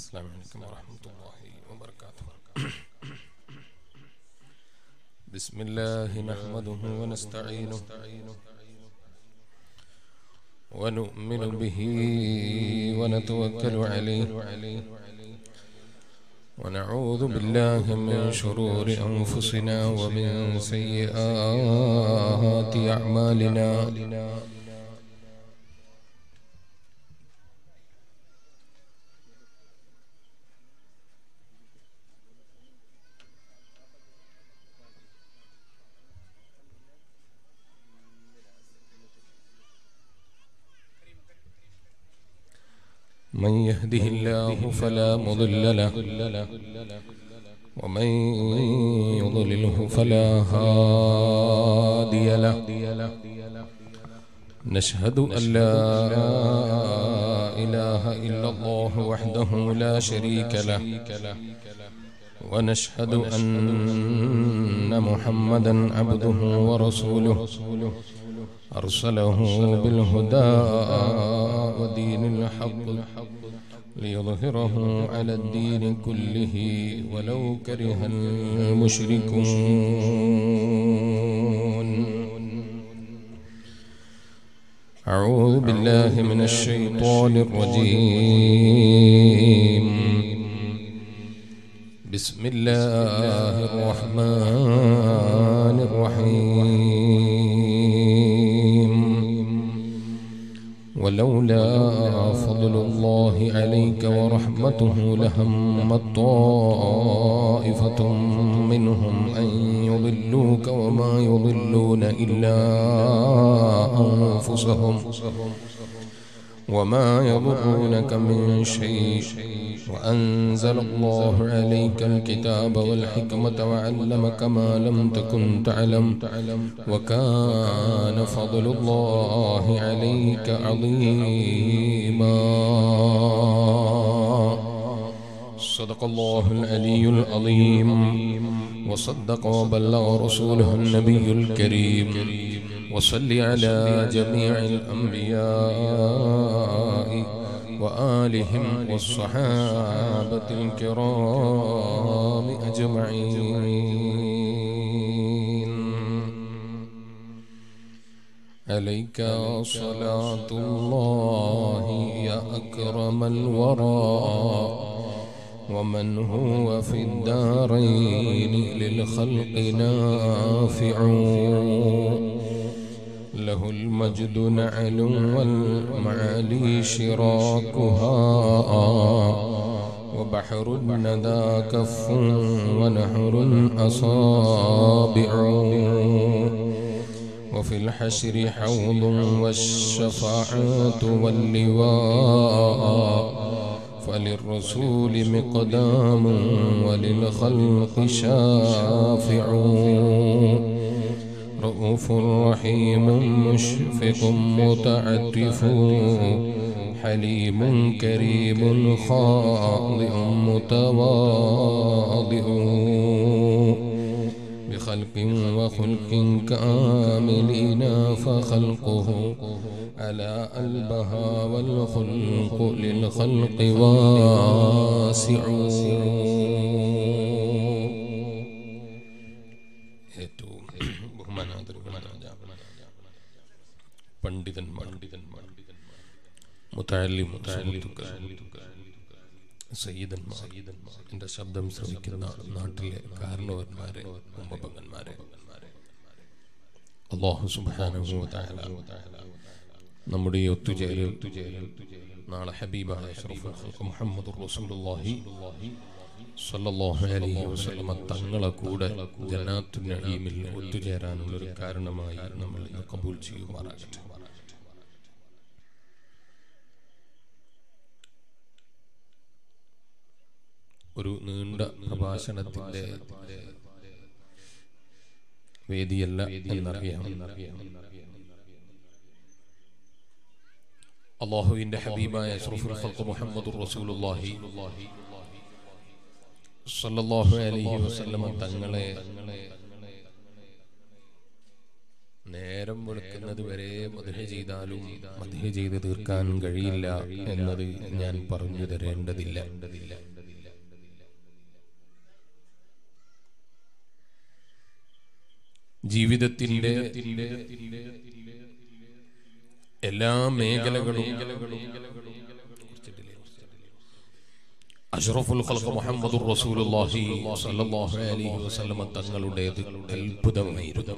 السلام عليكم ورحمة الله وبركاته بسم الله نحمده ونستعينه ونؤمن به ونتوكل عليه ونعوذ بالله من شرور أنفسنا ومن سيئات أعمالنا من يهده الله فلا مضل له ومن يضلله فلا هادي له نشهد أن لا إله إلا الله وحده لا شريك له ونشهد أن محمدا عبده ورسوله أرسله بالهدى ودين الحق ليظهره على الدين كله ولو كره المشركون أعوذ بالله من الشيطان الرجيم بسم الله الرحمن الرحيم ولولا فضل الله عليك ورحمته لهم طائفة منهم أن يضلوك وما يضلون إلا أنفسهم وما يضرونك من شيء وأنزل الله عليك الكتاب والحكمة وعلمك ما لم تكن تعلم وكان فضل الله عليك عظيما صدق الله العلي العظيم وصدق وبلغ رسوله النبي الكريم وصل على جميع الأنبياء وآلهم والصحابة الكرام أجمعين عليك صلاة الله يا أكرم الورى ومن هو في الدارين للخلق نافع له المجد نعل والمعالي شراكها وبحر الندى كف ونهر أصابع وفي الحشر حوض والشفاعة واللواء فللرسول مقدام وللخلق شافع رؤوف رحيم مشفق متعتف حليم كريم خاضع متواضع بخلق وخلق كاملين فخلقه على البها والخلق للخلق واسع ഏറ്റവും ബഹുമാനാദരവുകളായ പണ്ഡിതന്മാർ മുത്താലിം മുത്താലിത്തുക്കൾ സയ്യിദന്മാർ എന്റെ ശബ്ദം ശ്രമിക്കുന്ന നാട്ടിലെ കാരണവന്മാരെ ഉമ്മപങ്ങന്മാരെ അള്ളാഹു സുബ്ഹാനഹു വ തആല നമ്മുടെ ഈ ഒത്തുചേരൽ നാളെ ഹബീബായ അഷ്റഫുൽ ഖൽഖ് മുഹമ്മദുർ റസൂലുള്ളാഹി സല്ലല്ലാഹു അലൈഹി വസല്ലമ തങ്ങളെ കൂടെ ജന്നാത്തുൽ നഈമിൽ ഒത്തുചേരാനുള്ള ഒരു കാരണമായി നമ്മൾ ഇന്ന് കബൂൽ ചെയ്യുമാറാകട്ടെ ഒരു നീണ്ട പ്രഭാഷണത്തിന്റെ വേദിയല്ല എന്നറിയാം അള്ളാഹുവിന്റെ ഹബീബായ അഷ്റഫുൽ ഖൽഖ് മുഹമ്മദുർ റസൂലുള്ളാഹി സല്ലല്ലാഹു അലൈഹി വസല്ലമ തങ്ങളെ നേരെ നേരം വെളുക്കുന്നത് വരെ മധുര ചെയ്താലും മധുര ചെയ്ത് തീർക്കാൻ കഴിയില്ല എന്നത് ഞാൻ പറഞ്ഞു തരേണ്ടതില്ല ജീവിതത്തിന്റെ എല്ലാ മേഖലകളും അഷ്റഫുൽ ഖൽഖ് മുഹമ്മദുർ റസൂലുള്ളാഹി സ്വല്ലല്ലാഹു അലൈഹി വസല്ലമ തങ്ങളുടേത് അത്ഭുതമായിരുന്നു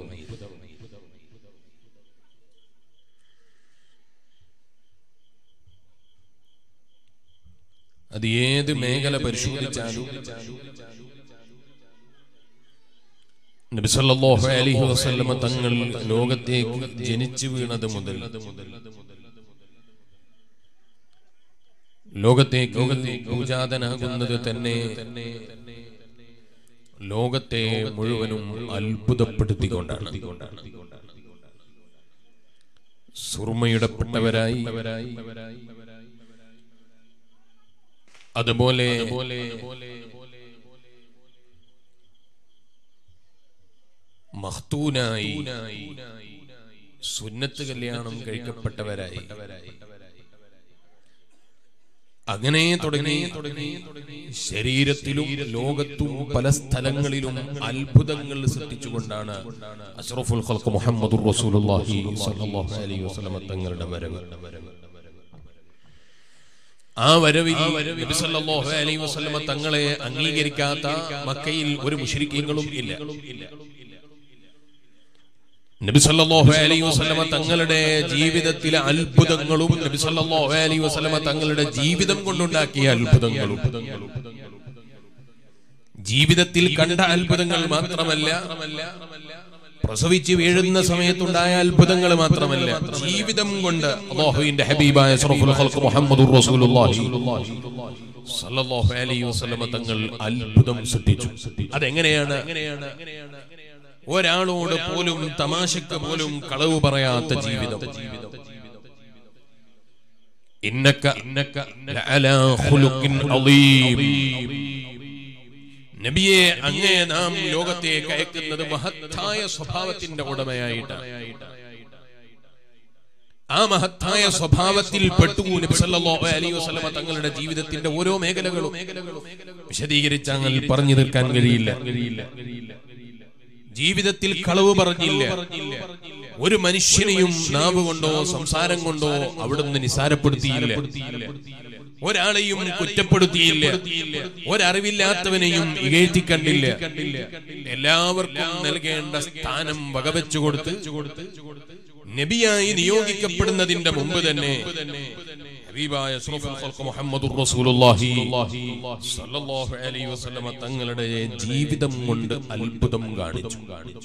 അത് ഏത് മേഖല പരിശോധിച്ചാലും നബി സല്ലല്ലാഹു അലൈഹി വസല്ലമ തങ്ങൾ ലോകത്തേക്ക് ജനിച്ചു വീണത് മുതൽ ലോകത്തേക്ക് പൂജാതനാകുന്നത് തന്നെ ലോകത്തെ മുഴുവനും അത്ഭുതപ്പെടുത്തിക്കൊണ്ടാണ് സുർമയിടപ്പെട്ടവരായി അതുപോലെ മഹ്തൂനായി സുന്നത്ത് കല്യാണം കഴിക്കപ്പെട്ടവരായി അങ്ങനെ തുടങ്ങി ശരീരത്തിലും ലോകത്തും പല സ്ഥലങ്ങളിലും അത്ഭുതങ്ങൾ സൃഷ്ടിച്ചുകൊണ്ടാണ് അഷ്റഫുൽ ഖൽഖ് മുഹമ്മദുർ റസൂലുള്ളാഹി സ്വല്ലല്ലാഹു അലൈഹി വസല്ലം തങ്ങളുടെ വരവ് ആ വരവിൽ നബി സല്ലല്ലാഹു അലൈഹി വസല്ലം തങ്ങളെ അംഗീകരിക്കാത്ത മക്കയിൽ ഒരു മുശ്രിക്കീങ്ങളും ഇല്ല നബി സല്ലല്ലാഹു അലൈഹി വസല്ലമ തങ്ങളുടെ ജീവിതത്തിലെ അത്ഭുതങ്ങളും നബി സല്ലല്ലാഹു അലൈഹി വസല്ലമ തങ്ങളുടെ ജീവിതം കൊണ്ടുണ്ടാക്കിയ അത്ഭുതങ്ങളും ജീവിതത്തിൽ കണ്ട അത്ഭുതങ്ങൾ മാത്രമല്ല പ്രസവിച്ച് വീഴുന്ന സമയത്തുണ്ടായ അത്ഭുതങ്ങൾ മാത്രമല്ല ജീവിതം കൊണ്ട് അല്ലാഹുവിന്റെ ഹബീബായ അഷ്റഫുൽ ഖൽഖ് മുഹമ്മദുർ റസൂലുള്ളാഹി സല്ലല്ലാഹു അലൈഹി വസല്ലമ തങ്ങൾ അത്ഭുതം സൃഷ്ടിച്ചു അതെങ്ങനെയാണ് ഒരാളോട് പോലും തമാശക്ക് പോലും കളവ് പറയാത്ത ജീവിതം ഇന്നക്ക ഇന്നക്ക ലഅലാ ഖുലുഖിൻ അളീം നബിയെ അങ്ങേ നാം ലോകത്തേക്ക് അയക്കുന്നത് മഹത്തായ സ്വഭാവത്തിന്റെ ഉടമയായിട്ടാണ് ആ മഹത്തായ സ്വഭാവത്തിൽ പെട്ടു നബി സല്ലല്ലാഹു അലൈഹി വസല്ലമ തങ്ങളുടെ ജീവിതത്തിന്റെ ഓരോ മേഖലകളും വിശദീകരിച്ചാൽ പറഞ്ഞു തീർക്കാൻ കഴിയില്ല ജീവിതത്തിൽ കളവ് പറഞ്ഞില്ല ഒരു മനുഷ്യനെയും നാവ് കൊണ്ടോ സംസാരം കൊണ്ടോ അവിടുന്ന് നിസാരപ്പെടുത്തിയില്ല ഒരാളെയും കുറ്റപ്പെടുത്തിയില്ല ഒരറിവില്ലാത്തവനെയും ഇകഴ്ത്തി കണ്ടില്ല എല്ലാവർക്കും നൽകേണ്ട സ്ഥാനം വകവെച്ചു കൊടുത്ത് നബിയായി നിയോഗിക്കപ്പെടുന്നതിന്റെ മുമ്പ് തന്നെ ഹബീബായ അഷ്റഫുൽ ഖൽഖ് മുഹമ്മദുർ റസൂലുള്ളാഹി സ്വല്ലല്ലാഹു അലൈഹി വസല്ലമ തങ്ങളുടെ ജീവിതം കൊണ്ട് അത്ഭുതം കാണിച്ചു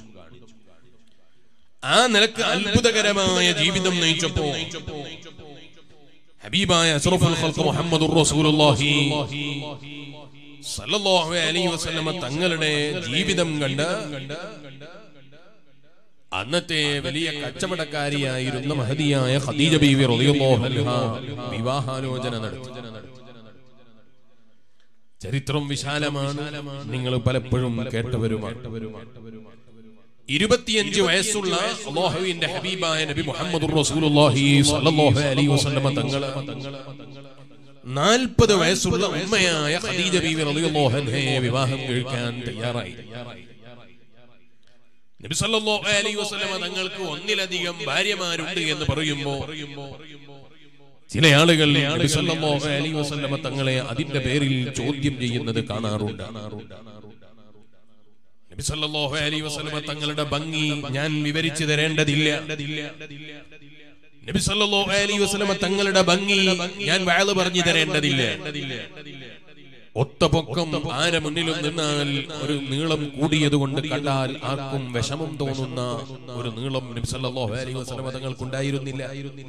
ആ നിലക്ക് അത്ഭുതകരമായ ജീവിതം നയിച്ചപ്പോ ഹബീബായ അഷ്റഫുൽ ഖൽഖ് മുഹമ്മദുർ റസൂലുള്ളാഹി സല്ലല്ലാഹു അലൈഹി വസല്ലമ തങ്ങളുടെ ജീവിതം കണ്ട് അന്നത്തെ വലിയ കച്ചവടക്കാരിയായിരുന്ന മഹതിയായ ഖദീജ ബീവി റളിയല്ലാഹു അൻഹ വിവാഹാലോചന നടത്തി ചരിത്രം വിശാലമാണ് നിങ്ങൾ പലപ്പോഴും കേട്ടവരുമാണ് ഇരുപത്തിയഞ്ച് വയസ്സുള്ള അല്ലാഹുവിന്റെ ഹബീബായ നബി മുഹമ്മദ് റസൂലുള്ളാഹി സ്വല്ലല്ലാഹു അലൈഹി വസല്ലമ തങ്ങൾ നാൽപ്പത് വയസ്സുള്ള ഉമ്മയായ ഖദീജ ബീവി റളിയല്ലാഹു അൻഹയെ വിവാഹം കഴിക്കാൻ തയ്യാറായി നബി സല്ലല്ലാഹു അലൈഹി വസല്ലമ തങ്ങൾക്ക് ഒന്നിലധികം ഭാര്യമാരുണ്ട് എന്ന് പറയുമ്പോൾ ചില ആളുകൾ നബി സല്ലല്ലാഹു അലൈഹി വസല്ലമ തങ്ങളെ അതിന്റെ പേരിൽ ചോദ്യം ചെയ്യുന്നത് കാണാറുണ്ട് നബി സല്ലല്ലാഹു അലൈഹി വസല്ലമ തങ്ങളുടെ ഭംഗി ഞാൻ വിവരിച്ചു തരേണ്ടതില്ല നബി സല്ലല്ലാഹു അലൈഹി വസല്ലമ തങ്ങളുടെ ഭംഗി ഞാൻ വയല് പറഞ്ഞു തരേണ്ടതില്ല ഒത്ത പൊക്കം ആരെ മുന്നിലും നിന്നാൽ ഒരു നീളം കൂടിയത് കൊണ്ട് കണ്ടാൽ ആർക്കും വിഷമം തോന്നുന്ന ഒരു നീളം നബി സല്ലല്ലാഹു അലൈഹി വസല്ലമ തങ്ങൾക്കുണ്ടായിരുന്നില്ല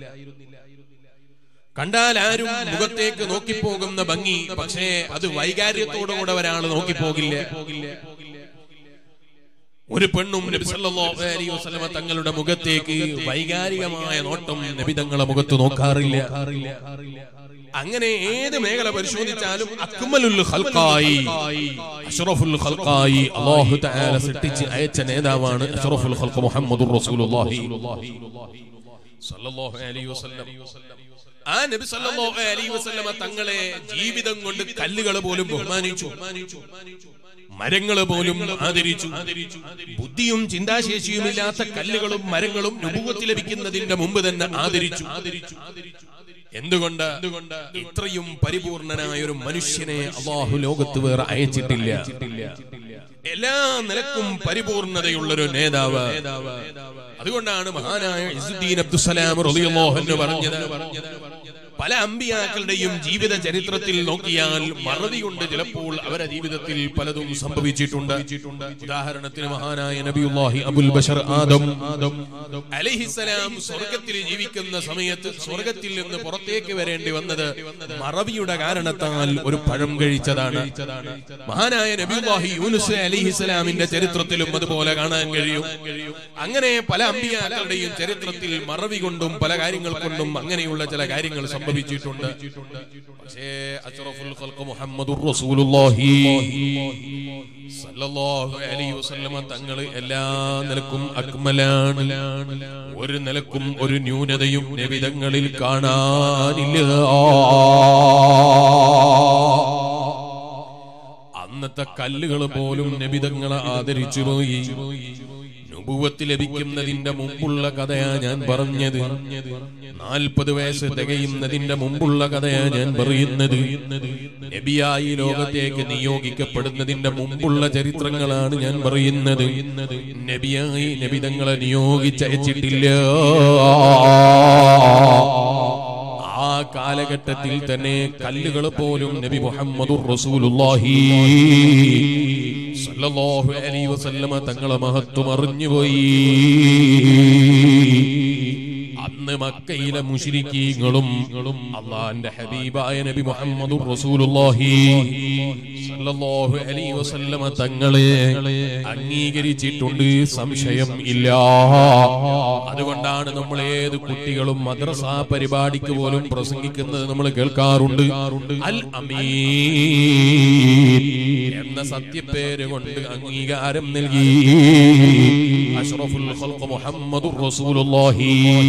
കണ്ടാൽ ആരും മുഖത്തേക്ക് നോക്കിപ്പോകുന്ന ഭംഗി പക്ഷേ അത് വൈകാര്യത്തോടുകൂടെ ഒരാൾ നോക്കിപ്പോകില്ല ഒരു പെണ്ണും നബി സല്ലല്ലാഹു അലൈഹി വസല്ലമ തങ്ങളുടെ മുഖത്തേക്ക് വൈകാരികമായ നോട്ടം നബി തങ്ങളുടെ മുഖത്ത് നോക്കാറില്ല അങ്ങനെ ഏത് മേഖല പരിശോധിച്ചാലും അക്മലുൽ ഖൽഖായി അഷ്റഫുൽ ഖൽഖായി അല്ലാഹു തആല സൃഷ്ടിച്ച് അയച്ച നേതാവാണ് അഷ്റഫുൽ ഖൽഖ് മുഹമ്മദുർ റസൂലുള്ളാഹി സല്ലല്ലാഹു അലൈഹി വസല്ലം ആ നബി സല്ലല്ലാഹു അലൈഹി വസല്ലമ തങ്ങളെ ജീവിതം കൊണ്ട് കല്ലുകൾ പോലും ബഹുമാനിച്ചു മരങ്ങള് പോലും ആദരിച്ചു ബുദ്ധിയും ചിന്താശേഷിയും ഇല്ലാത്ത കല്ലുകളും മരങ്ങളും നുപൂവത്ത് ലഭിക്കുന്നതിന്റെ മുമ്പ് തന്നെ ആദരിച്ചു എന്തുകൊണ്ട് ഇത്രയും പരിപൂർണനായ ഒരു മനുഷ്യനെ അള്ളാഹു ലോകത്ത് വേറെ അയച്ചിട്ടില്ല എല്ലാ നിലക്കും പരിപൂർണതയുള്ളൊരു നേതാവ് അതുകൊണ്ടാണ് മഹാനായ ഇസുദ്ദീൻ അബ്ദുസലാം റളിയല്ലാഹു അൻഹു പറഞ്ഞത് പല അമ്പിയാക്കളുടെയും ജീവിത ചരിത്രത്തിൽ നോക്കിയാൽ മറവി കൊണ്ട് ചിലപ്പോൾ അവരുടെ ജീവിതത്തിൽ പലതും സംഭവിച്ചിട്ടുണ്ട് ഉദാഹരണത്തിന് മഹാനായ നബിയുല്ലാഹി അബുൽ ബഷർ ആദം അലഹിസലാം സ്വർഗത്തിൽ ജീവിക്കുന്ന സമയത്ത് സ്വർഗത്തിൽ നിന്ന് പുറത്തേക്ക് വരേണ്ടി വന്നത് മറവിയുടെ കാരണത്താൽ ഒരു പഴം കഴിച്ചതാണ് മഹാനായ നബിയുല്ലാഹി യൂനുസ് അലിഹിസലാമിന്റെ ചരിത്രത്തിലും അതുപോലെ കാണാൻ കഴിയും അങ്ങനെ പല അമ്പിയാക്കളുടെയും ചരിത്രത്തിൽ മറവി കൊണ്ടും പല കാര്യങ്ങൾ കൊണ്ടും അങ്ങനെയുള്ള ചില കാര്യങ്ങൾ സംഭവിച്ചിട്ടുണ്ട് പക്ഷേ അഷ്റഫുൽ ഖൽഖ് മുഹമ്മദുർ റസൂലുള്ളാഹി സല്ലല്ലാഹു അലൈഹി വസല്ലമ തങ്ങൾ എല്ലാ നിലക്കും അക്മലാണ് ഒരു നിലക്കും ഒരു ന്യൂനതയും നബിതങ്ങളിൽ കാണാനില്ല അന്നത്തെ കല്ലുകൾ പോലും നബിതങ്ങളെ ആദരിച്ചു പോയി നുപുവത്ത് ലഭിക്കുന്നതിന്റെ മുമ്പുള്ള കഥയാ ഞാൻ പറഞ്ഞത് നാൽപ്പത് വയസ്സ് തികയുന്നതിന്റെ മുമ്പുള്ള കഥയാ ഞാൻ പറയുന്നത് നബിയായി ലോകത്തേക്ക് നിയോഗിക്കപ്പെടുന്നതിന്റെ മുമ്പുള്ള ചരിത്രങ്ങളാണ് ഞാൻ പറയുന്നത് നബിയായി നബിതങ്ങളെ നിയോഗിച്ചയച്ചിട്ടില്ല ആ കാലഘട്ടത്തിൽ തന്നെ കല്ലുകൾ പോലും നബി മുഹമ്മദുർ റസൂലുള്ളാഹി സല്ലല്ലാഹു അലൈഹി വസല്ലമ തങ്ങളെ മഹത്വം അറിഞ്ഞുപോയി അന്ന് മക്കയിലെ മുശ്രിക്കീങ്ങളും അള്ളാന്റെ ഹബീബായ നബി മുഹമ്മദുർ റസൂലുള്ളാഹി സല്ലല്ലാഹു അലൈഹി വസല്ലമ തങ്ങളെ അംഗീകരിച്ചിട്ടുണ്ട് സംശയം ഇല്ല അതുകൊണ്ടാണ് നമ്മൾ ഏത് കുട്ടികളും മദ്രസ പരിപാടിക്ക് പോലും പ്രസംഗിക്കുന്നത് നമ്മൾ കേൾക്കാറുണ്ട് അൽ അമീൻ എന്ന സത്യപ്പേര് കൊണ്ട് അംഗീകാരം നൽകി അഷ്റഫുൽ ഖൽഖ് മുഹമ്മദുർ റസൂലുള്ളാഹി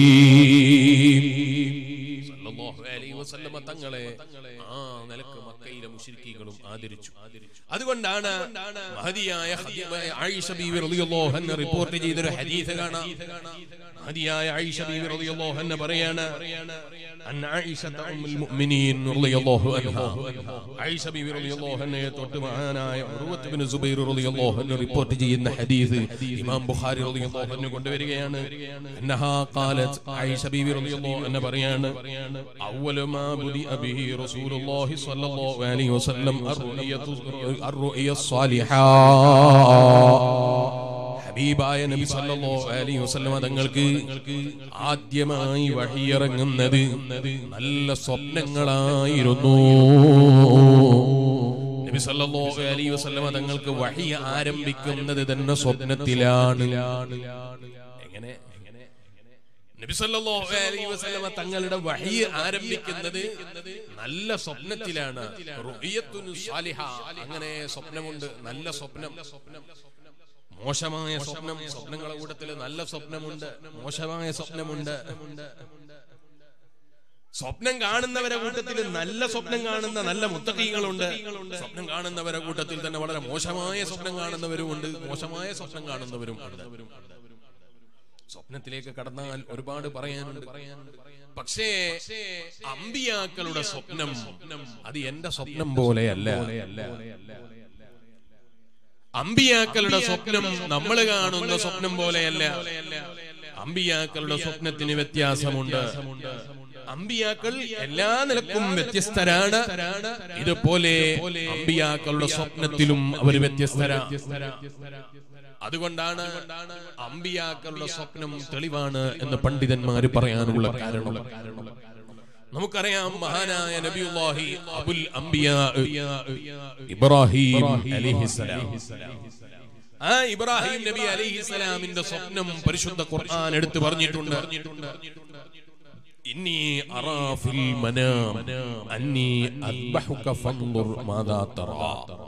സല്ലല്ലാഹു അലൈഹി വസല്ലമ തങ്ങളെ ആ നിലക്ക് മക്കയിലെ മുശ്രിക്കീകളും ആദരിച്ചു അതുകൊണ്ടാണ് മഹദിയായ ഖദീജ- ആയിഷ ബീവി റളിയല്ലാഹു അൻഹ റിപ്പോർട്ട് ചെയ്തൊരു ഹദീസ് കാണാം മഹദിയായ ആയിഷ ബീവി റളിയല്ലാഹു അൻഹ പറയാണ് അൻ ആയിഷ ഉമ്മുൽ മുഅ്മിനീൻ റളിയല്ലാഹു അൻഹ ആയിഷ ബീവി റളിയല്ലാഹു അൻഹയെ തൊട്ട് മഹാനായ ഉർവത്ത് ഇബ്നു സുബൈർ റളിയല്ലാഹു അൻഹു റിപ്പോർട്ട് ചെയ്യുന്ന ഹദീസ് ഇമാം ബുഖാരി റളിയല്ലാഹു അൻഹു കൊണ്ടുവരികയാണ് അന്നഹാ ഖാലത് ആയിഷ ബീവി റളിയല്ലാഹു അൻഹ പറയാണ് അവ്വലു മാ ബുദി അബിഹി റസൂലുള്ളാഹി സ്വല്ലല്ലാഹു അലൈഹി വസല്ലം അർറുയത്തു അർറുയ സ്വാലിഹാ ഹബീബായ നബി സല്ലല്ലാഹു അലൈഹി വസല്ലമ തങ്ങൾക്ക് ആദ്യമായി വഹിയിറങ്ങുന്നത് നല്ല സ്വപ്നങ്ങളായിരുന്നു നബി സല്ലല്ലാഹു അലൈഹി വസല്ലമ തങ്ങൾക്ക് വഹി ആരംഭിക്കുന്നത് തന്നെ സ്വപ്നത്തിലാണ് എങ്ങനെ നബി സല്ലല്ലാഹു അലൈഹി വസല്ലമ തങ്ങളുടെ വഹി ആരംഭിക്കുന്നത് നല്ല സ്വപ്നത്തിലാണ് റുഅയത്തുൻ സാലിഹ അങ്ങനെ സ്വപ്നമുണ്ട് നല്ല സ്വപ്നം മോശമായ സ്വപ്നം സ്വപ്നങ്ങളുടെ കൂട്ടത്തിൽ നല്ല സ്വപ്നമുണ്ട് മോശമായ സ്വപ്നമുണ്ട് സ്വപ്നം കാണുന്നവരെ കൂട്ടത്തിൽ നല്ല സ്വപ്നം കാണുന്ന നല്ല മുത്തക്കീകളുണ്ട് സ്വപ്നം കാണുന്നവരെ കൂട്ടത്തിൽ തന്നെ വളരെ മോശമായ സ്വപ്നം കാണുന്നവരുമുണ്ട് മോശമായ സ്വപ്നം കാണുന്നവരും ഉണ്ട് സ്വപ്നത്തിലേക്ക് കടന്നാൽ ഒരുപാട് പറയാനുണ്ട് പക്ഷേ അമ്പിയാക്കളുടെ സ്വപ്നം അത് എന്റെ സ്വപ്നം പോലെയല്ല അമ്പിയാക്കളുടെ സ്വപ്നം നമ്മൾ കാണുന്ന സ്വപ്നം പോലെയല്ല അമ്പിയാക്കളുടെ സ്വപ്നത്തിന് വ്യത്യാസമുണ്ട് അമ്പിയാക്കൾ എല്ലാ നിലക്കും വ്യത്യസ്തരാണ് ഇതുപോലെ അമ്പിയാക്കളുടെ സ്വപ്നത്തിലും അവർ വ്യത്യസ്തരാണ് അതുകൊണ്ടാണ് അമ്പിയാക്കളുടെ സ്വപ്നം തെളിവാണ് എന്ന് പണ്ഡിതന്മാര് പറയാനുള്ള കാരണം നമുക്കറിയാം മഹാനായ നബിയുല്ലാഹി അബുൽ അംബിയാ ഇബ്രാഹിം അലിഹിസലാം ആ ഇബ്രാഹിം നബി അലൈഹിസ്സലാമിന്റെ സ്വപ്നം പരിശുദ്ധ ഖുർആൻ എടുത്തു പറഞ്ഞിട്ടുണ്ട് ഇന്നി അറാ ഫിൽ മനാം അന്നി അദ്ബഹുക ഫൻദുർ മാദാ തറാ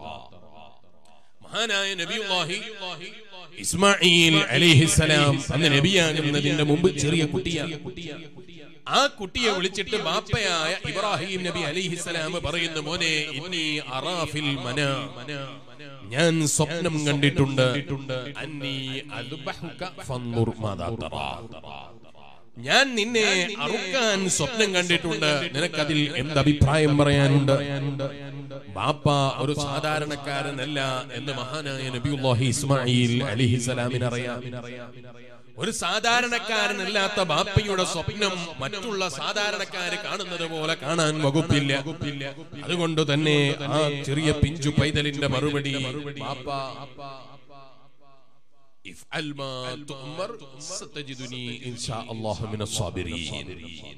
മഹാനായ നബിയുല്ലാഹി ഇസ്മായിൽ അലിഹിസലാം അന്ന് നബിയാകുന്നതിന്റെ മുമ്പ് ചെറിയ കുട്ടിയാണ് ആ കുട്ടിയെ വിളിച്ചിട്ട് ബാപ്പയായ ഇബ്രാഹിം നബി അലിഹിസലാം പറയുന്നു മോനെ ഇന്നി അറാഫിൽ മന ഞാൻ സ്വപ്നം കണ്ടിട്ടുണ്ട് അന്നി അദ്ബഹുക ഫൻദുർ മാദാ തറാ ഞാൻ നിന്നെ അറുക്കാൻ സ്വപ്നം കണ്ടിട്ടുണ്ട് നിനക്കതിൽ എന്ത് അഭിപ്രായം പറയാനുണ്ട് ബാപ്പ ഒരു സാധാരണക്കാരനല്ല എന്ന് മഹാനായ നബിയുല്ലാഹി ഇസ്മായിൽ അലിഹിസലാമിന് അറിയാം ഒരു സാധാരണക്കാരനല്ലാത്ത ബാപ്പയുടെ സ്വപ്നം മറ്റുള്ള സാധാരണക്കാര് കാണുന്നത് പോലെ കാണാൻ വകുപ്പില്ല അതുകൊണ്ട് തന്നെ ആ ചെറിയ പിഞ്ചു പൈതലിന്റെ മറുപടി ബാപ്പ افعل ما تؤمر ستجدني ان شاء الله من الصابرين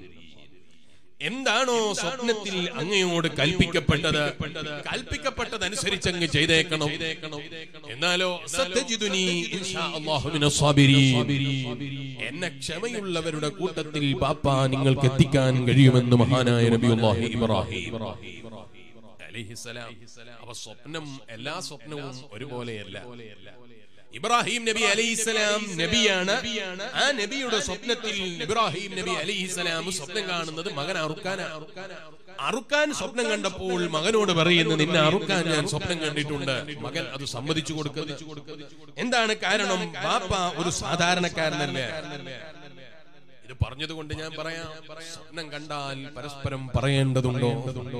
എന്താണോ സ്വപ്നത്തിൽ അങ്ങയോട് കൽപ്പിക്കപ്പെട്ടത് കൽപ്പിക്കപ്പെട്ടതനുസരിച്ച് അങ്ങ് ചെയ്തേക്കണം എന്നാലോ സത്യജിതുനി ഇൻഷാ അല്ലാഹു മിനസ് സാബിരീൻ. എന്നെ ക്ഷമയുള്ളവരുടെ കൂട്ടത്തിൽ ബാപ്പ നിങ്ങൾക്ക് എത്തിക്കാൻ കഴിയുമെന്ന് മഹാനായ നബിയുല്ലാഹി ഇബ്രാഹിം അലൈഹിസ്സലാം അപ്പൊ സ്വപ്നം എല്ലാ സ്വപ്നവും ഒരുപോലെയല്ല ഇബ്രാഹിം നബി അലൈഹിസ്സലാം നബിയാണ് ആ നബിയുടെ സ്വപ്നത്തിൽ ഇബ്രാഹിം നബി അലൈഹിസ്സലാം സ്വപ്നം കാണുന്നത് മകൻ അറുക്കാനാണ് അറുക്കാൻ സ്വപ്നം കണ്ടപ്പോൾ മകനോട് പറയുന്നു നിന്നെ അറുക്കാൻ ഞാൻ സ്വപ്നം കണ്ടിട്ടുണ്ട് മകൻ അത് സമ്മതിച്ചു കൊടുക്കുന്നു എന്താണ് കാരണം ബാപ്പ ഒരു സാധാരണക്കാരനല്ലേ ഇത് പറഞ്ഞതുകൊണ്ട് ഞാൻ പറയാം സ്വപ്നം കണ്ടാൽ പരസ്പരം പറയേണ്ടതുണ്ടോ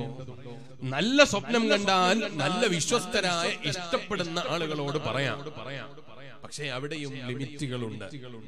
നല്ല സ്വപ്നം കണ്ടാൽ നല്ല വിശ്വസ്തരായ ഇഷ്ടപ്പെടുന്ന ആളുകളോട് പറയാം പക്ഷേ അവിടെയും ലിമിറ്റുകളുണ്ട്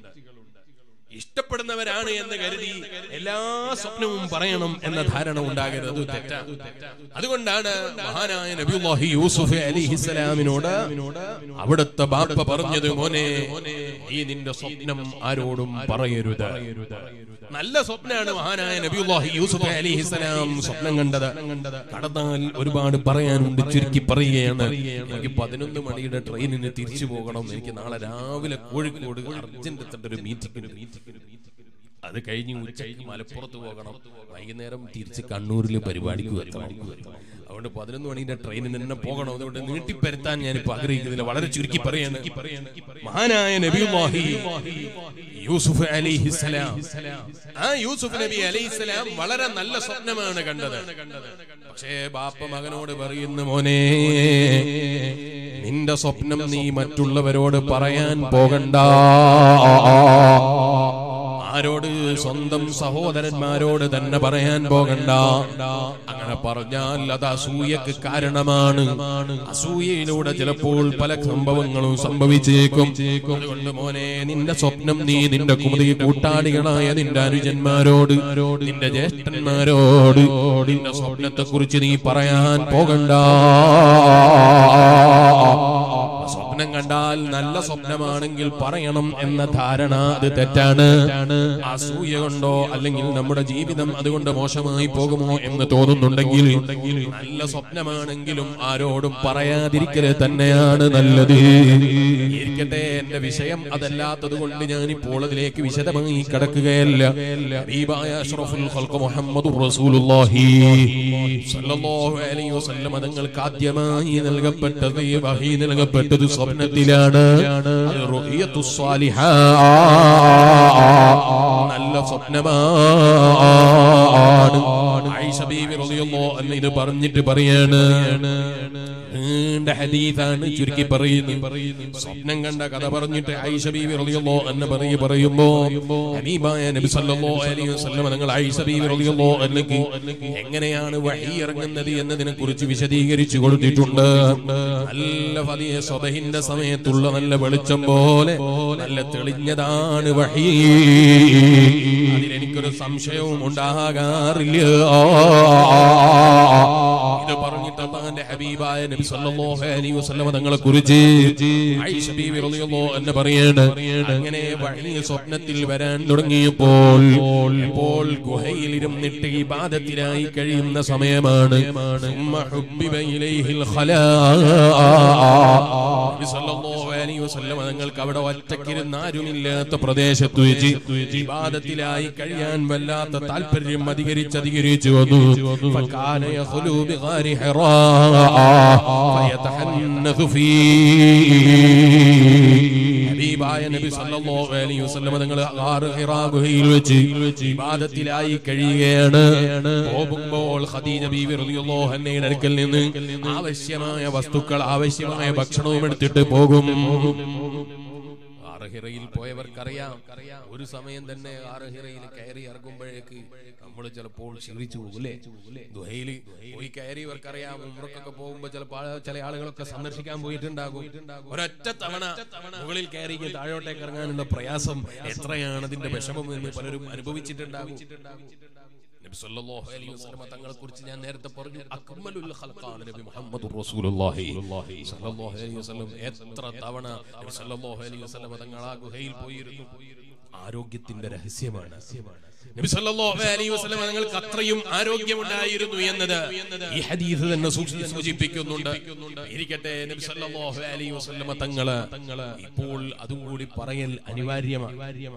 ഇഷ്ടപ്പെടുന്നവരാണ് എന്ന് കരുതി എല്ലാ സ്വപ്നവും പറയണം എന്ന ധാരണ ഉണ്ടാകരുത് അത് തെറ്റാണ് അതുകൊണ്ടാണ് മഹാനായ നബിയുല്ലാഹി യൂസുഫ് അലിഹിസ്സലാമിനോട് അവിടുത്തെ ബാപ്പ പറഞ്ഞത് മോനെ നീ നിന്റെ സ്വപ്നം ആരോടും പറയരുത് നല്ല സ്വപ്നാണ് മഹാനായ നബിയുല്ലാഹി യൂസുഫ് അലിഹിസ്സലാം സ്വപ്നം കണ്ടത് കടന്നാൽ ഒരുപാട് പറയാനുണ്ട് ചുരുക്കി പറയുകയാണ് എനിക്ക് പതിനൊന്ന് മണിയുടെ ട്രെയിനിന് തിരിച്ചു പോകണം എനിക്ക് നാളെ രാവിലെ കോഴിക്കോട് അർജന്റ് എത്തേണ്ട ഒരു മീറ്റിംഗ് മീറ്റിംഗ് അത് കഴിഞ്ഞ് ഉച്ചയ്ക്ക് മലപ്പുറത്ത് പോകണം വൈകുന്നേരം തിരിച്ച് കണ്ണൂരിൽ പരിപാടിക്ക് എത്തണം അതുകൊണ്ട് പതിനൊന്ന് മണിന്റെ ട്രെയിനിന് തന്നെ പോകണം അതുകൊണ്ട് നീട്ടിപ്പരുത്താൻ ഞാനിപ്പോ ആഗ്രഹിക്കുന്നില്ല വളരെ ചുരുക്കി പറയാണ് മഹാനായ നബിയുല്ലാഹി യൂസുഫ് അലിഹിസ്സലാം ആ യൂസുഫ് നബി അലിഹിസ്സലാം വളരെ നല്ല സ്വപ്നമാണ് കണ്ടത് പക്ഷേ ബാപ്പ മകനോട് പറയുന്നു മോനെ നിന്റെ സ്വപ്നം നീ മറ്റുള്ളവരോട് പറയാൻ പോകണ്ട ആരോട് സ്വന്തം സഹോദരന്മാരോട് തന്നെ പറയാൻ പോകണ്ട അങ്ങനെ പറഞ്ഞാൽ അത് അസൂയക്ക് കാരണമാണ് അസൂയയിലൂടെ ചിലപ്പോൾ പല സംഭവങ്ങളും സംഭവിച്ചേക്കും അതുകൊണ്ട് മോനെ നിന്റെ സ്വപ്നം നീ നിന്റെ കുമതി കൂട്ടാളികളായ നിന്റെ അനുജന്മാരോട് നിന്റെ ജ്യേഷ്ഠന്മാരോട് നിന്റെ സ്വപ്നത്തെ കുറിച്ച് നീ പറയാൻ പോകണ്ട സ്വപ്നം കണ്ടാൽ നല്ല സ്വപ്നമാണെങ്കിൽ പറയണം എന്ന ധാരണ അത് തെറ്റാണ് അസൂയ കൊണ്ടോ അല്ലെങ്കിൽ നമ്മുടെ ജീവിതം അതുകൊണ്ട് മോശമായി പോകുമോ എന്ന് തോന്നുന്നുണ്ടെങ്കിൽ നല്ല സ്വപ്നമാണെങ്കിലും ആരോടും പറയാതിരിക്കല് തന്നെയാണ് നല്ലത് ഇരിക്കട്ടെ എന്റെ വിഷയം അതല്ലാത്തത് കൊണ്ട് ഞാൻ ഇപ്പോൾ അതിലേക്ക് വിശദമായി കടക്കുകയല്ല ഹബീബായ അഷ്റഫുൽ ഖൽഖ് മുഹമ്മദുർ റസൂലുള്ളാഹി സ്വല്ലല്ലാഹു അലൈഹി വസല്ലം തങ്ങൾക്ക് ആദ്യമായി നൽകപ്പെട്ടത് വഹി നൽകപ്പെട്ടത് സ്വപ്നത്തിലാണ് അത് റുഹിയത്തു സ്വാലിഹാ നല്ല സ്വപ്നമാണ് ആയിഷ ബീവി റളിയല്ലാഹു അൻഹ ഇത് പറഞ്ഞിട്ട് പറയാണ് നീണ്ട ഹദീസാണ് ചുരുക്കി പറയുന്നു സ്വപ്നം കണ്ട കഥ പറഞ്ഞിട്ട് ആയിഷ ബീവി റളിയല്ലാഹു അൻഹ പറയി പറയുമ്പോ ഹബീബായ നബി സല്ലല്ലാഹു അലൈഹി വസല്ലം നിങ്ങൾ ആയിഷ ബീവി റളിയല്ലാഹു അൻഹയ്ക്ക് എങ്ങനെയാണ് വഹി ഇറങ്ങുന്നത് എന്നതിനെ കുറിച്ച് വിശദീകരിച്ചു കൊടുത്തിട്ടുണ്ട് നല്ല വലിയ സ്വബഹിന്റെ സമയത്തുള്ള നല്ല വെളിച്ചം പോലെ നല്ല തെളിഞ്ഞതാണ് വഹി അതിലെനിക്കൊരു സംശയവും ഉണ്ടാകാറില്ല ഇത് പറഞ്ഞിട്ട് അള്ളാന്റെ ഹബീബായ നബി സല്ലല്ലാഹു സല്ലല്ലാഹു അലൈഹി വസല്ലമ തങ്ങളെ കുറിച്ച് ആയിഷ ബീവി റളിയല്ലാഹു അൻഹ പറയാണ് അങ്ങനെ വഹി സ്വപ്നത്തിൽ വരാൻ തുടങ്ങിയപ്പോൾ ഇപ്പോൾ ഗുഹയിൽ ഇരുന്നിട്ട് ഇബാദത്തിലായി കഴിയുന്ന സമയമാണ് സുമ്മ ഹുബ്ബിബ ഇലൈഹിൽ ഖലാ നബി സല്ലല്ലാഹു അലൈഹി വസല്ലമ തങ്ങൾക്ക് അവിടെ ഒറ്റക്കിരുന്ന് ആരുമില്ലാത്ത പ്രദേശത്ത് വെച്ച് ഇബാദത്തിലായി കഴിയാൻ വല്ലാത്ത താല്പര്യം അധികരിച്ച് അധികരിച്ചു വന്നു فكان يخلو بغار حراء فيتحنث فيه ഹബീബായ നബി സല്ലല്ലാഹു അലൈഹി വസല്ലമ തങ്ങൾ ഗാർ ഹിറാ ഗുഹയിൽ വെച്ച് ഇബാദത്തിലായി കഴിയുകയാണ് പോകുമ്പോൾ ഖദീജ ബീവി റളിയല്ലാഹു അൻഹയുടെ അടുക്കൽ നിന്ന് ആവശ്യമായ വസ്തുക്കൾ ആവശ്യമായ ഭക്ഷണവും എടുത്തിട്ട് പോകും ആറഹിറയിൽ പോയവർക്കറിയാം ഒരു സമയം തന്നെ ആറഹിറയിൽ കയറി ഇറങ്ങുമ്പോഴേക്ക് നമ്മൾ ചിലപ്പോൾ ക്ഷീണിച്ചു പോകൂലേ ദുഹയില് പോയി കയറിയവർക്കറിയാം ഉമ്രക്കൊക്കെ പോകുമ്പോ ചിലപ്പോൾ ആ- ചില ആളുകളൊക്കെ സന്ദർശിക്കാൻ പോയിട്ടുണ്ടാകും ഒരൊറ്റ തവണ മുകളിൽ കയറി ഇങ്ങ് താഴോട്ടേക്ക് ഇറങ്ങാനുള്ള പ്രയാസം എത്രയാണ് അതിന്റെ വിഷമം എന്ന് പലരും അനുഭവിച്ചിട്ടുണ്ടാകും നബി സല്ലല്ലാഹു അലൈഹി വസല്ലമ തങ്ങളെ കുറിച്ച് ഞാൻ നേരത്തെ പറഞ്ഞു അക്മലുൽ ഖൽഖാണ് നബി മുഹമ്മദുർ റസൂലുള്ളാഹി സല്ലല്ലാഹു അലൈഹി വസല്ലം എത്ര തവണ നബി സല്ലല്ലാഹു അലൈഹി വസല്ലമ തങ്ങൾ ആ ഗുഹയിൽ പോയിരുന്നു ആരോഗ്യത്തിന്റെ രഹസ്യമാണ് നബി സല്ലല്ലാഹു അലൈഹി വസല്ലമ തങ്ങൾക്ക് അത്രയും ആരോഗ്യമുണ്ടായിരുന്നു എന്നത് ഈ ഹദീസ് തന്നെ സൂക്ഷി- സൂചിപ്പിക്കുന്നുണ്ട് ഇരിക്കട്ടെ നബി സല്ലല്ലാഹു അലൈഹി വസല്ലമ തങ്ങള് ഇപ്പോൾ അതും കൂടി പറയൽ അനിവാര്യമാണ്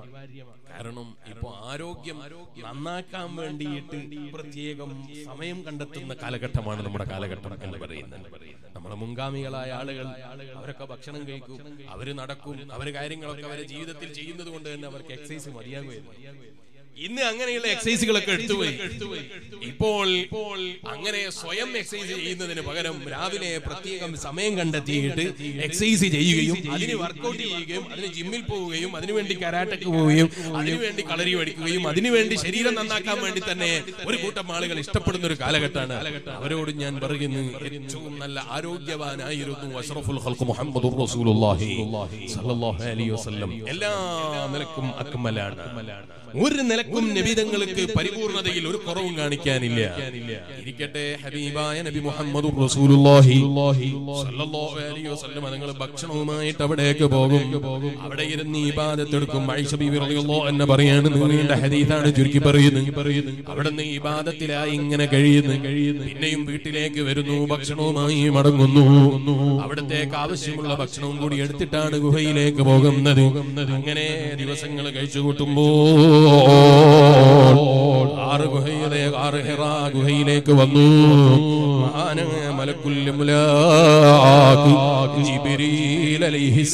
കാരണം ഇപ്പൊ ആരോഗ്യം നന്നാക്കാൻ വേണ്ടിയിട്ട് പ്രത്യേകം സമയം കണ്ടെത്തുന്ന കാലഘട്ടമാണ് നമ്മുടെ കാലഘട്ടം എന്ന് പറയുന്നത് നമ്മുടെ മുൻഗാമികളായ ആളുകൾ അവരൊക്കെ ഭക്ഷണം കഴിക്കും അവര് നടക്കും അവര് കാര്യങ്ങളൊക്കെ അവരെ ജീവിതത്തിൽ ചെയ്യുന്നത് കൊണ്ട് തന്നെ അവർക്ക് എക്സസൈസ് മതിയാകുമായിരുന്നു ഇന്ന് അങ്ങനെയുള്ള എക്സസൈസുകളൊക്കെ എടുത്തുപോയി ഇപ്പോൾ ഇപ്പോൾ അങ്ങനെ സ്വയം എക്സസൈസ് ചെയ്യുന്നതിന് പകരം രാവിലെ പ്രത്യേകം സമയം കണ്ടെത്തിയിട്ട് എക്സസൈസ് ചെയ്യുകയും അതിന് വർക്കൗട്ട് ചെയ്യുകയും അതിന് ജിമ്മിൽ പോവുകയും അതിനുവേണ്ടി കരാട്ടക്ക് പോവുകയും അതിനുവേണ്ടി കളരി പഠിക്കുകയും അതിനുവേണ്ടി ശരീരം നന്നാക്കാൻ വേണ്ടി തന്നെ ഒരു കൂട്ടം ആളുകൾ ഇഷ്ടപ്പെടുന്ന ഒരു കാലഘട്ടമാണ് അവരോട് ഞാൻ പറയുന്നു ഏറ്റവും നല്ല ആരോഗ്യവാനായിരുന്നു അഷ്റഫുൽ ഖൽഖ് മുഹമ്മദുർ റസൂലുള്ളാഹി സ്വല്ലല്ലാഹു അലൈഹി വസല്ലം എല്ലാ നിലക്കും അക്മലാണ് ഒരു നിലക്കും നബിതങ്ങൾക്ക് പരിപൂർണതയിൽ ഒരു കുറവും കാണിക്കാനില്ല ഇരിക്കട്ടെ ഹബീബായ നബി മുഹമ്മദ് റസൂലുള്ളാഹി സ്വല്ലല്ലാഹു അലൈഹി വസല്ലം നിങ്ങൾ ഭക്ഷണവുമായിട്ട് അവിടേക്ക് പോകും അവിടെ ഇരുന്ന് ഇബാദത്ത് എടുക്കും ആയിഷ ബീവി റളിയല്ലാഹു അൻഹ പറയാണ് നീണ്ട ഹദീസാണ് ചുരുക്കി പറയുന്നത് അവിടെ നിന്ന് ഇബാദത്തിലായി ഇങ്ങനെ കഴിയുന്നു പിന്നെയും വീട്ടിലേക്ക് വരുന്നു ഭക്ഷണവുമായി മടങ്ങുന്നു അവിടത്തേക്ക് ആവശ്യമുള്ള ഭക്ഷണവും കൂടി എടുത്തിട്ടാണ് ഗുഹയിലേക്ക് പോകുന്നത് അങ്ങനെ ദിവസങ്ങൾ കഴിച്ചു കൂട്ടുമ്പോൾ ആറ് ഗുഹയിലെ ആറ് ഹിറാ ഗുഹയിലേക്ക് വന്നു മഹാനായ മലക്കുൽ മുലാഖ് ജിബ്രീൽ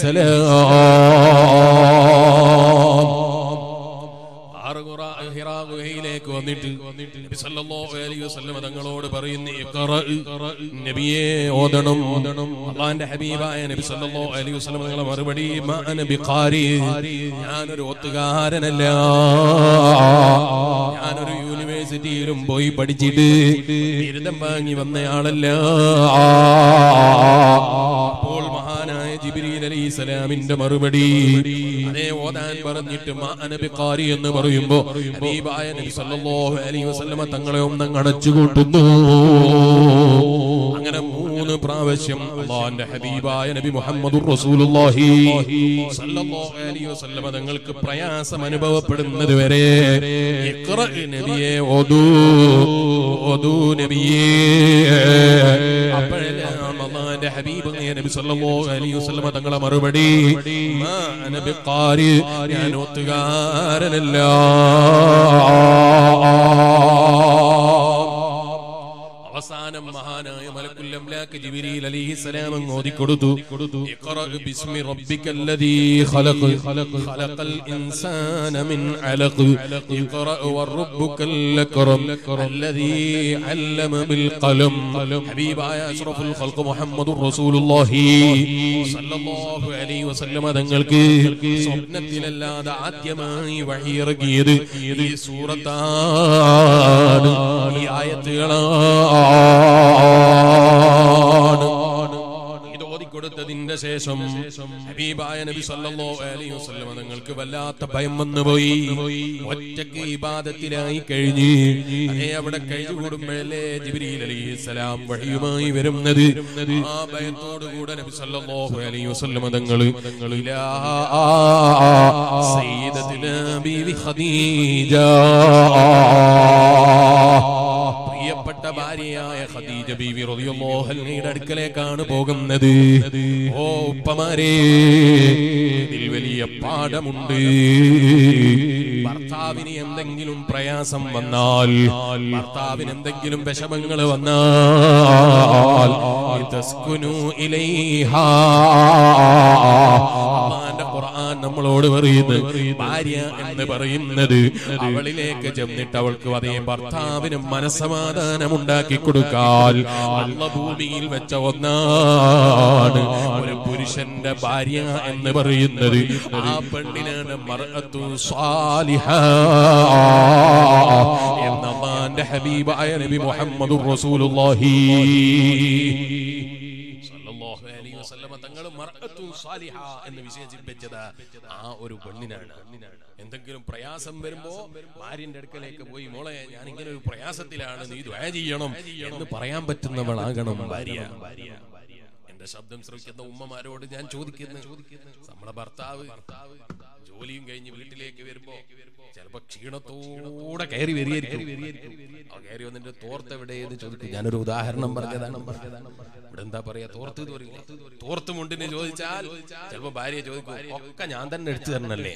അലൈഹിസ്സലാം ആറ് ഖുറാ ഹിറാ ഗുഹയിലേക്ക് വന്നിട്ട് നബി സല്ലല്ലാഹു അലൈഹി വസല്ലം തങ്ങളോട് പറയുന്നു ഇഖ്റ നബിയെ ഓതണം ഓതണം അള്ളാന്റെ ഹബീബായ നബി സല്ലല്ലാഹു അലൈഹി വസല്ലം തങ്ങളെ മറുപടി മാ അന ബിഖാരി ഞാനൊരു ഓത്തുകാരനല്ല ഞാനൊരു യൂണിവേഴ്സിറ്റിയിലും പോയി പഠിച്ചിട്ട് ബിരുദം വാങ്ങി വന്നയാളല്ല അപ്പോൾ മഹാനായ ജിബ്രീൽ അലൈഹി സ്വലാമിന്റെ മറുപടി അതേ ഓതാൻ പറഞ്ഞിട്ട് മാ അന ബിഖാരി എന്ന് പറയുമ്പോ ഹബീബായ നബി സല്ലല്ലാഹു അലൈഹി വസല്ലമ തങ്ങളെ ഒന്നും അടച്ചു കൂട്ടുന്നു അങ്ങനെ മൂന്ന് പ്രാവശ്യം അള്ളാന്റെ ഹബീബായ നബി മുഹമ്മദുർ റസൂലുള്ളാഹി സല്ലല്ലാഹു അലൈഹി വസല്ലമ തങ്ങൾക്ക് പ്രയാസം അനുഭവപ്പെടുന്നത് വരെ ഇഖ്റ നബിയെ ഓദൂ ഓദൂ നബിയെ അപ്പോഴെല്ലാം അള്ളാന്റെ ഹബീബ് നബി സല്ലല്ലാഹു അലൈഹി വസല്ലമ തങ്ങളെ മറുപടി മാ അന ബിഖാരി ഞാൻ ഒത്തുകാരനല്ല അവസാനം മഹാനായ മലക്കുൽ അംലാക്ക് ജിബ്രീൽ അലൈഹിസ്സലാം അങ്ങ് ഓതിക്കൊടുത്തു ഇഖ്റ ബിസ്മി റബ്ബിക്കല്ലദീ ഖലഖ് ഖലഖൽ ഇൻസാന മിൻ അലഖ് ഇഖ്റ വറബ്ബുക്കൽ അക്രം അല്ലദീ അല്ലമ ബിൽ ഖലം ഹബീബായ അഷ്റഫുൽ ഖൽഖ് മുഹമ്മദുർ റസൂലുള്ളാഹി സല്ലല്ലാഹു അലൈഹി വസല്ലമ തങ്ങൾക്ക് സ്വപ്നത്തിലല്ലാതെ ആദ്യമായി വഹിയിറങ്ങിയത് ഈ സൂറത്താണ് ഈ ആയത്തുകളാണ് ഇത് ഓതിക്കൊടുത്ത കൊടുത്തതിന്റെ ശേഷം ഹബീബായ നബി സല്ലല്ലാഹു അലൈഹി വസല്ലം നിങ്ങൾക്ക് വല്ലാത്ത ഭയം വന്നു പോയി ഒറ്റക്ക് ഇബാദത്തിലായി കഴിഞ്ഞ് അതേ അവിടെ കഴിഞ്ഞുകൂടുമ്പോഴല്ലേ ജിബ്രീൽ അലൈഹിസ്സലാം വഴിയുമായി വരുന്നത് ആ ഭയത്തോടു കൂടെ നബി സല്ലല്ലാഹു അലൈഹി വസല്ലം തങ്ങൾ ഇലാ സയ്യിദത്തിനാ ബീവി ഖദീജ പ്രിയപ്പെട്ട ഭാര്യയായ ഖദീജ ബീവി റളിയല്ലാഹു അൻഹയുടെ അടുക്കലേക്കാണ് പോകുന്നത് ഓ ഉപ്പമാരേ ഇതിൽ വലിയ പാഠമുണ്ട് ഭർത്താവിന് എന്തെങ്കിലും പ്രയാസം വന്നാൽ ഭർത്താവിന് എന്തെങ്കിലും വിഷമങ്ങൾ വന്നാൽ തസ്കുനു ഇലൈഹാ അള്ളാന്റെ ഖുർആൻ നമ്മളോട് പറയുന്നത് ഭാര്യ എന്ന് പറയുന്നത് അവളിലേക്ക് ചെന്നിട്ട് അവൾക്ക് അതേ ഭർത്താവിന് മനസ്സമാധാനം ഉണ്ടാക്കി കൊടുക്കാൻ അള്ള ഭൂമിയിൽ വെച്ച ഒന്നാണ് ഒരു പുരുഷന്റെ ഭാര്യ എന്ന് പറയുന്നത് ആ പെണ്ണിനാണ് മർഅത്തു സാലിഹ എന്ന അള്ളാന്റെ ഹബീബായ നബി മുഹമ്മദുർ റസൂലുള്ളാഹി സല്ലല്ലാഹു അലൈഹി വസല്ലമ തങ്ങൾ മർഅത്തു സാലിഹ എന്ന് വിശേഷിപ്പിച്ചത് ആ ഒരു പെണ്ണിനാണ് എന്തെങ്കിലും പ്രയാസം വരുമ്പോ ഭാര്യന്റെ അടുക്കലേക്ക് പോയി മോളെ ഞാൻ ഇങ്ങനെ ഒരു പ്രയാസത്തിലാണ് നീ ദ്വയ ചെയ്യണം എന്ന് പറയാൻ പറ്റുന്നവളാകണം ഭാര്യ എന്റെ ശബ്ദം ശ്രവിക്കുന്ന ഉമ്മമാരോട് ഞാൻ ചോദിക്കുന്നു നമ്മുടെ ഭർത്താവ് ജോലിയും കഴിഞ്ഞ് വീട്ടിലേക്ക് വരുമ്പോ ചിലപ്പോ ക്ഷീണത്തോടെ കയറി വരികയായിരിക്കും ആ കയറി വന്നിട്ട് തോർത്ത് എവിടെയെന്ന് ചോദിക്കും ഞാനൊരു ഉദാഹരണം പറഞ്ഞതാണ് ഇവിടെ എന്താ പറയാ തോർത്ത് എന്ന് പറയില്ലേ തോർത്ത് മുണ്ടിന് ചോദിച്ചാൽ ചിലപ്പോ ഭാര്യ ചോദിക്കും ഒക്കെ ഞാൻ തന്നെ എടുത്തു തരണല്ലേ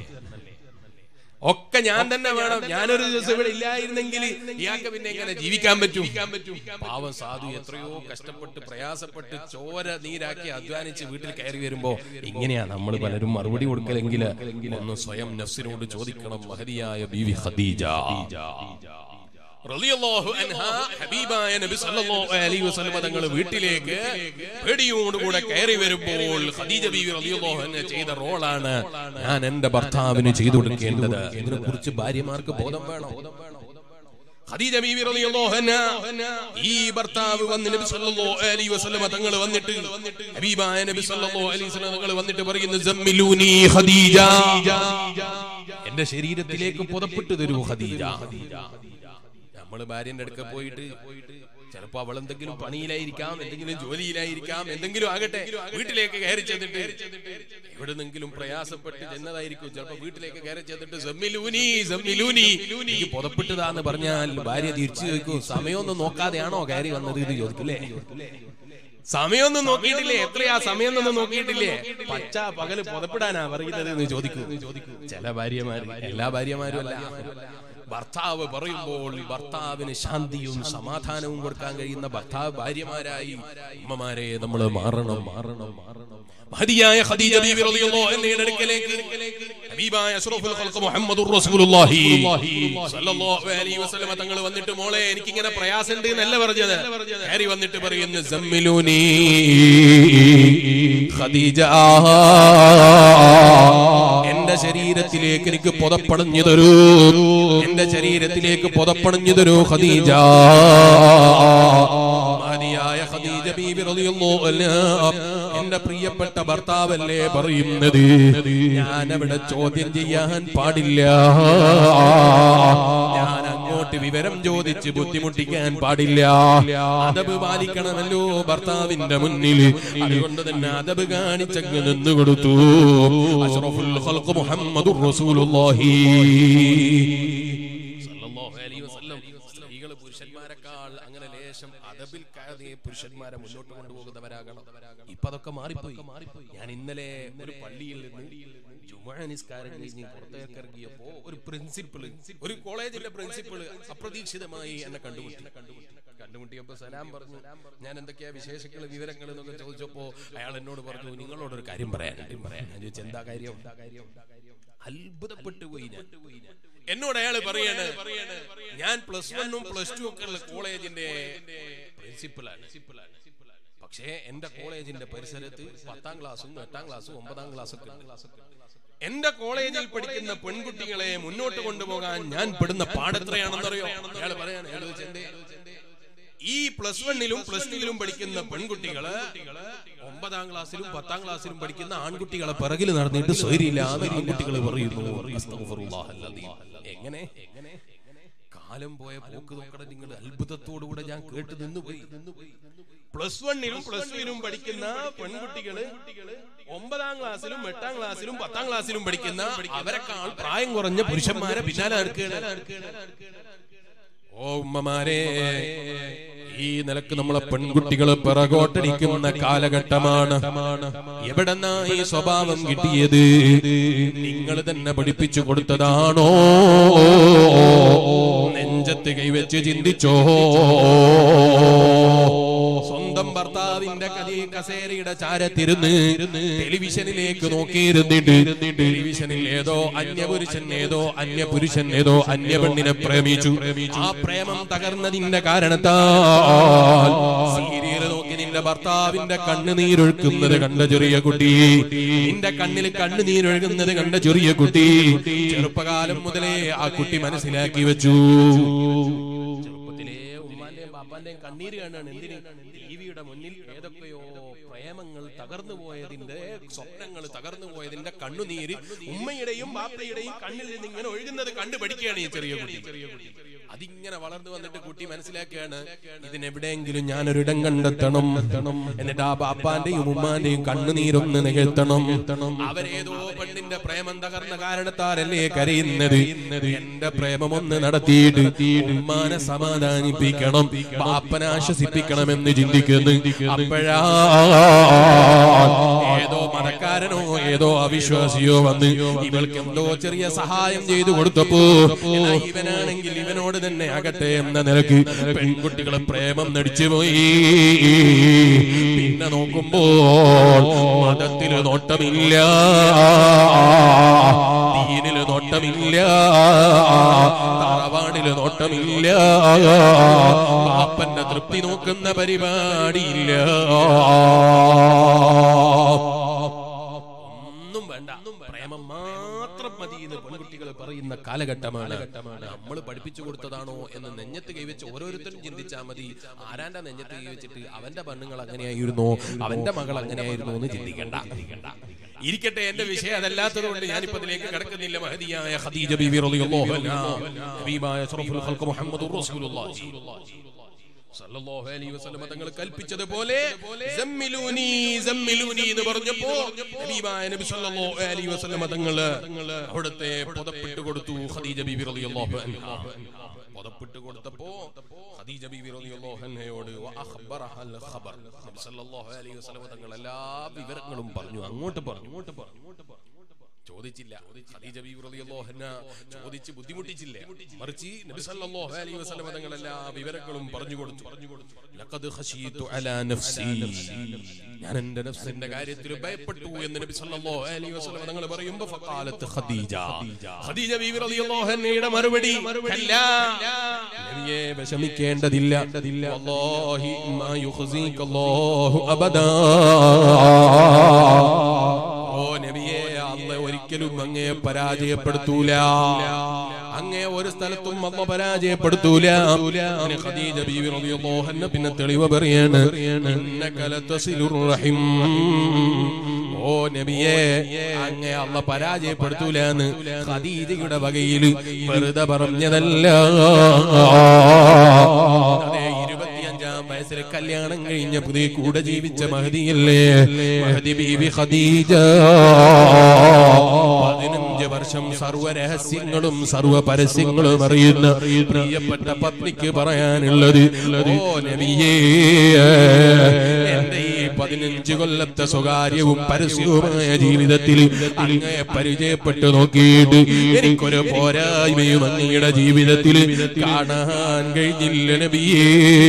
ഒക്കെ ഞാൻ തന്നെ വേണം ഞാനൊരു ദിവസം ഇവിടെ ഇല്ലായിരുന്നെങ്കിൽ ഇയാൾക്ക് പിന്നെ എങ്ങനെ ജീവിക്കാൻ പറ്റും പാവം സാധു എത്രയോ കഷ്ടപ്പെട്ട് പ്രയാസപ്പെട്ട് ചോര നീരാക്കി അധ്വാനിച്ച് വീട്ടിൽ കയറി വരുമ്പോ ഇങ്ങനെയാ നമ്മൾ പലരും മറുപടി കൊടുക്കലെങ്കിൽ ഒന്ന് സ്വയം നഫ്സിനോട് ചോദിക്കണം മഹതിയായ ബീവി ഖദീജ റളിയല്ലാഹു അൻഹ ഹബീബായ നബി സല്ലല്ലാഹു അലൈഹി വസല്ലം തങ്ങൾ വീട്ടിലേക്ക് പേടിയോടുകൂടെ കയറി വരുമ്പോൾ ഖദീജ ബീവി റളിയല്ലാഹു അൻഹ ചെയ്ത റോളാണ് ഞാൻ എന്റെ ഭർത്താവിന് ചെയ്തു കൊടുക്കേണ്ടത് ഇതിനെ കുറിച്ച് ഭാര്യമാർക്ക് ബോധം വേണം ഖദീജ ബീവി റളിയല്ലാഹു അൻഹ ഈ ഭർത്താവ് വന്ന് നബി സല്ലല്ലാഹു അലൈഹി വസല്ലം തങ്ങൾ വന്നിട്ട് ഹബീബായ നബി സല്ലല്ലാഹു അലൈഹി വസല്ലം തങ്ങൾ വന്നിട്ട് പറയുന്നു സമ്മിലൂനി ഖദീജ എന്റെ ശരീരത്തിലേക്ക് പുതപ്പിട്ട് തരൂ ഖദീജ നമ്മള് ഭാര്യന്റെ അടുക്ക പോയിട്ട് ചിലപ്പോ അവൾ എന്തെങ്കിലും പണിയിലായിരിക്കാം എന്തെങ്കിലും ജോലിയിലായിരിക്കാം എന്തെങ്കിലും ആകട്ടെ വീട്ടിലേക്ക് കയറി ചെന്നിട്ട് എവിടെന്നെങ്കിലും പ്രയാസപ്പെട്ട് ചെന്നതായിരിക്കും ചിലപ്പോ വീട്ടിലേക്ക് കയറി ചെന്നിട്ട് സമ്മിലൂനി സമ്മിലൂനി എനിക്ക് പുതപ്പിട്ടതാന്ന് പറഞ്ഞാൽ ഭാര്യ തിരിച്ചു ചോദിക്കും സമയമൊന്നും നോക്കാതെയാണോ കയറി വന്നത് ഇത് ചോദിക്കില്ലേ സമയമൊന്നും നോക്കിയിട്ടില്ലേ എത്രയാ സമയം ഒന്നും നോക്കിയിട്ടില്ലേ പച്ച പകല് പുതപ്പിടാനാ പറയുന്നത് എന്ന് ചോദിക്കൂ ചില ഭാര്യമാര് എല്ലാ ഭാര്യമാരും അല്ല ഭർത്താവ് പറയുമ്പോൾ ഭർത്താവിന് ശാന്തിയും സമാധാനവും കൊടുക്കാൻ കഴിയുന്ന ഭർത്താവ് ഭാര്യമാരായി ഉമ്മമാരെ നമ്മൾ മാറണം മാറണം മാറണം മഹദിയായ ഖദീജ ബീവി റളിയല്ലാഹു അൻഹയുടെ അടുക്കലേക്ക് ഹബീബായ അഷ്റഫുൽ ഖൽഖ് മുഹമ്മദുർ റസൂലുള്ളാഹി സ്വല്ലല്ലാഹു അലൈഹി വസല്ലം തങ്ങൾ വന്നിട്ട് മോളെ എനിക്ക് ഇങ്ങനെ പ്രയാസമുണ്ട് എന്നല്ല പറഞ്ഞത് കയറി വന്നിട്ട് പറയുന്നു സമ്മിലൂനി ഖദീജ എന്റെ ശരീരത്തിലേക്ക് എനിക്ക് പുതപ്പടഞ്ഞു തരൂ എന്റെ ശരീരത്തിലേക്ക് പുതപ്പടഞ്ഞു തരൂ ഖദീജ മഹദിയായ ഖദീജ ബീബി റളിയല്ലാഹു അൻഹ എന്റെ പ്രിയപ്പെട്ട ഭർത്താവല്ലേ പറയുന്നത് ഞാൻ അവിടെ ചോദ്യം ചെയ്യാൻ പാടില്ല ഞാൻ അങ്ങോട്ട് വിവരം ചോദിച്ച് ബുദ്ധിമുട്ടിക്കാൻ പാടില്ല അതബ് പാലിക്കണമല്ലോ ഭർത്താവിന്റെ മുന്നിൽ അതുകൊണ്ട് തന്നെ അതബ് കാണിച്ചങ്ങ് നിന്ന് കൊടുത്തു അഷ്റഫുൽ ഖൽഖ് മുഹമ്മദുർ റസൂലുള്ളാഹി സല്ലല്ലാഹു അലൈഹി വസല്ലം സ്ത്രീകൾ പുരുഷന്മാരെക്കാൾ അങ്ങനെ ലേശം അതബിൽ കയറിയ പുരുഷന്മാരെ മുന്നോട്ട് കൊണ്ടുപോകുന്നവരാകണം ഇപ്പൊ അതൊക്കെ മാറിപ്പോയി ഞാൻ ഇന്നലെ ഒരു പള്ളിയിൽ നിന്ന് ജുമാ നിസ്കാരം കഴിഞ്ഞ് പുറത്തേക്ക് ഇറങ്ങിയപ്പോ ഒരു പ്രിൻസിപ്പിൾ ഒരു കോളേജിന്റെ പ്രിൻസിപ്പിൾ അപ്രതീക്ഷിതമായി എന്നെ കണ്ടുമുട്ടി കണ്ടുമുട്ടിയപ്പോ സലാം പറഞ്ഞു ഞാൻ എന്തൊക്കെയാ വിശേഷങ്ങൾ വിവരങ്ങൾ എന്നൊക്കെ ചോദിച്ചപ്പോ അയാൾ എന്നോട് പറഞ്ഞു നിങ്ങളോടൊരു കാര്യം പറയാൻ പറയാൻ ഞാൻ ചോദിച്ചു എന്താ കാര്യം അത്ഭുതപ്പെട്ടു പോയി ഞാൻ എന്നോട് അയാൾ പറയാണ് ഞാൻ പ്ലസ് വണ്ണും പ്ലസ് ടു ഒക്കെ ഉള്ള കോളേജിന്റെ പ്രിൻസിപ്പലാണ് പക്ഷേ എന്റെ കോളേജിന്റെ പരിസരത്ത് പത്താം ക്ലാസ്സും എട്ടാം ക്ലാസ്സും ഒമ്പതാം ക്ലാസ്സും ഒക്കെ ഉണ്ട്. എന്റെ കോളേജിൽ പഠിക്കുന്ന പെൺകുട്ടികളെ മുന്നോട്ട് കൊണ്ടുപോകാൻ ഞാൻ പെടുന്ന പാടെത്രയാണെന്നറിയോ അയാൾ പറയാണ് അയാൾ ചോദിച്ചു, "എന്തേ?" ഈ പ്ലസ് വണ്ണിലും പ്ലസ് ടുവിലും പഠിക്കുന്ന പെൺകുട്ടികള് ഒമ്പതാം ഒമ്പതാം ക്ലാസ്സിലും പത്താം ക്ലാസ്സിലും പഠിക്കുന്ന ആൺകുട്ടികളെ പിറകിൽ നടന്നിട്ട് സ്വൈരില്ലാതെ ആൺകുട്ടികൾ പറയുന്നു അസ്തഗ്ഫിറുല്ലാഹ് അൽ-അദീം. എങ്ങനെ കാലം പോയ പോക്ക് നോക്കണ നിങ്ങൾ അത്ഭുതത്തോടുകൂടെ ഞാൻ കേട്ട് നിന്നുപോയി പ്ലസ് വണ്ണിലും പ്ലസ് ടുവിലും പഠിക്കുന്ന പെൺകുട്ടികള് ഒമ്പതാം ക്ലാസ്സിലും എട്ടാം ക്ലാസ്സിലും പത്താം ക്ലാസ്സിലും പഠിക്കുന്ന അവരെക്കാൾ പ്രായം കുറഞ്ഞ പുരുഷന്മാരെ പിന്നാലെ നടക്കുകയാണ് ഓ ഉമ്മമാരെ ഈ നിലക്ക് നമ്മളെ പെൺകുട്ടികൾ പിറകോട്ടടിക്കുന്ന കാലഘട്ടമാണ് എവിടെന്നാ ഈ സ്വഭാവം കിട്ടിയത് നിങ്ങൾ തന്നെ പഠിപ്പിച്ചു കൊടുത്തതാണോ നെഞ്ചത്ത് കൈവച്ച് ചിന്തിച്ചോ സ്വന്തം ഭർത്താവിന്റെ കലി കസേരയുടെ ചാരത്തിരുന്ന് ടെലിവിഷനിലേക്ക് നോക്കിയിരുന്നിട്ട് ടെലിവിഷനിൽ ഏതോ അന്യപുരുഷൻ ഏതോ അന്യപുരുഷൻ ഏതോ അന്യപെണ്ണിനെ പ്രേമിച്ചു ആ പ്രേമം തകർന്നതിന്റെ കാരണത്താൽ സീരിയൽ നോക്കി നിന്റെ ഭർത്താവിന്റെ കണ്ണുനീരൊഴുക്കുന്നത് കണ്ട ചെറിയ കുട്ടി നിന്റെ കണ്ണിൽ കണ്ണുനീരൊഴുകുന്നത് കണ്ട ചെറിയ കുട്ടി ചെറുപ്പകാലം മുതലേ ആ കുട്ടി മനസ്സിലാക്കി വെച്ചു ചെറുപ്പത്തിലേ ഉമ്മാന്റെയും ബാപ്പാന്റെയും കണ്ണീര് കാണാണ് എന്തിന് ടിവിയുടെ മുന്നിൽ ഏതൊക്കെയോ പ്രേമങ്ങൾ തകർന്നു പോയതിന്റെ സ്വപ്നങ്ങൾ തകർന്നു പോയതിന്റെ കണ്ണുനീര് ഉമ്മയുടെയും ബാപ്പയുടെയും കണ്ണിൽ നിന്ന് ഇങ്ങനെ ഒഴുകുന്നത് കണ്ടു പഠിക്കുകയാണ് ഈ ചെറിയ കുട്ടി അതിങ്ങനെ വളർന്നു വന്നിട്ട് കുട്ടി മനസ്സിലാക്കുകയാണ് ഇതിനെവിടെയെങ്കിലും ഞാനൊരിടം കണ്ടെത്തണം എന്നിട്ട് ആ ബാപ്പാന്റെയും ഉമ്മാന്റെയും കണ്ണുനീരൊന്ന് നികത്തണം അവരേതോ പെണ്ണിന്റെ പ്രേമം തകർന്ന കാരണത്താലല്ലേ കരയുന്നത് എന്റെ പ്രേമം ഒന്ന് നടത്തിയിട്ട് ഉമ്മാനെ സമാധാനിപ്പിക്കണം ബാപ്പനെ ആശ്വസിപ്പിക്കണമെന്ന് ചിന്തിക്കുന്നു അപ്പോഴാ ഏതോ മതക്കാരനോ ഏതോ അവിശ്വാസിയോ വന്ന് ഇവൾക്ക് എന്തോ ചെറിയ സഹായം ചെയ്തു കൊടുത്തപ്പോ എന്നാ ഇവനാണെങ്കിൽ ഇവനോട് തന്നെ ആകട്ടെ എന്ന നിലക്ക് പെൺകുട്ടികളെ പ്രേമം നടിച്ചുപോയി പിന്നെ നോക്കുമ്പോൾ മതത്തില് നോട്ടമില്ല ദീനില് നോട്ടമില്ല തറവാടില് നോട്ടമില്ല പാപ്പന്റെ തൃപ്തി നോക്കുന്ന പരിപാടിയില്ല ഒന്നും വേണ്ട പ്രേമം മാത്രം മതി എന്ന് പെൺകുട്ടികൾ പറയുന്ന കാലഘട്ടമാണ് നമ്മൾ പഠിപ്പിച്ചു കൊടുത്തതാണോ എന്ന് നെഞ്ഞത്ത് കൈവച്ച് ഓരോരുത്തരും ചിന്തിച്ചാൽ മതി ആരാന്റെ നെഞ്ഞത്ത് കൈവച്ചിട്ട് അവന്റെ പെണ്ണുങ്ങൾ അങ്ങനെയായിരുന്നു അവന്റെ മകൾ അങ്ങനെയായിരുന്നു എന്ന് ചിന്തിക്കണ്ട ഇരിക്കട്ടെ എന്റെ വിഷയം അതല്ലാത്തത് കൊണ്ട് ഞാനിപ്പോ അതിലേക്ക് കിടക്കുന്നില്ല മഹതിയായ ഖദീജ ബീവി റളിയല്ലാഹു അൻഹാ ഹബീബായ അഷ്റഫുൽ ഖൽഖ് മുഹമ്മദുർ റസൂലുള്ളാഹി സല്ലല്ലാഹു അലൈഹി വസല്ലം തങ്ങൾ കൽപ്പിച്ചതുപോലെ സമ്മിലൂനി സമ്മിലൂനി എന്ന് പറഞ്ഞപ്പോ ഹബീബായ നബി സല്ലല്ലാഹു അലൈഹി വസല്ലം തങ്ങൾ അവിടുത്തെ പുതപ്പിട്ട് കൊടുത്തു ഖദീജ ബീബി റളിയല്ലാഹു അൻഹാ പുതപ്പിട്ട് കൊടുത്തപ്പോ ഖദീജ ബീബി റളിയല്ലാഹു അൻഹയോട് വഅഖബറഹൽ ഖബർ നബി സല്ലല്ലാഹു അലൈഹി വസല്ലം തങ്ങൾ എല്ലാ വിവരങ്ങളും പറഞ്ഞു അങ്ങോട്ട് പറഞ്ഞു അങ്ങോട്ട് പറഞ്ഞു അങ്ങോട്ട് പറഞ്ഞു ചോദിച്ചില്ല ഖദീജ ബീവി റളിയല്ലാഹു അൻഹ ചോദിച്ച് ബുദ്ധിമുട്ടിച്ചില്ല മറിച്ച് നബി സല്ലല്ലാഹു അലൈഹി വസല്ലം തങ്ങൾ എല്ലാ വിവരങ്ങളും പറഞ്ഞു കൊടുത്തു ലഖദ് ഖശീതു അലാ നഫ്സി ഞാൻ എൻ്റെ നഫ്സിന്റെ കാര്യത്തിൽ ഭയപ്പെട്ടു എന്ന് നബി സല്ലല്ലാഹു അലൈഹി വസല്ലം തങ്ങൾ പറയുമ്പോൾ ഫഖാലത്ത് ഖദീജ ഖദീജ ബീവി റളിയല്ലാഹു അൻഹയുടെ മറുപടി കല്ലാ നബിയെ വിഷമിക്കേണ്ടതില്ല വല്ലാഹി മാ യുഖ്സീക അല്ലാഹു അബദാ ഓ നബിയെ അല്ല ഒരിക്കലും അങ്ങേ പരാജയപ്പെടുത്തൂല അങ്ങേ ഒരു സ്ഥലത്തും അമ്മ പരാജയപ്പെടുത്തൂല അങ്ങനെ ഖദീജ ബീവി റളിയല്ലാഹു അൻഹ പിന്നെ തെളിവ് പറയാണ് ഇന്നക ലതസിലുർ റഹിം ഓ നബിയെ അങ്ങേ അല്ല പരാജയപ്പെടുത്തൂല എന്ന് ഖദീജയുടെ വകയിൽ വെറുതെ പറഞ്ഞതല്ല അതെ ഇരുപത്തിയഞ്ചാം വയസ്സിൽ കല്യാണം കഴിഞ്ഞ പുതിയ കൂടെ ജീവിച്ച മഹദിയല്ലേ മഹദി ബീവി ഖദീജ പതിനഞ്ച് വർഷം സർവ്വ രഹസ്യങ്ങളും സർവ്വ പരസ്യങ്ങളും അറിയുന്ന പ്രിയപ്പെട്ട പത്നിക്ക് പറയാനുള്ളത് ഓ നബിയേ എന്റെ ഈ പതിനഞ്ച് കൊല്ലത്തെ സ്വകാര്യവും പരസ്യവുമായ ജീവിതത്തിൽ അങ്ങയെ പരിചയപ്പെട്ടു നോക്കിയിട്ട് എനിക്കൊരു പോരായ്മയും അങ്ങയുടെ ജീവിതത്തിൽ കാണാൻ കഴിഞ്ഞില്ല നബിയേ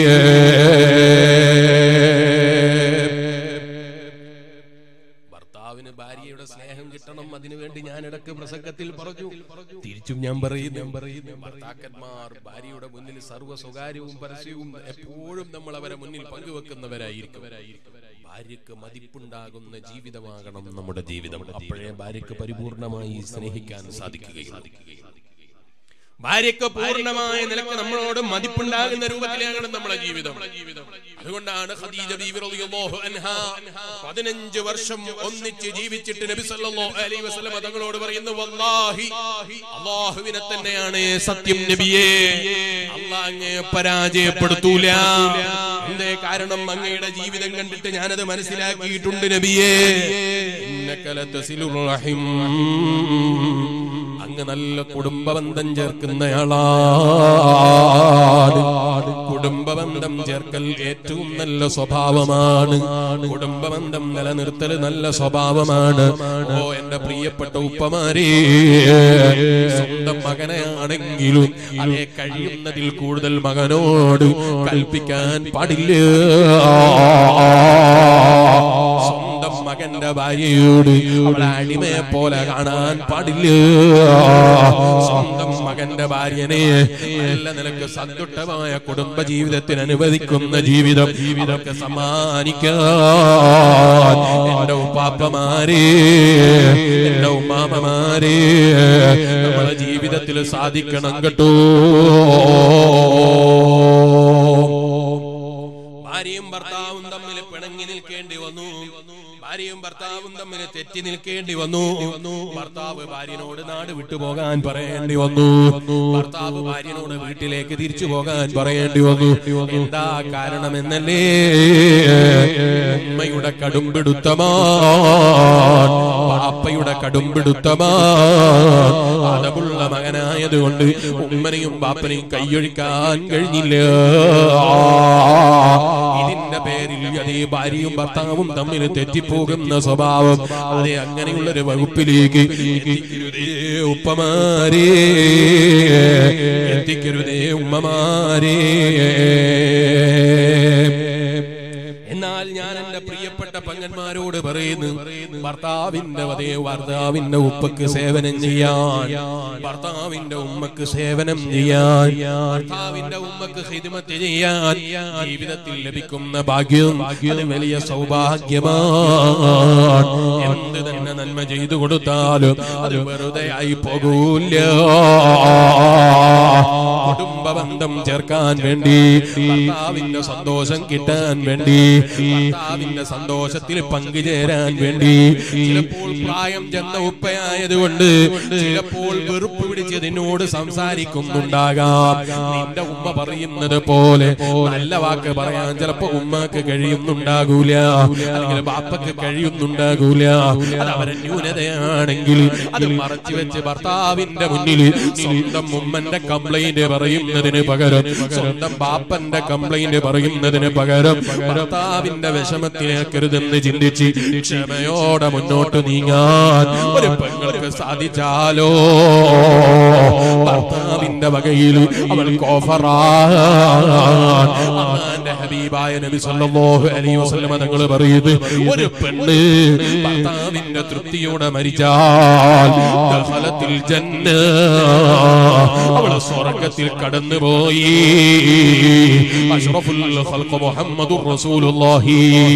ഭർത്താവിന് ഭാര്യയുടെ സ്നേഹം കിട്ടണം അതിനുവേണ്ടി ഞാൻ ഇടക്ക് പ്രസംഗത്തിൽ പറഞ്ഞു തിരിച്ചും ഞാൻ പറയുന്നു ഞാൻ പറയുന്നു ഭർത്താക്കന്മാർ ഭാര്യയുടെ മുന്നിൽ സർവ്വ സ്വകാര്യവും പരസ്യവും എപ്പോഴും നമ്മൾ അവരെ മുന്നിൽ പങ്കുവെക്കുന്നവരായിരിക്കും ഭാര്യക്ക് മതിപ്പുണ്ടാകുന്ന ജീവിതമാകണം നമ്മുടെ ജീവിതം അപ്പോഴേ ഭാര്യക്ക് പരിപൂർണമായി സ്നേഹിക്കാൻ സാധിക്കുകയുള്ളൂ ഭാര്യക്ക് പൂർണ്ണമായ നിലക്ക് നമ്മളോട് മതിപ്പുണ്ടാകുന്ന രൂപത്തിലാകണം നമ്മളെ ജീവിതം അതുകൊണ്ടാണ് ഖദീജ ബീവി റളിയല്ലാഹു അൻഹാ 15 വർഷം ഒന്നിച്ച് ജീവിച്ചിട്ട് നബി സല്ലല്ലാഹു അലൈഹി വസല്ലം തങ്ങളോട് പറയുന്നു വല്ലാഹി അല്ലാഹുവിനെ തന്നെയാണ് സത്യം നബിയേ അല്ലാഹ് അങ്ങയെ പരാജയപ്പെടുത്തൂല എന്തേ കാരണം അങ്ങയുടെ ജീവിതം കണ്ടിട്ട് ഞാനത് മനസ്സിലാക്കിയിട്ടുണ്ട് നബിയേ ഇന്നക ലതസിലുർ റഹിം അങ്ങ് നല്ല കുടുംബബന്ധം ചേർക്കുന്നയാളാണ് കുടുംബബന്ധം ചേർക്കൽ ഏറ്റവും നല്ല സ്വഭാവമാണ് കുടുംബബന്ധം നിലനിർത്തൽ നല്ല സ്വഭാവമാണ് ഓ എന്റെ പ്രിയപ്പെട്ട ഉപ്പമാരെ സ്വന്തം മകനെയാണെങ്കിലും അതേ കഴിയുന്നതിൽ കൂടുതൽ മകനോട് കൽപ്പിക്കാൻ പാടില്ല സ്വന്തം മകന്റെ ഭാര്യയോട് അവളെ അടിമയെ പോലെ കാണാൻ പാടില്ല സ്വന്തം മകന്റെ ഭാര്യനെ നല്ല നിലക്ക് സന്തുഷ്ടമായ കുടുംബ ജീവിതത്തിന് അനുവദിക്കുന്ന ജീവിതം ജീവിതമൊക്കെ സമ്മാനിക്കാൻ എന്റെ ഉപ്പാപ്പമാരെ എന്റെ ഉമ്മാമമാരെ നമ്മളെ ജീവിതത്തിൽ സാധിക്കണം കേട്ടോ ഭാര്യയും ഭർത്താവും തമ്മിൽ പിണങ്ങി നിൽക്കേണ്ടി വന്നു ഭാര്യയും ഭർത്താവും തമ്മിൽ തെറ്റി നിൽക്കേണ്ടി വന്നു ഭർത്താവ് ഭാര്യനോട് നാട് വിട്ടുപോകാൻ പറയേണ്ടി വന്നു ഭർത്താവ് ഭാര്യനോട് വീട്ടിലേക്ക് തിരിച്ചു പോകാൻ പറയേണ്ടി വന്നു എന്താ കാരണമെന്നല്ലേ ഉമ്മയുടെ കടുംപിടുത്തമാ പാപ്പയുടെ കടുംപിടുത്തമാ അതമുള്ള മകനായതുകൊണ്ട് ഉമ്മനെയും ബാപ്പനെയും കൈയൊഴിക്കാൻ കഴിഞ്ഞില്ല ഇതിന്റെ പേരിൽ അതേ ഭാര്യയും ഭർത്താവും തമ്മിൽ തെറ്റിപ്പോകുന്ന സ്വഭാവം അതെ അങ്ങനെയുള്ള ഒരു വകുപ്പിലേക്ക് എത്തിക്കരുതേ ഉപ്പമാരേ എത്തിക്കരുതേ ഉമ്മമാരേ എന്നാൽ ഞാൻ എന്റെ പ്രിയപ്പെട്ട പങ്ങന്മാരോട് പറയുന്നു ഭർത്താവിന്റെ അതേ ഭർത്താവിന്റെ ഉപ്പക്ക് സേവനം ചെയ്യാൻ ഭർത്താവിന്റെ ഉമ്മക്ക് സേവനം ചെയ്യാൻ ഭർത്താവിന്റെ ഉമ്മക്ക് ഹിദ്മത്ത് ചെയ്യാൻ ജീവിതത്തിൽ ലഭിക്കുന്ന ഭാഗ്യം അത് വലിയ സൗഭാഗ്യമാണ് എന്ത് തന്നെ നന്മ ചെയ്തു കൊടുത്താലും അത് വെറുതെ ആയി പോകൂല കുടുംബ ബന്ധം ചേർക്കാൻ വേണ്ടി ഭർത്താവിന്റെ സന്തോഷം കിട്ടാൻ വേണ്ടി ഭർത്താവിന്റെ സന്തോഷത്തിൽ പങ്കുചേരാൻ വേണ്ടി ചിലപ്പോൾ പ്രായം ചെന്ന ഉപ്പയായതുകൊണ്ട് ചിലപ്പോൾ വെറുപ്പ് പിടിച്ച് നിന്നോട് സംസാരിക്കുന്നുണ്ടാകാം നിന്റെ ഉമ്മ പറയുന്നത് പോലെ നല്ല വാക്ക് പറയാൻ ചിലപ്പോ ഉമ്മക്ക് കഴിയുന്നുണ്ടാകൂല അല്ലെങ്കിൽ ബാപ്പക്ക് കഴിയുന്നുണ്ടാകൂല അത് അവരെ ന്യൂനതയാണെങ്കിൽ അത് മറച്ചു വെച്ച് ഭർത്താവിന്റെ മുന്നിൽ സ്വന്തം ഉമ്മന്റെ കംപ്ലൈന്റ് പറയുന്നതിന് പകരം സ്വന്തം ബാപ്പന്റെ കംപ്ലൈന്റ് പറയുന്നതിന് പകരം ഭർത്താവിന്റെ വിഷമത്തിലേക്കരുതെന്ന് ചിന്തിച്ച് ക്ഷമയോടെ മുന്നോട്ട് നീങ്ങാൻ ഒരു പെങ്ങൾക്ക് സാധിച്ചാലോ ഭർത്താവിന്റെ വകയിൽ അവൾക്ക് ഓഫറാന്റെ ഹബീബായ നബി സല്ലല്ലാഹു അലൈഹി വസല്ലമ തങ്ങൾ പറയുന്നത് ഒരു പെണ്ണ് ഭർത്താവിന്റെ തൃപ്തിയോടെ മരിച്ചാൽ ദഖലത്തിൽ ജന്ന അവൾ സ്വർഗ്ഗത്തിൽ കടന്നുപോയി അഷ്റഫുൽ ഖൽഖ് മുഹമ്മദുർ റസൂലുള്ളാഹി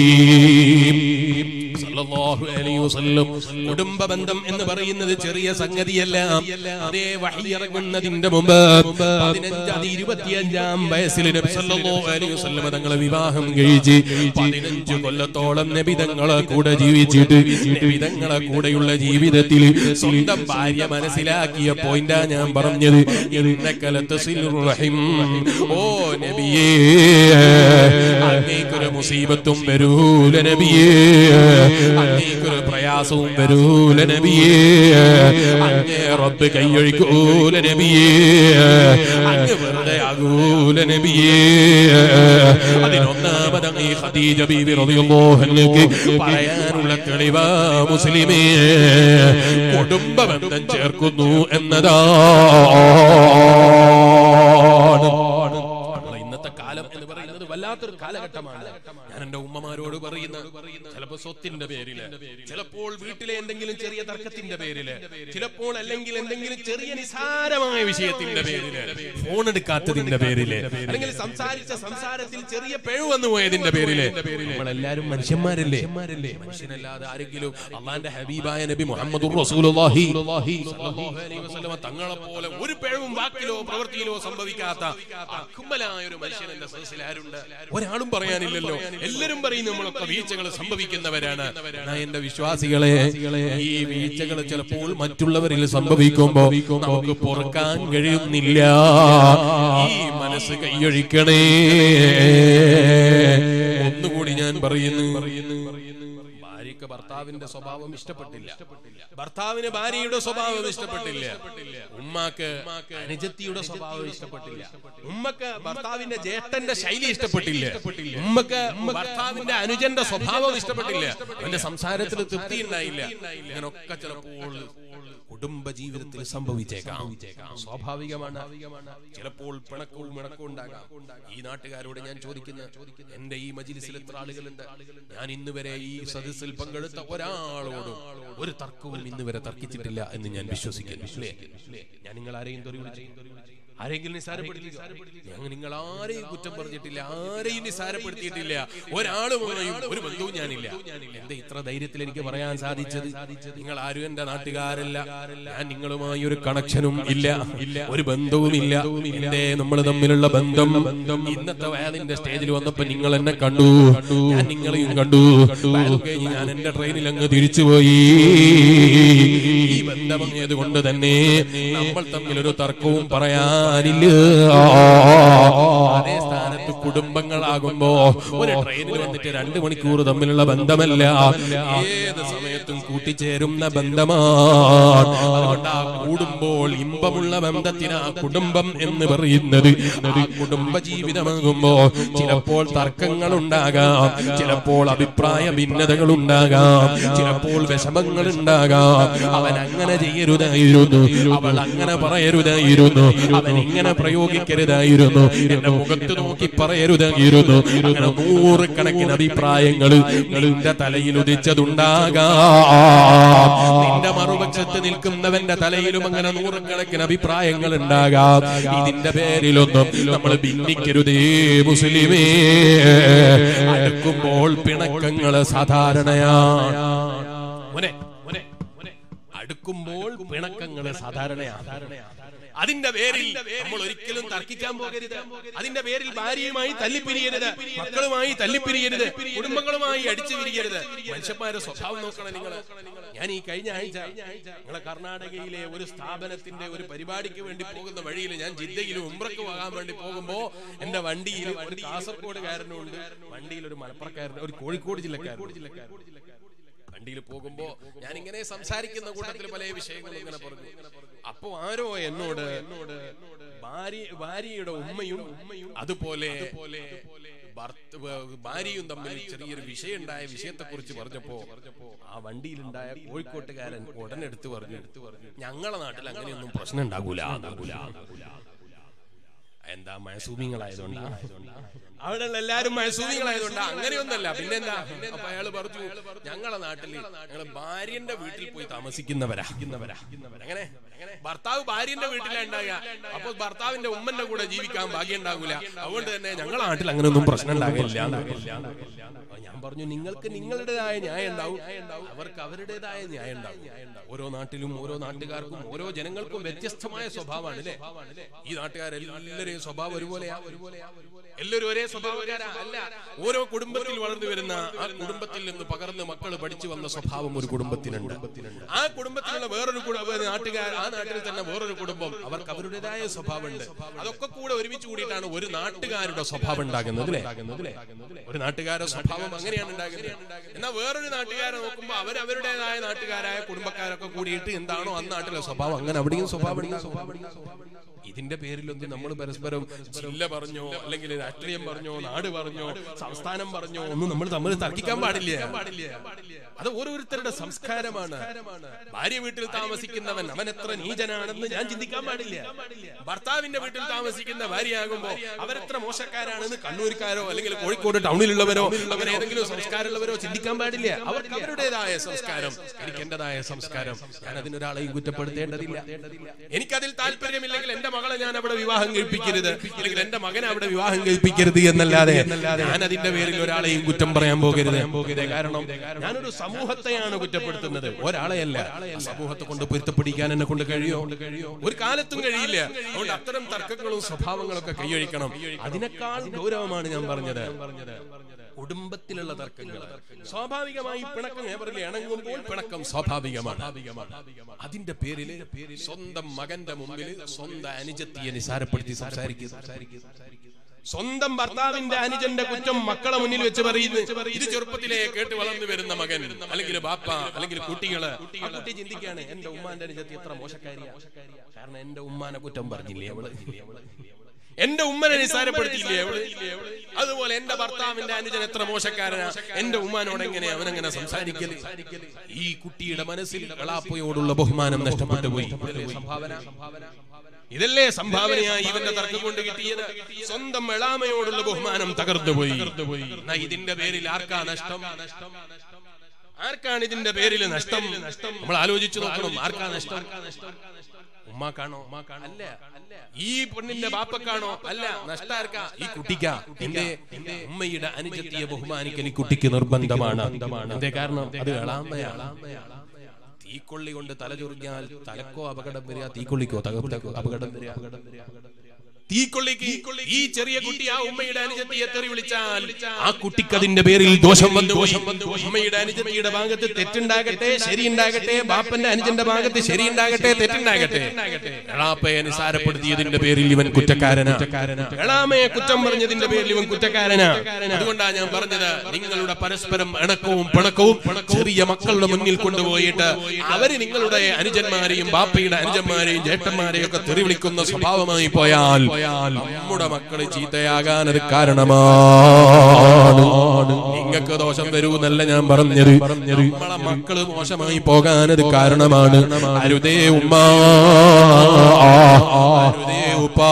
സല്ലല്ലാഹു അലൈഹി വസല്ലം കുടുംബ ബന്ധം എന്ന് പറയുന്നത് ചെറിയ സംഗതിയല്ല അതേ വഹി ഇറങ്ങുന്നതിന്റെ മുമ്പ് പതിനഞ്ചാം ഇരുപത്തിയഞ്ചാം വയസ്സിൽ നബി സല്ലല്ലാഹു അലൈഹി വസല്ലം തങ്ങളെ വിവാഹം കഴിച്ച് പതിനഞ്ച് കൊല്ലത്തോളം നബി തങ്ങളെ കൂടെ ജീവിച്ചിട്ട് നബി തങ്ങളെ കൂടെയുള്ള ജീവിതത്തിൽ സ്വന്തം ഭാര്യ മനസ്സിലാക്കിയ പോയിന്റാ ഞാൻ പറഞ്ഞത് എന്നക്കലത്ത് റഹിം ഓ നബിയേ അങ്ങേക്കൊരു മുസീബത്തും വരൂല നബിയേ അങ്ങേക്കൊരു പ്രയാസവും വരൂല നബിയേ അങ്ങേ റബ്ബ് കൈയൊഴിക്കൂല നബിയേ അങ്ങ് വെറുതെ ആകൂല നബിയേ അതിനൊന്നാമത് അങ്ങ് ഈ ഖദീജ ബീവി റളിയല്ലാഹു അൻഹയ്ക്ക് പറയാനുള്ള തെളിവാ മുസ്ലിമേ കുടുംബ ബന്ധം ചേർക്കുന്നു എന്നതാണ് നമ്മളെ ഇന്നത്തെ കാലം എന്ന് പറയുന്നത് വല്ലാത്തൊരു കാലഘട്ടമാണ് ഞാൻ എന്റെ ഉമ്മമാരോട് പറയുന്ന ചിലപ്പോ സ്വത്തിന്റെ പേരില് ചിലപ്പോൾ വീട്ടിലെ എന്തെങ്കിലും ചെറിയ തർക്കത്തിന്റെ പേരില് ചിലപ്പോൾ അല്ലെങ്കിൽ എന്തെങ്കിലും ചെറിയ നിസാരമായ വിഷയത്തിന്റെ പേരില് ഫോൺ എടുക്കാത്തതിന്റെ പേരില് അല്ലെങ്കിൽ സംസാരിച്ച സംസാരത്തിൽ ചെറിയ പിഴവ് വന്നു പോയതിന്റെ പേരില് നമ്മളെല്ലാരും മനുഷ്യന്മാരല്ലേ മനുഷ്യനല്ലാതെ ആരെങ്കിലും അള്ളാന്റെ ഹബീബായ നബി മുഹമ്മദ് റസൂലുള്ളാഹി സ്വല്ലല്ലാഹു അലൈഹി വസല്ലമ തങ്ങളെ പോലെ ഒരു പിഴവും വാക്കിലോ പ്രവൃത്തിയിലോ സംഭവിക്കാത്ത അക്കുമ്പലായ ഒരു മനുഷ്യൻ എന്റെ സദസ്സിൽ ആരുണ്ട് ഒരാളും പറയാനില്ലല്ലോ എല്ലാരും പറയും നമ്മളൊക്കെ വീഴ്ചകൾ സംഭവിക്കുന്നവരാണ് എന്നാ എന്റെ വിശ്വാസികളെ ഈ വീഴ്ചകൾ ചിലപ്പോൾ മറ്റുള്ളവരിൽ സംഭവിക്കുമ്പോ നമുക്ക് പൊറുക്കാൻ കഴിയുന്നില്ല ഈ മനസ്സ് കൈയൊഴിക്കണേ ഒന്നുകൂടി ഞാൻ പറയുന്നു ഭാര്യക്ക് ഭർത്താവിന്റെ സ്വഭാവം ഇഷ്ടപ്പെട്ടില്ല ഭർത്താവിന് ഭാര്യയുടെ സ്വഭാവം ഇഷ്ടപ്പെട്ടില്ല ഉമ്മാക്ക് അനുജത്തിയുടെ സ്വഭാവം ഇഷ്ടപ്പെട്ടില്ല ഉമ്മക്ക് ഭർത്താവിന്റെ ജ്യേഷ്ഠന്റെ ശൈലി ഇഷ്ടപ്പെട്ടില്ല ഉമ്മക്ക് ഭർത്താവിന്റെ അനുജന്റെ സ്വഭാവം ഇഷ്ടപ്പെട്ടില്ല അവന്റെ സംസാരത്തിൽ തൃപ്തി ഉണ്ടായില്ല ഇങ്ങനൊക്കെ ചിലപ്പോൾ കുടുംബ ജീവിതത്തിൽ സംഭവിച്ചേക്കാം സ്വാഭാവികമാണ് ചിലപ്പോൾ പിണക്കവും ഇണക്കവും ഉണ്ടാകാം ഈ നാട്ടുകാരോട് ഞാൻ ചോദിക്കുന്ന എന്റെ ഈ മജിലിസിൽ എത്ര ആളുകളുണ്ട് ഞാൻ ഇന്ന് വരെ ഈ സദസ്സിൽ പങ്കെടുത്ത ഒരാളോടും ഒരു തർക്കവും ഇന്ന് വരെ തർക്കിച്ചിട്ടില്ല എന്ന് ഞാൻ വിശ്വസിക്കുന്നു അല്ലേ? ഞാൻ നിങ്ങൾ ആരെയും തെറി വിളിച്ചു ആരെങ്കിലും നിസാരപ്പെടുത്തിയോ ഞങ്ങൾ നിങ്ങൾ ആരെയും കുറ്റം പറഞ്ഞിട്ടില്ല ആരെയും നിസാരപ്പെടുത്തിയിട്ടില്ല ഒരാളുമായും ഒരു ബന്ധവും ഞാനില്ല എന്താ ഇത്ര ധൈര്യത്തിൽ എനിക്ക് പറയാൻ സാധിച്ചത് നിങ്ങൾ ആരും എന്റെ നാട്ടുകാരല്ല ഞാൻ നിങ്ങളുമായി ഒരു കണക്ഷനും ഇല്ല ഒരു ബന്ധവുമില്ല എന്റെ നമ്മൾ തമ്മിലുള്ള ബന്ധം ഇന്നത്തെ വയലിന്റെ സ്റ്റേജിൽ വന്നപ്പോ നിങ്ങൾ എന്നെ കണ്ടു ഞാൻ നിങ്ങളെയും കണ്ടു വയൽ കഴിഞ്ഞ് ഞാൻ എന്റെ ട്രെയിനിൽ അങ്ങ് തിരിച്ചുപോയി ഈ ബന്ധമായത് കൊണ്ട് തന്നെ നമ്മൾ തമ്മിൽ ഒരു തർക്കവും പറയാനില്ല അതേ സ്ഥാനത്ത് കുടുംബങ്ങളാകുമ്പോ ഒരു ട്രെയിനിൽ വന്നിട്ട് രണ്ട് മണിക്കൂർ തമ്മിലുള്ള ബന്ധമല്ല ഏത് സമയത്തും കൂട്ടിച്ചേരുന്ന ബന്ധമാണ് അതുകൊണ്ട് ആ കൂടുമ്പോൾ ഇമ്പമുള്ള ബന്ധത്തിന് ആ കുടുംബം എന്ന് പറയുന്നത് ആ കുടുംബ ജീവിതമാകുമ്പോ ചിലപ്പോൾ തർക്കങ്ങൾ ഉണ്ടാകാം ചിലപ്പോൾ അഭിപ്രായ ഭിന്നതകൾ ഉണ്ടാകാം ചിലപ്പോൾ വിഷമങ്ങൾ ഉണ്ടാകാം അവൻ അങ്ങനെ ചെയ്യരുതായിരുന്നു അവൾ അങ്ങനെ പറയരുതായിരുന്നു അവൻ ഇങ്ങനെ പ്രയോഗിക്കരുതായിരുന്നു എന്റെ മുഖത്ത് നോക്കി പറയരുതായിരുന്നു അങ്ങനെ നൂറുകണക്കിന് അഭിപ്രായങ്ങൾ നിന്റെ തലയിൽ ഉദിച്ചതുണ്ടാകാം നിന്റെ മറുപക്ഷത്ത് നിൽക്കുന്നവന്റെ തലയിലും അങ്ങനെ നൂറുകണക്കിന് അഭിപ്രായങ്ങൾ ഉണ്ടാകാം ഇതിന്റെ പേരിലൊന്നും നമ്മൾ ഭിന്നിക്കരുതേ മുസ്ലിമേ അടുക്കുമ്പോൾ പിണക്കങ്ങള് സാധാരണയാണ് മോനെ, മോനെ, മോനെ. അടുക്കുമ്പോൾ പിണക്കങ്ങള് സാധാരണയാണ് അതിന്റെ പേരിൽ നമ്മൾ ഒരിക്കലും തർക്കിക്കാൻ പോകരുത് അതിന്റെ പേരിൽ ഭാര്യയുമായി തല്ലിപ്പിരിയരുത് മക്കളുമായി തല്ലിപ്പിരിയരുത് കുടുംബങ്ങളുമായി അടിച്ചു പിരിയരുത് മനുഷ്യന്മാരുടെ സ്വഭാവം നോക്കണം നിങ്ങൾ ഞാൻ ഈ കഴിഞ്ഞ ആഴ്ച നിങ്ങളെ കർണാടകയിലെ ഒരു സ്ഥാപനത്തിന്റെ ഒരു പരിപാടിക്ക് വേണ്ടി പോകുന്ന വഴിയിൽ ഞാൻ ജിദ്ദയിൽ ഉംറക്ക് പോകാൻ വേണ്ടി പോകുമ്പോ എന്റെ വണ്ടിയിൽ ഒരു കാസർഗോഡുകാരനും ഉണ്ട് വണ്ടിയിൽ ഒരു മലപ്പുറക്കാരൻ ഒരു കോഴിക്കോട് ജില്ലക്കാരൻ വണ്ടിയിൽ പോകുമ്പോ ഞാൻ ഇങ്ങനെ സംസാരിക്കുന്ന കൂട്ടത്തിൽ പല വിഷയങ്ങളും ഇങ്ങനെ പറഞ്ഞു അപ്പോ ആരോ എന്നോട് എന്നോട് ഭാര്യ ഭാര്യയുടെ ഉമ്മയും ഉമ്മയും അതുപോലെ ഭർത്ത- ഭാര്യയും തമ്മിൽ ചെറിയൊരു വിഷയം ഉണ്ടായ വിഷയത്തെ കുറിച്ച് പറഞ്ഞപ്പോ ആ വണ്ടിയിലുണ്ടായ കോഴിക്കോട്ടുകാരൻ ഉടനെ എടുത്തു പറഞ്ഞു ഞങ്ങളെ നാട്ടിൽ അങ്ങനെയൊന്നും പ്രശ്നം ഉണ്ടാകൂല ഉണ്ടാകൂല എന്താ മഴസൂമിങ്ങളായതുകൊണ്ടാ അവിടെയുള്ള എല്ലാരും മഴസൂമികളായതുകൊണ്ടാ അങ്ങനെയൊന്നല്ല പിന്നെന്താ അപ്പൊ അയാള് പറഞ്ഞു ഞങ്ങളെ നാട്ടില് ഞങ്ങള് ഭാര്യന്റെ വീട്ടിൽ പോയി താമസിക്കുന്നവരാ അങ്ങനെ ഭർത്താവ് ഭാര്യന്റെ വീട്ടിലാ ഉണ്ടാകുക അപ്പൊ ഭർത്താവിന്റെ ഉമ്മന്റെ കൂടെ ജീവിക്കാൻ ഭാഗ്യം ഉണ്ടാകൂല അതുകൊണ്ട് തന്നെ ഞങ്ങളെ നാട്ടിൽ അങ്ങനെയൊന്നും പ്രശ്നം ഉണ്ടാകില്ല അപ്പൊ ഞാൻ പറഞ്ഞു നിങ്ങൾക്ക് നിങ്ങളുടേതായ ന്യായം ഉണ്ടാവും അവർക്ക് അവരുടേതായ ന്യായം ഉണ്ടാവും ഓരോ നാട്ടിലും ഓരോ നാട്ടുകാർക്കും ഓരോ ജനങ്ങൾക്കും വ്യത്യസ്തമായ സ്വഭാവമാണ് അല്ലേ ഈ നാട്ടുകാരെല്ലാവരെയും സ്വഭാവം ഒരുപോലെയാ എല്ലാവരും ഒരേ സ്വഭാവക്കാരാ അല്ല ഓരോ കുടുംബത്തിൽ വളർന്നു വരുന്ന ആ കുടുംബത്തിൽ നിന്ന് പകർന്ന് മക്കൾ പഠിച്ചു വന്ന സ്വഭാവം ഒരു കുടുംബത്തിനുണ്ട് ആ കുടുംബത്തിലുള്ള വേറൊരു കുടുംബ നാട്ടുകാർ ആ നാട്ടിൽ തന്നെ വേറൊരു കുടുംബം അവർക്ക് അവരുടേതായ സ്വഭാവമുണ്ട് അതൊക്കെ കൂടെ ഒരുമിച്ച് കൂടിയിട്ടാണ് ഒരു നാട്ടുകാരുടെ സ്വഭാവം ഉണ്ടാകുന്നത് അല്ലേ ഒരു നാട്ടുകാരുടെ സ്വഭാവം അങ്ങനെയാണ് ഉണ്ടാകുന്നത് എന്നാൽ വേറൊരു നാട്ടുകാരെ നോക്കുമ്പോൾ അവർ അവരുടേതായ നാട്ടുകാരായ കുടുംബക്കാരൊക്കെ കൂടിയിട്ട് എന്താണോ ആ നാട്ടിലെ സ്വഭാവം അങ്ങനെ അവിടെയും സ്വഭാവം ഉണ്ടാകും. ഇതിന്റെ പേരിലൊന്നും നമ്മൾ പരസ്പരം പരസ്പരം ജില്ല പറഞ്ഞോ അല്ലെങ്കിൽ രാഷ്ട്രീയം പറഞ്ഞോ നാട് പറഞ്ഞോ സംസ്ഥാനം പറഞ്ഞോ ഒന്നും നമ്മൾ തമ്മിൽ തർക്കിക്കാൻ പാടില്ല അത് ഓരോരുത്തരുടെ സംസ്കാരമാണ് ഭാര്യ വീട്ടിൽ താമസിക്കുന്നവൻ അവൻ എത്ര നീചനാണെന്ന് ഞാൻ ചിന്തിക്കാൻ പാടില്ല ഭർത്താവിന്റെ വീട്ടിൽ താമസിക്കുന്ന ഭാര്യയാകുമ്പോ അവരെത്ര മോശക്കാരാണെന്ന് കണ്ണൂർക്കാരോ അല്ലെങ്കിൽ കോഴിക്കോട് ടൗണിലുള്ളവരോ അങ്ങനെ ഏതെങ്കിലും സംസ്കാരമുള്ളവരോ ചിന്തിക്കാൻ പാടില്ല അവർക്ക് അവരുടേതായ സംസ്കാരം എനിക്ക് എന്റേതായ സംസ്കാരം ഞാൻ അതിനൊരാളെയും കുറ്റപ്പെടുത്തേണ്ടതില്ല എനിക്കതിൽ താല്പര്യമില്ലെങ്കിൽ എന്റെ മകളെ ഞാൻ അവിടെ വിവാഹം കഴിപ്പിക്കരുത് അല്ലെങ്കിൽ എന്റെ മകനെ അവിടെ വിവാഹം കഴിപ്പിക്കരുത് എന്നല്ലാതെ ഞാൻ അതിന്റെ പേരിൽ ഒരാളെയും കുറ്റം പറയാൻ പോകരുത് പോകരുത് കാരണം ഞാനൊരു സമൂഹത്തെയാണ് കുറ്റപ്പെടുത്തുന്നത് ഒരാളെയല്ല സമൂഹത്തെ കൊണ്ട് പൊരുത്തപ്പിടിക്കാൻ എന്നെ കൊണ്ട് കഴിയോ ഒരു കാലത്തും കഴിയില്ല അതുകൊണ്ട് അത്തരം തർക്കങ്ങളും സ്വഭാവങ്ങളും ഒക്കെ കൈയൊഴിക്കണം അതിനേക്കാൾ ഗൗരവമാണ് ഞാൻ പറഞ്ഞത് കുടുംബത്തിലുള്ള തർക്കങ്ങൾ സ്വാഭാവികമായി പിണക്കം ഞാൻ പറഞ്ഞില്ലേ ഇണങ്ങുമ്പോൾ പിണക്കം സ്വാഭാവികമാണ് അതിന്റെ പേരിൽ സ്വന്തം മകന്റെ മുമ്പിൽ സ്വന്തം അനുജത്തിയെ നിസാരപ്പെടുത്തി സംസാരിക്കുക സ്വന്തം ഭർത്താവിന്റെ അനുജന്റെ കുറ്റം മക്കളെ മുന്നിൽ വെച്ച് പറയുന്നു ഇത് ചെറുപ്പത്തിലെ കേട്ട് വളർന്നു വരുന്ന മകൻ അല്ലെങ്കിൽ ബാപ്പ അല്ലെങ്കിൽ കുട്ടികള് ആ കുട്ടി ചിന്തിക്കാണ് എന്റെ ഉമ്മാന്റെ അനുജത്തി എത്ര മോശക്കാരിയാ കാരണം എന്റെ ഉമ്മാനെ കുറ്റം പറഞ്ഞില്ലേ അവള് എന്റെ ഉമ്മനെ നിസാരപ്പെടുത്തിയില്ലേ അവള് അതുപോലെ എന്റെ ഭർത്താവിന്റെ അനുജൻ എത്ര മോശക്കാരനാ എന്റെ ഉമ്മാനോട് എങ്ങനെ അവനെങ്ങനെ സംസാരിക്കല് ഈ കുട്ടിയുടെ മനസ്സിൽ കളാപ്പയോടുള്ള ബഹുമാനം നഷ്ടപ്പെട്ടു പോയി സംഭാവന ഇതല്ലേ സംഭാവനയായി ഇവന്റെ തർക്കം കൊണ്ട് കിട്ടിയത് സ്വന്തം എളാമയോടുള്ള ബഹുമാനം തകർന്നുപോയി എന്നാ ഇതിന്റെ പേരിൽ ആർക്കാ നഷ്ടം ആർക്കാണ് ഇതിന്റെ പേരിൽ നഷ്ടം നമ്മൾ ആലോചിച്ചു നോക്കണം ആർക്കാ നഷ്ടം ഉമ്മാക്കാണോ അല്ല ഈ പെണ്ണിന്റെ ബാപ്പക്കാണോ അല്ല നഷ്ടാർക്ക ഈ കുട്ടിക്ക എന്റെ ഉമ്മയുടെ അനുജത്തിയെ ബഹുമാനിക്കൽ ഈ കുട്ടിക്ക് നിർബന്ധമാണ് എന്തേ കാരണം അത് എളാമയാണ് തീക്കൊള്ളി കൊണ്ട് തല ചൊറിഞ്ഞാൽ തലക്കോ അപകടം വരിക തീക്കൊള്ളിക്കോ തകർത്തക്കോ അപകടം വരിക തീക്കൊള്ളിക്ക് ഈ ചെറിയ കുട്ടി ആ ഉമ്മയുടെ അനുജത്തിയെ തെറി വിളിച്ചാൽ ആ കുട്ടിക്ക് അതിന്റെ പേരിൽ ദോഷം വന്നു ദോഷം വന്നു ഉമ്മയുടെ അനുജത്തിയുടെ ഭാഗത്ത് തെറ്റുണ്ടാകട്ടെ ശരിയുണ്ടാകട്ടെ ബാപ്പന്റെ അനുജന്റെ ഭാഗത്ത് ശരിയുണ്ടാകട്ടെ തെറ്റുണ്ടാകട്ടെ എളാപ്പയെ നിസാരപ്പെടുത്തിയതിന്റെ പേരിൽ ഇവൻ കുറ്റക്കാരനാ എളാമയെ കുറ്റം പറഞ്ഞതിന്റെ പേരിൽ ഇവൻ കുറ്റക്കാരനാ അതുകൊണ്ടാണ് ഞാൻ പറഞ്ഞത് നിങ്ങളുടെ പരസ്പരം ഇണക്കവും പിണക്കവും ചെറിയ മക്കളുടെ മുന്നിൽ കൊണ്ടുപോയിട്ട് അവര് നിങ്ങളുടെ അനുജന്മാരെയും ബാപ്പയുടെ അനുജന്മാരെയും ജേട്ടന്മാരെയും ഒക്കെ തെറി വിളിക്കുന്ന സ്വഭാവമായി പോയാൽ നമ്മുടെ മക്കള് ചീത്തയാകാൻ അത് കാരണമാണ് നിങ്ങൾക്ക് ദോഷം വരൂന്നല്ല ഞാൻ പറഞ്ഞത് നമ്മളെ മക്കള് മോശമായി പോകാൻ അത് കാരണമാണ് അരുതേ ഉമ്മ അരുതേ ഉപ്പാ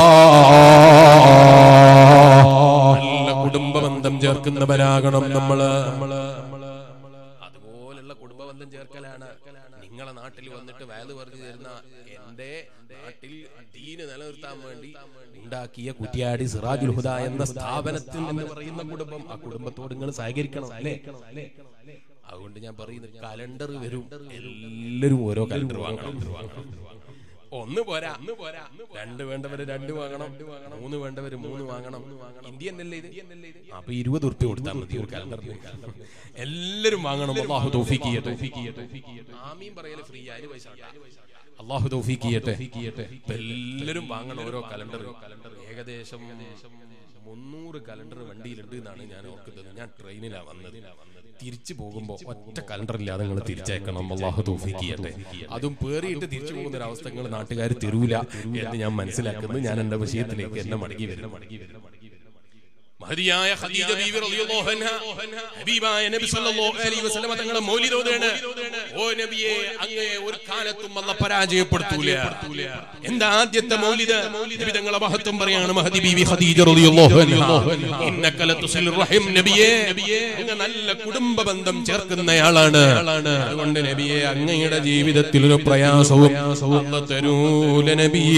നല്ല കുടുംബ ബന്ധം ചേർക്കുന്നവരാകണം നമ്മള് അതുപോലുള്ള കുടുംബ ബന്ധം ചേർക്കലാണ് നിങ്ങളെ നാട്ടിൽ വന്നിട്ട് വയല് പറഞ്ഞു തരുന്ന എന്റെ നാട്ടിൽ ദീന് നിലനിർത്താൻ വേണ്ടി ഉണ്ടാക്കിയ കുറ്റിയാടി സിറാജുൽ ഹുദ എന്ന സ്ഥാപനത്തിൽ നിന്ന് പറയുന്ന കുടുംബം ആ കുടുംബത്തോട് നിങ്ങൾ സഹകരിക്കണം അല്ലേ അതുകൊണ്ട് ഞാൻ പറയുന്നത് കലണ്ടർ വരും എല്ലാരും ഓരോ കലണ്ടർ വാങ്ങണം ഒന്ന് പോരാ രണ്ട് വേണ്ടവര് രണ്ട് വാങ്ങണം മൂന്ന് വേണ്ടവര് മൂന്ന് വാങ്ങണം ഇന്ത്യൻ അല്ലേ ഇത് അപ്പൊ ഇരുപത് ഉറുപ്പ്യ കൊടുത്താൽ മതി ഒരു കലണ്ടറിന് എല്ലാരും വാങ്ങണം അള്ളാഹു തൗഫീഖ് ചെയ്യട്ടെ ആമീൻ പറയല് ഫ്രീ ആയി പൈസ അള്ളാഹു തൗഫീഖ് ചെയ്യട്ടെ ഇപ്പൊ എല്ലാരും വാങ്ങണം ഓരോ കലണ്ടർ ഏകദേശം മുന്നൂറ് കലണ്ടർ വണ്ടിയിലുണ്ട് എന്നാണ് ഞാൻ ഓർക്കുന്നത് ഞാൻ ട്രെയിനിലാണ് വന്നത് തിരിച്ചു പോകുമ്പോ ഒറ്റ കലണ്ടർ ഇല്ലാതെ നിങ്ങൾ തിരിച്ചയക്കണം അള്ളാഹു തൗഫീഖ് ചെയ്യട്ടെ അതും പേറിയിട്ട് തിരിച്ചു പോകുന്ന ഒരു അവസ്ഥ നിങ്ങൾ നാട്ടുകാർ തരൂല എന്ന് ഞാൻ മനസ്സിലാക്കുന്നു ഞാൻ എന്റെ വിഷയത്തിലേക്ക് എന്നെ മടങ്ങി വരും മടങ്ങി വരും മഹതിയായ ഖദീജ ബീവി റളിയല്ലാഹു അൻഹ ഹബീബായ നബി സല്ലല്ലാഹു അലൈഹി വസല്ലമ തങ്ങളെ മൗലിദ് ഓതുകയാണ് ഓ നബിയെ അങ്ങയെ ഒരു കാലത്തും അല്ല പരാജയപ്പെടുത്തൂല എന്താ ആദ്യത്തെ മൗലിദ് നബി തങ്ങളെ മഹത്വം പറയാണ് മഹദി ബീവി ഖദീജ റളിയല്ലാഹു അൻഹ ഇന്നക ലതുസിൽ റഹിം നബിയെ അങ്ങ് നല്ല കുടുംബ ബന്ധം ചേർക്കുന്നയാളാണ് അതുകൊണ്ട് നബിയെ അങ്ങയുടെ ജീവിതത്തിൽ ഒരു പ്രയാസവും അല്ല തരൂല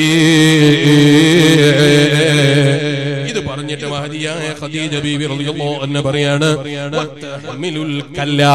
നബിയേ ഇത് പറഞ്ഞിട്ട് മഹദിയായ ഖദീജ ബീവി റളിയല്ലാഹു അൻഹ പറയാണ് വത്തഹ്മിലുൽ കല്ലാ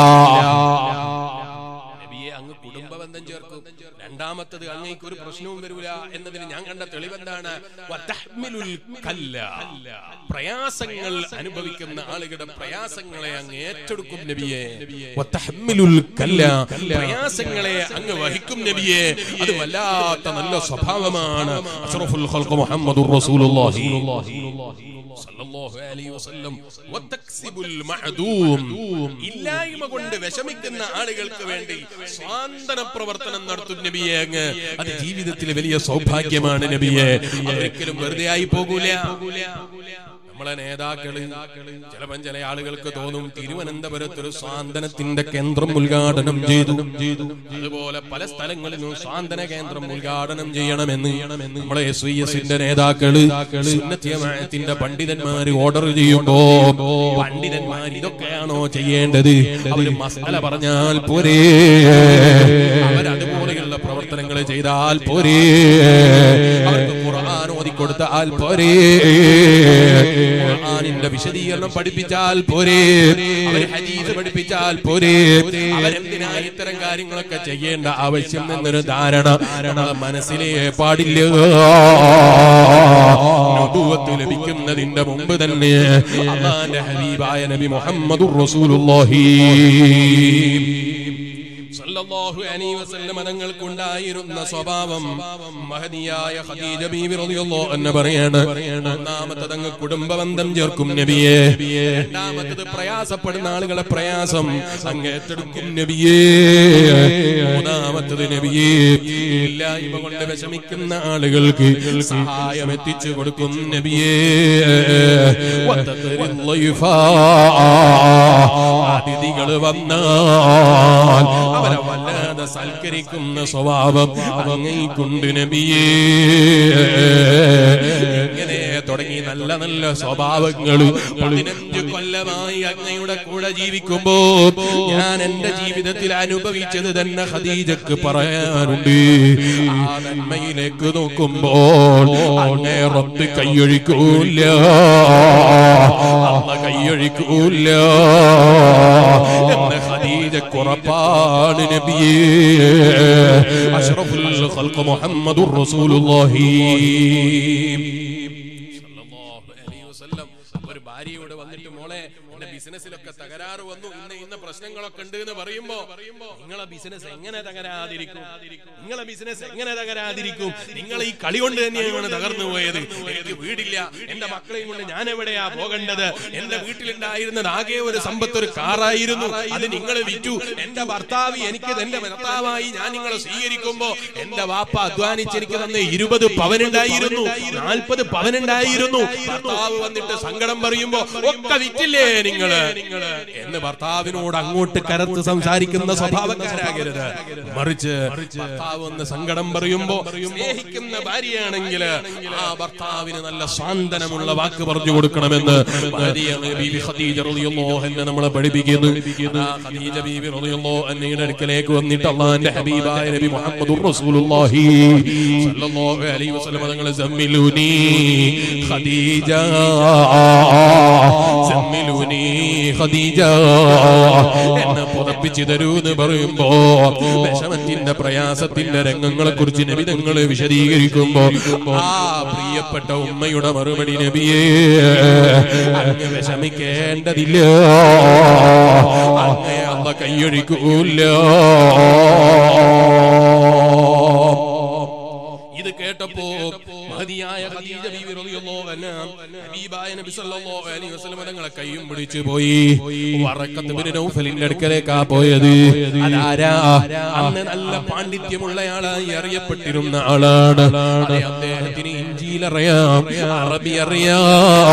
നബിയെ അങ്ങ് കുടുംബ ബന്ധം ചേർക്കും രണ്ടാമത്തത് അങ്ങേക്ക് ഒരു പ്രശ്നവും വരൂല എന്നതിന് ഞാൻ കണ്ട തെളിവെന്താണ് വതഹ്മിലുൽ കല്ല പ്രയാസങ്ങൾ അനുഭവിക്കുന്ന ആളുകളുടെ പ്രയാസങ്ങളെ അങ്ങ് ഏറ്റെടുക്കും നബിയെ വതഹ്മിലുൽ കല്ല പ്രയാസങ്ങളെ അങ്ങ് വഹിക്കും നബിയെ അത് വല്ലാത്ത നല്ല സ്വഭാവമാണ് അഷ്റഫുൽ ഖൽഖ് മുഹമ്മദുർ റസൂലുള്ളാഹി സല്ലല്ലാഹു അലൈഹി വസല്ലം വതക്സിബുൽ മഅദൂം ഇല്ലായ്മ കൊണ്ട് വിഷമിക്കുന്ന ആളുകൾക്ക് വേണ്ടി സ്വാന്തന പ്രവർത്തനം നടത്തും നബിയെ നബിയെ അങ്ങ് അത് ജീവിതത്തിൽ വലിയ സൗഭാഗ്യമാണ് നബിയെ ഒരിക്കലും വെറുതെ ആയി പോകൂല നമ്മളെ നേതാക്കള് ചിലപ്പം ചില ആളുകൾക്ക് തോന്നും തിരുവനന്തപുരത്ത് ഒരു സ്വാന്തനത്തിന്റെ കേന്ദ്രം ഉദ്ഘാടനം ചെയ്തു അതുപോലെ പല സ്ഥലങ്ങളിലും സ്വാന്തന കേന്ദ്രം ഉദ്ഘാടനം ചെയ്യണമെന്ന് നമ്മളെ എസ് വി എസിന്റെ നേതാക്കള് സുന്നത്യമായത്തിന്റെ പണ്ഡിതന്മാര് ഓർഡർ ചെയ്യുമ്പോ പണ്ഡിതന്മാർ ഇതൊക്കെയാണോ ചെയ്യേണ്ടത് അവര് മസാല പറഞ്ഞാൽ പോരേ അവരതുപോലെയുള്ള പ്രവർത്തനങ്ങൾ ചെയ്താൽ പോരേ അവർക്ക് ഖുർആൻ ഓതിക്കൊടുത്താൽ പോരേ ഖുർആനിന്റെ വിശദീകരണം പഠിപ്പിച്ചാൽ പോരേ അവർ ഹദീസ് പഠിപ്പിച്ചാൽ പോരേ അവരെന്തിനാ ഇത്തരം കാര്യങ്ങളൊക്കെ ചെയ്യേണ്ട ആവശ്യം എന്നൊരു ധാരണ നമ്മളെ മനസ്സിലേ പാടില്ല നബുവത്ത് ലഭിക്കുന്നതിന്റെ മുമ്പ് തന്നെ അള്ളാന്റെ ഹബീബായ നബി മുഹമ്മദുർ റസൂലുള്ളാഹി സല്ലല്ലാഹു അലൈഹി വസല്ലം തങ്ങൾക്കുണ്ടായിരുന്ന സ്വഭാവം മഹദിയായ ഖദീജ ബീവി റളിയല്ലാഹു അൻഹ പറയാണ് ഒന്നാമത്തെ തങ്ങ് കുടുംബ ബന്ധം ചേർക്കും നബിയെ രണ്ടാമത്തത് പ്രയാസപ്പെടുന്ന ആളുകളെ പ്രയാസം അങ്ങ് ഏറ്റെടുക്കും നബിയെ മൂന്നാമത്തത് നബിയെ ഇല്ലായ്മ കൊണ്ട് വിഷമിക്കുന്ന ആളുകൾക്ക് സഹായം എത്തിച്ചു കൊടുക്കും നബിയെ വത്തഖരിൽ ളൈഫാ. അതിഥികൾ വന്നാൽ അവരെ വല്ലാതെ സൽക്കരിക്കുന്ന സ്വഭാവം അങ്ങേക്കുണ്ട് നബിയേ ഇങ്ങനെ തുടങ്ങി നല്ല നല്ല സ്വഭാവങ്ങൾ പതിനഞ്ച് കൊല്ലമായി അങ്ങയുടെ കൂടെ ജീവിക്കുമ്പോ ഞാൻ എന്റെ ജീവിതത്തിൽ അനുഭവിച്ചത് തന്നെ ഖദീജക്ക് പറയാനുണ്ട് ആ നന്മയിലേക്ക് നോക്കുമ്പോൾ അങ്ങേ റബ്ബ് കൈയൊഴിക്കൂല അല്ല കൈയൊഴിക്കൂല എന്ന് ഖദീജക്കുറപ്പാണ് നബിയേ അഷ്റഫുൽ ഖൽഖ് മുഹമ്മദുർ റസൂലുള്ളാഹി സല്ലല്ലാഹു അലൈഹി വസല്ലം ഒരു ഭാര്യയോട് വന്നിട്ട് മോളെ എന്റെ ബിസിനസ്സിലൊക്കെ തകരാറ് വന്നു ഇന്ന ഇന്ന പ്രശ്നങ്ങളൊക്കെ ഉണ്ട് എന്ന് പറയുമ്പോ നിങ്ങളെ ബിസിനസ് എങ്ങനെ തകരാതിരിക്കും നിങ്ങളെ ബിസിനസ് എങ്ങനെ തകരാതിരിക്കും നിങ്ങൾ ഈ കളി കൊണ്ട് തന്നെയാണ് തകർന്നു പോയത് എനിക്ക് വീടില്ല എന്റെ മക്കളെയും കൊണ്ട് ഞാൻ എവിടെയാ പോകേണ്ടത് എന്റെ വീട്ടിലുണ്ടായിരുന്നത് ആകെ ഒരു സമ്പത്ത് ഒരു കാറായിരുന്നു അത് നിങ്ങൾ വിറ്റു എന്റെ ഭർത്താവ് എനിക്ക് എന്റെ ഭർത്താവായി ഞാൻ നിങ്ങളെ സ്വീകരിക്കുമ്പോ എന്റെ വാപ്പ അധ്വാനിച്ച് എനിക്ക് തന്ന ഇരുപത് പവനുണ്ടായിരുന്നു നാൽപ്പത് പവനുണ്ടായിരുന്നു ഭർത്താവ് വന്നിട്ട് സങ്കടം പറയുമ്പോ ഒക്കെ വിറ്റില്ലേ നിങ്ങള് എന്ന് ഭർത്താവിനോട് അങ്ങോട്ട് കരത്ത് സംസാരിക്കുന്ന സ്വഭാവക്കാരാകരുത് മറിച്ച് ഭർത്താവ് വന്ന് സങ്കടം പറയുമ്പോ സ്നേഹിക്കുന്ന ഭാര്യയാണെങ്കിൽ ആ ഭർത്താവിന് നല്ല സാന്ത്വനമുള്ള വാക്ക് പറഞ്ഞു കൊടുക്കണമെന്ന് ഭാര്യ ബീവി ഖദീജ റളിയല്ലാഹു അൻഹ നമ്മളെ പഠിപ്പിക്കുന്നു ആ ഖദീജ ബീവി റളിയല്ലാഹു അൻഹയുടെ അടുക്കലേക്ക് വന്നിട്ട് അള്ളാഹിന്റെ ഹബീബായ നബി മുഹമ്മദുർ റസൂലുള്ളാഹി സ്വല്ലല്ലാഹു അലൈഹി വസല്ലം തങ്ങൾ സമ്മിലുനി ഖദീജ സമ്മിലുനി ഖദീജ എന്നെ പുതപ്പിച്ചു തരൂ എന്ന് പറയുമ്പോ വിഷമത്തിന്റെ പ്രയാസത്തിന്റെ രംഗങ്ങളെ കുറിച്ച് നബിതങ്ങൾ വിശദീകരിക്കുമ്പോ ആ പ്രിയപ്പെട്ട ഉമ്മയുടെ മറുപടി നബിയേ അങ്ങ് വിഷമിക്കേണ്ടതില്ല അങ്ങേ അമ്മ കൈയൊഴിക്കൂല ഇത് കേട്ടപ്പോ മഹതിയായ ഖദീജ ബീവി റളിയല്ലാഹു അൻഹ ഹബീബായ നബി സല്ലല്ലാഹു അലൈഹി വസല്ലം തങ്ങളെ കൈയും പിടിച്ചു പോയി വറക്കത്ത് ബിൻ നൗഫലിന്റെ അടുക്കലേക്കാ പോയത് അതാരാ അന്ന് നല്ല പാണ്ഡിത്യമുള്ളയാളായി അറിയപ്പെട്ടിരുന്ന ആളാണ് അതെ, അദ്ദേഹത്തിന് ഇഞ്ചിയിൽ അറിയാം അറബി അറിയാം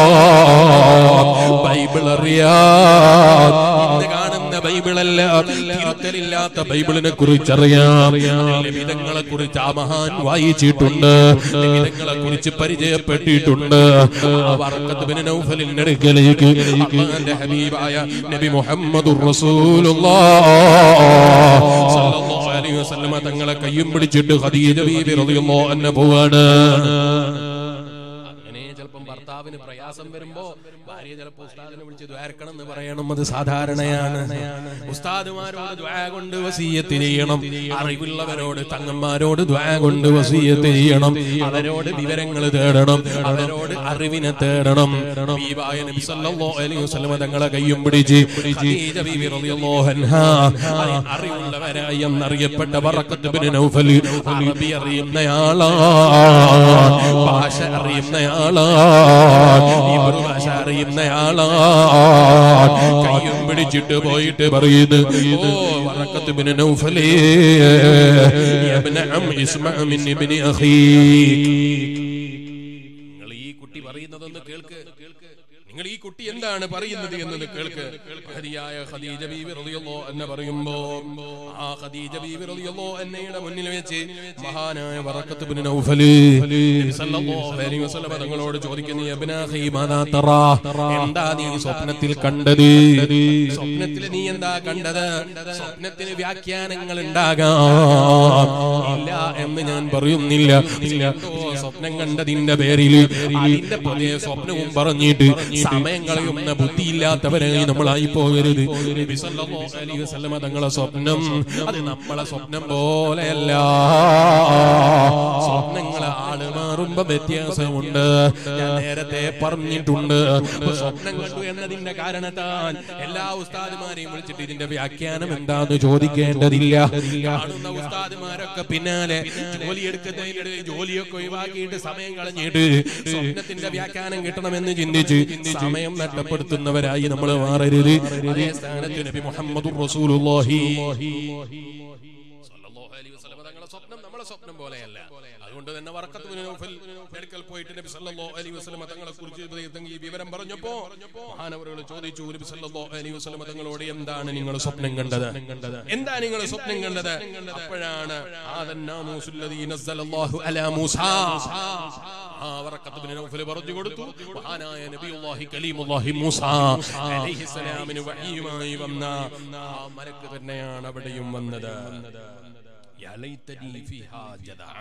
ബൈബിൾ അറിയാം ഇന്ന് കാണുന്ന ബൈബിളല്ല തിരുത്തലില്ലാത്ത ബൈബിളിനെ കുറിച്ചറിയാം വിധങ്ങളെ കുറിച്ച് ആ മഹാൻ വായിച്ചിട്ടുണ്ട് വിധങ്ങളെ കുറിച്ച് പരിചയപ്പെട്ടിട്ടുണ്ട് ആ വറക്കത്ത് ബിൻ നൗഫലിന്റെ അടുക്കലേക്ക് അള്ളാന്റെ ഹബീബായ നബി മുഹമ്മദുർ റസൂലുള്ളാഹ് സല്ലല്ലാഹു അലൈഹി വസല്ലമ തങ്ങളെ കയ്യും പിടിച്ചിട്ട് ഖദീജ ബീബി റളിയല്ലാഹു അൻഹ പോവാണ് അങ്ങനെ ചിലപ്പം ഭർത്താവിന് പ്രയാസം വരുമ്പോ ഭാര്യ ചിലപ്പോ ഉസ്താദിനെ വിളിച്ച് ദ്വാരക്കണം എന്ന് പറയണം അത് സാധാരണയാണ് ഉസ്താദുമാരോട് ദ്വാ കൊണ്ട് വസീയത്ത് ചെയ്യണം അറിവുള്ളവരോട് തങ്ങന്മാരോട് ദ്വാ കൊണ്ട് വസീയത്ത് ചെയ്യണം അവരോട് വിവരങ്ങൾ തേടണം അവരോട് അറിവിനെ തേടണം ഹബീബായ നബി സല്ലല്ലാഹു അലൈഹി വസല്ലം തങ്ങളെ കയ്യും പിടിച്ച് ഖദീജ ബീവി റളിയല്ലാഹു അൻഹാ അറിവുള്ളവരായി എന്നറിയപ്പെട്ട ബറക്കത്ത് ബിൻ നൗഫൽ അറബി അറിയുന്നയാളാണ് ഭാഷ അറിയുന്നയാളാണ് ഇബ്രു ഭാഷ അറിയുന്നയാളാണ് കയ്യും പിടിച്ചിട്ട് പോയിട്ട് പറയുന്നു ഓ ورقة بن نوفل يا ابن عم اسمع من ابن أخيك നിങ്ങൾ ഈ കുട്ടി പറയുന്നതൊന്ന് കേൾക്ക് നിങ്ങൾ ഈ കുട്ടി എന്താണ് പറയുന്നത് എന്നത് കേൾക്ക് ഹരിയായ ഖദീജ ബീവി റളിയല്ലാഹു അൻഹ പറയുമ്പോ ആ ഖദീജ ബീവി റളിയല്ലാഹു അൻഹയുടെ മുന്നിൽ വെച്ച് മഹാനായ വറക്കത്ത് ഇബ്നു നൗഫൽ നബി സല്ലല്ലാഹു അലൈഹി വസല്ലം തങ്ങളോട് ചോദിക്കുന്നു യബ്ന അഖി മാദാ തറാ എന്താ നീ സ്വപ്നത്തിൽ കണ്ടത് സ്വപ്നത്തിൽ നീ എന്താ കണ്ടത് സ്വപ്നത്തിന് വ്യാഖ്യാനങ്ങൾ ഉണ്ടാകാം ഇല്ല എന്ന് ഞാൻ പറയുന്നില്ല എന്തോ സ്വപ്നം കണ്ടതിന്റെ പേരിൽ അതിന്റെ പുതിയ സ്വപ്നവും പറഞ്ഞിട്ട് സമയം കളയുന്ന ബുദ്ധിയില്ലാത്തവരായി നമ്മളായി പോകരുത് നബി സല്ലല്ലാഹു അലൈഹി വസല്ലമ തങ്ങളെ സ്വപ്നം അത് നമ്മളെ സ്വപ്നം പോലെയല്ല സ്വപ്നങ്ങൾ ആള് മാറുമ്പോ വ്യത്യാസമുണ്ട് ഞാൻ നേരത്തെ പറഞ്ഞിട്ടുണ്ട് അപ്പൊ സ്വപ്നം കണ്ടു എന്നതിന്റെ കാരണത്താൽ എല്ലാ ഉസ്താദുമാരെയും വിളിച്ചിട്ട് ഇതിന്റെ വ്യാഖ്യാനം എന്താന്ന് ചോദിക്കേണ്ടതില്ല കാണുന്ന ഉസ്താദുമാരൊക്കെ പിന്നാലെ ജോലി എടുക്കുന്നതിനിടയിൽ ജോലിയൊക്കെ ഒഴിവാക്കിയിട്ട് സമയം കളഞ്ഞിട്ട് സ്വപ്നത്തിന്റെ വ്യാഖ്യാനം കിട്ടണമെന്ന് ചിന്തിച്ച് സമയം നഷ്ടപ്പെടുത്തുന്നവരായി നമ്മൾ മാറരുത് അതേ സ്ഥാനത്ത് നബി മുഹമ്മദ് റസൂലുള്ളാഹി സ്വല്ലല്ലാഹു അലൈഹി വസല്ലം തങ്ങളുടെ സ്വപ്നം നമ്മളെ സ്വപ്നം പോലെയല്ല അതുകൊണ്ട് തന്നെ വർക്കത്ത് ബിൻ നൗഫൽ മെഡിക്കൽ പോയിട്ട് നബി സല്ലല്ലാഹു അലൈഹി വസല്ലം തങ്ങളെ കുറിച്ച് ഈ വിവരം പറഞ്ഞപ്പോ മഹാനവറുകൾ ചോദിച്ചു നബി സല്ലല്ലാഹു അലൈഹി വസല്ലം തങ്ങളോട് എന്താണ് നിങ്ങൾ സ്വപ്നം കണ്ടത് എന്താ നിങ്ങൾ സ്വപ്നം കണ്ടത് അപ്പോഴാണ് ആദൻ നാമൂസുല്ലദീ നസ്സലല്ലാഹു അലാ മൂസാ ആ വറക്കത്ത് ബിൻ നൗഫൽ പറഞ്ഞു കൊടുത്തു മഹാനായ നബിയുള്ളാഹി കലീമുല്ലാഹി മൂസ അലൈഹിസ്സലാമിന് വഹിയുമായി വന്ന ആ മലക്ക് തന്നെയാണ് അവിടെയും വന്നത് യാ ലൈതനി ഫീഹാ ജദാ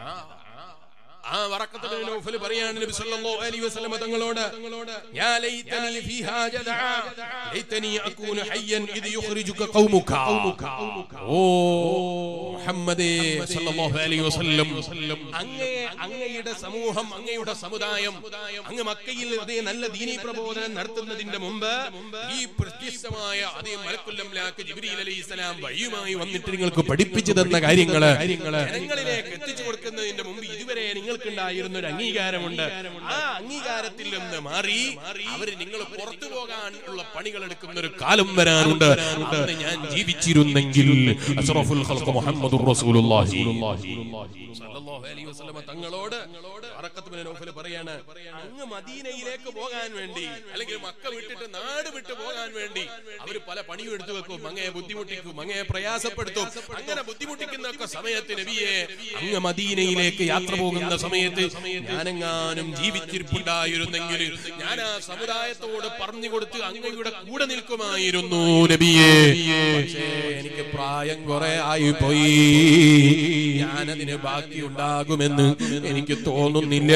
ആ വറക്കത്ത് ബിൻ നൗഫൽ പറയാണ് നബി സല്ലല്ലാഹു അലൈഹി വസല്ലം തങ്ങളോട് യാ ലൈതനി ഫീഹാ ജദാ ലൈതനി അകൂന ഹയ്യൻ ഇദ് യുഖ്രിജുക ഖൗമുക ഓ മുഹമ്മദേ സല്ലല്ലാഹു അലൈഹി വസല്ലം അങ്ങേ അങ്ങയുടെ സമൂഹം അങ്ങയുടെ സമുദായം അങ്ങ് മക്കയിൽ അതേ നല്ല ദീനീ പ്രബോധനം നടത്തുന്നതിന്റെ മുമ്പ് ഈ പ്രത്യക്ഷമായ അതേ മലക്കുല്ലംലാക്ക് ജിബ്രീൽ അലൈഹിസ്സലാം വഴിയുമായി വന്നിട്ട് നിങ്ങൾക്ക് പഠിപ്പിച്ചു തന്ന കാര്യങ്ങള് ജനങ്ങളിലേക്ക് എത്തിച്ചു കൊടുക്കുന്നതിന്റെ മുമ്പ് ഇതുവരെ നിങ്ങൾക്കുണ്ടായിരുന്ന ഒരു അംഗീകാരമുണ്ട് ആ അംഗീകാരത്തിൽ നിന്ന് മാറി അവര് നിങ്ങൾ പുറത്തു പോകാൻ ഉള്ള പണികൾ എടുക്കുന്ന ഒരു കാലം വരാനുണ്ട് അന്ന് ഞാൻ ജീവിച്ചിരുന്നെങ്കിൽ അഷ്റഫുൽ ഖൽഖ് മുഹമ്മദുർ റസൂലുള്ളാഹി സല്ലല്ലാഹു അലൈഹി വസല്ലമ തങ്ങളോട് വറക്കത്ത് ബിൻ നൗഫൽ പറയാണ് അങ്ങ് മദീനയിലേക്ക് പോകാൻ വേണ്ടി അല്ലെങ്കിൽ മക്ക വിട്ടിട്ട് നാട് വിട്ടു പോകാൻ വേണ്ടി അവര് പല പണിയും എടുത്തു വെക്കും അങ്ങയെ ബുദ്ധിമുട്ടിക്കും അങ്ങയെ പ്രയാസപ്പെടുത്തും അങ്ങനെ ബുദ്ധിമുട്ടിക്കുന്ന ഒക്കെ സമയത്ത് നബിയെ അങ്ങ് മദീനയിലേക്ക് യാത്ര പോകുന്ന സമയത്ത് ഞാനെങ്ങാനും ജീവിച്ചിരിപ്പുണ്ടായിരുന്നെങ്കിൽ ഞാൻ ആ സമുദായത്തോട് പറഞ്ഞു കൊടുത്ത് അങ്ങയുടെ കൂടെ നിൽക്കുമായിരുന്നു നബിയെ പക്ഷേ എനിക്ക് പ്രായം കുറെ ആയി പോയി ഞാനതിന് ബാക്കി ഉണ്ടാകുമെന്ന് എനിക്ക് തോന്നുന്നില്ല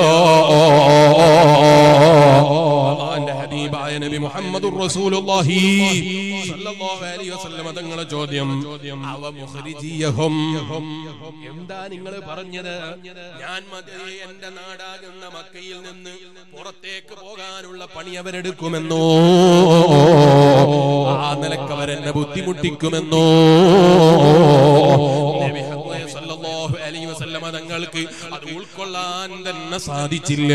അള്ളാന്റെ ഹബീബായ നബി മുഹമ്മദുർ റസൂലുള്ളാഹി സല്ലല്ലാഹു അലൈഹി വസല്ലം തങ്ങളെ ചോദ്യം അവ മുഖരിജിയഹും എന്താ നിങ്ങൾ പറഞ്ഞത് ഞാൻ മതേ എന്റെ നാടാകുന്ന മക്കയിൽ നിന്ന് പുറത്തേക്ക് പോകാനുള്ള പണി അവരെടുക്കുമെന്നോ ആ നിലക്ക് അവരെന്നെ ബുദ്ധിമുട്ടിക്കുമെന്നോ നബി ഹബ്ബേ സല്ലല്ലാഹു അലൈഹി വസല്ലമ തങ്ങൾക്ക് അത് ഉൾക്കൊള്ളാൻ തന്നെ സാധിച്ചില്ല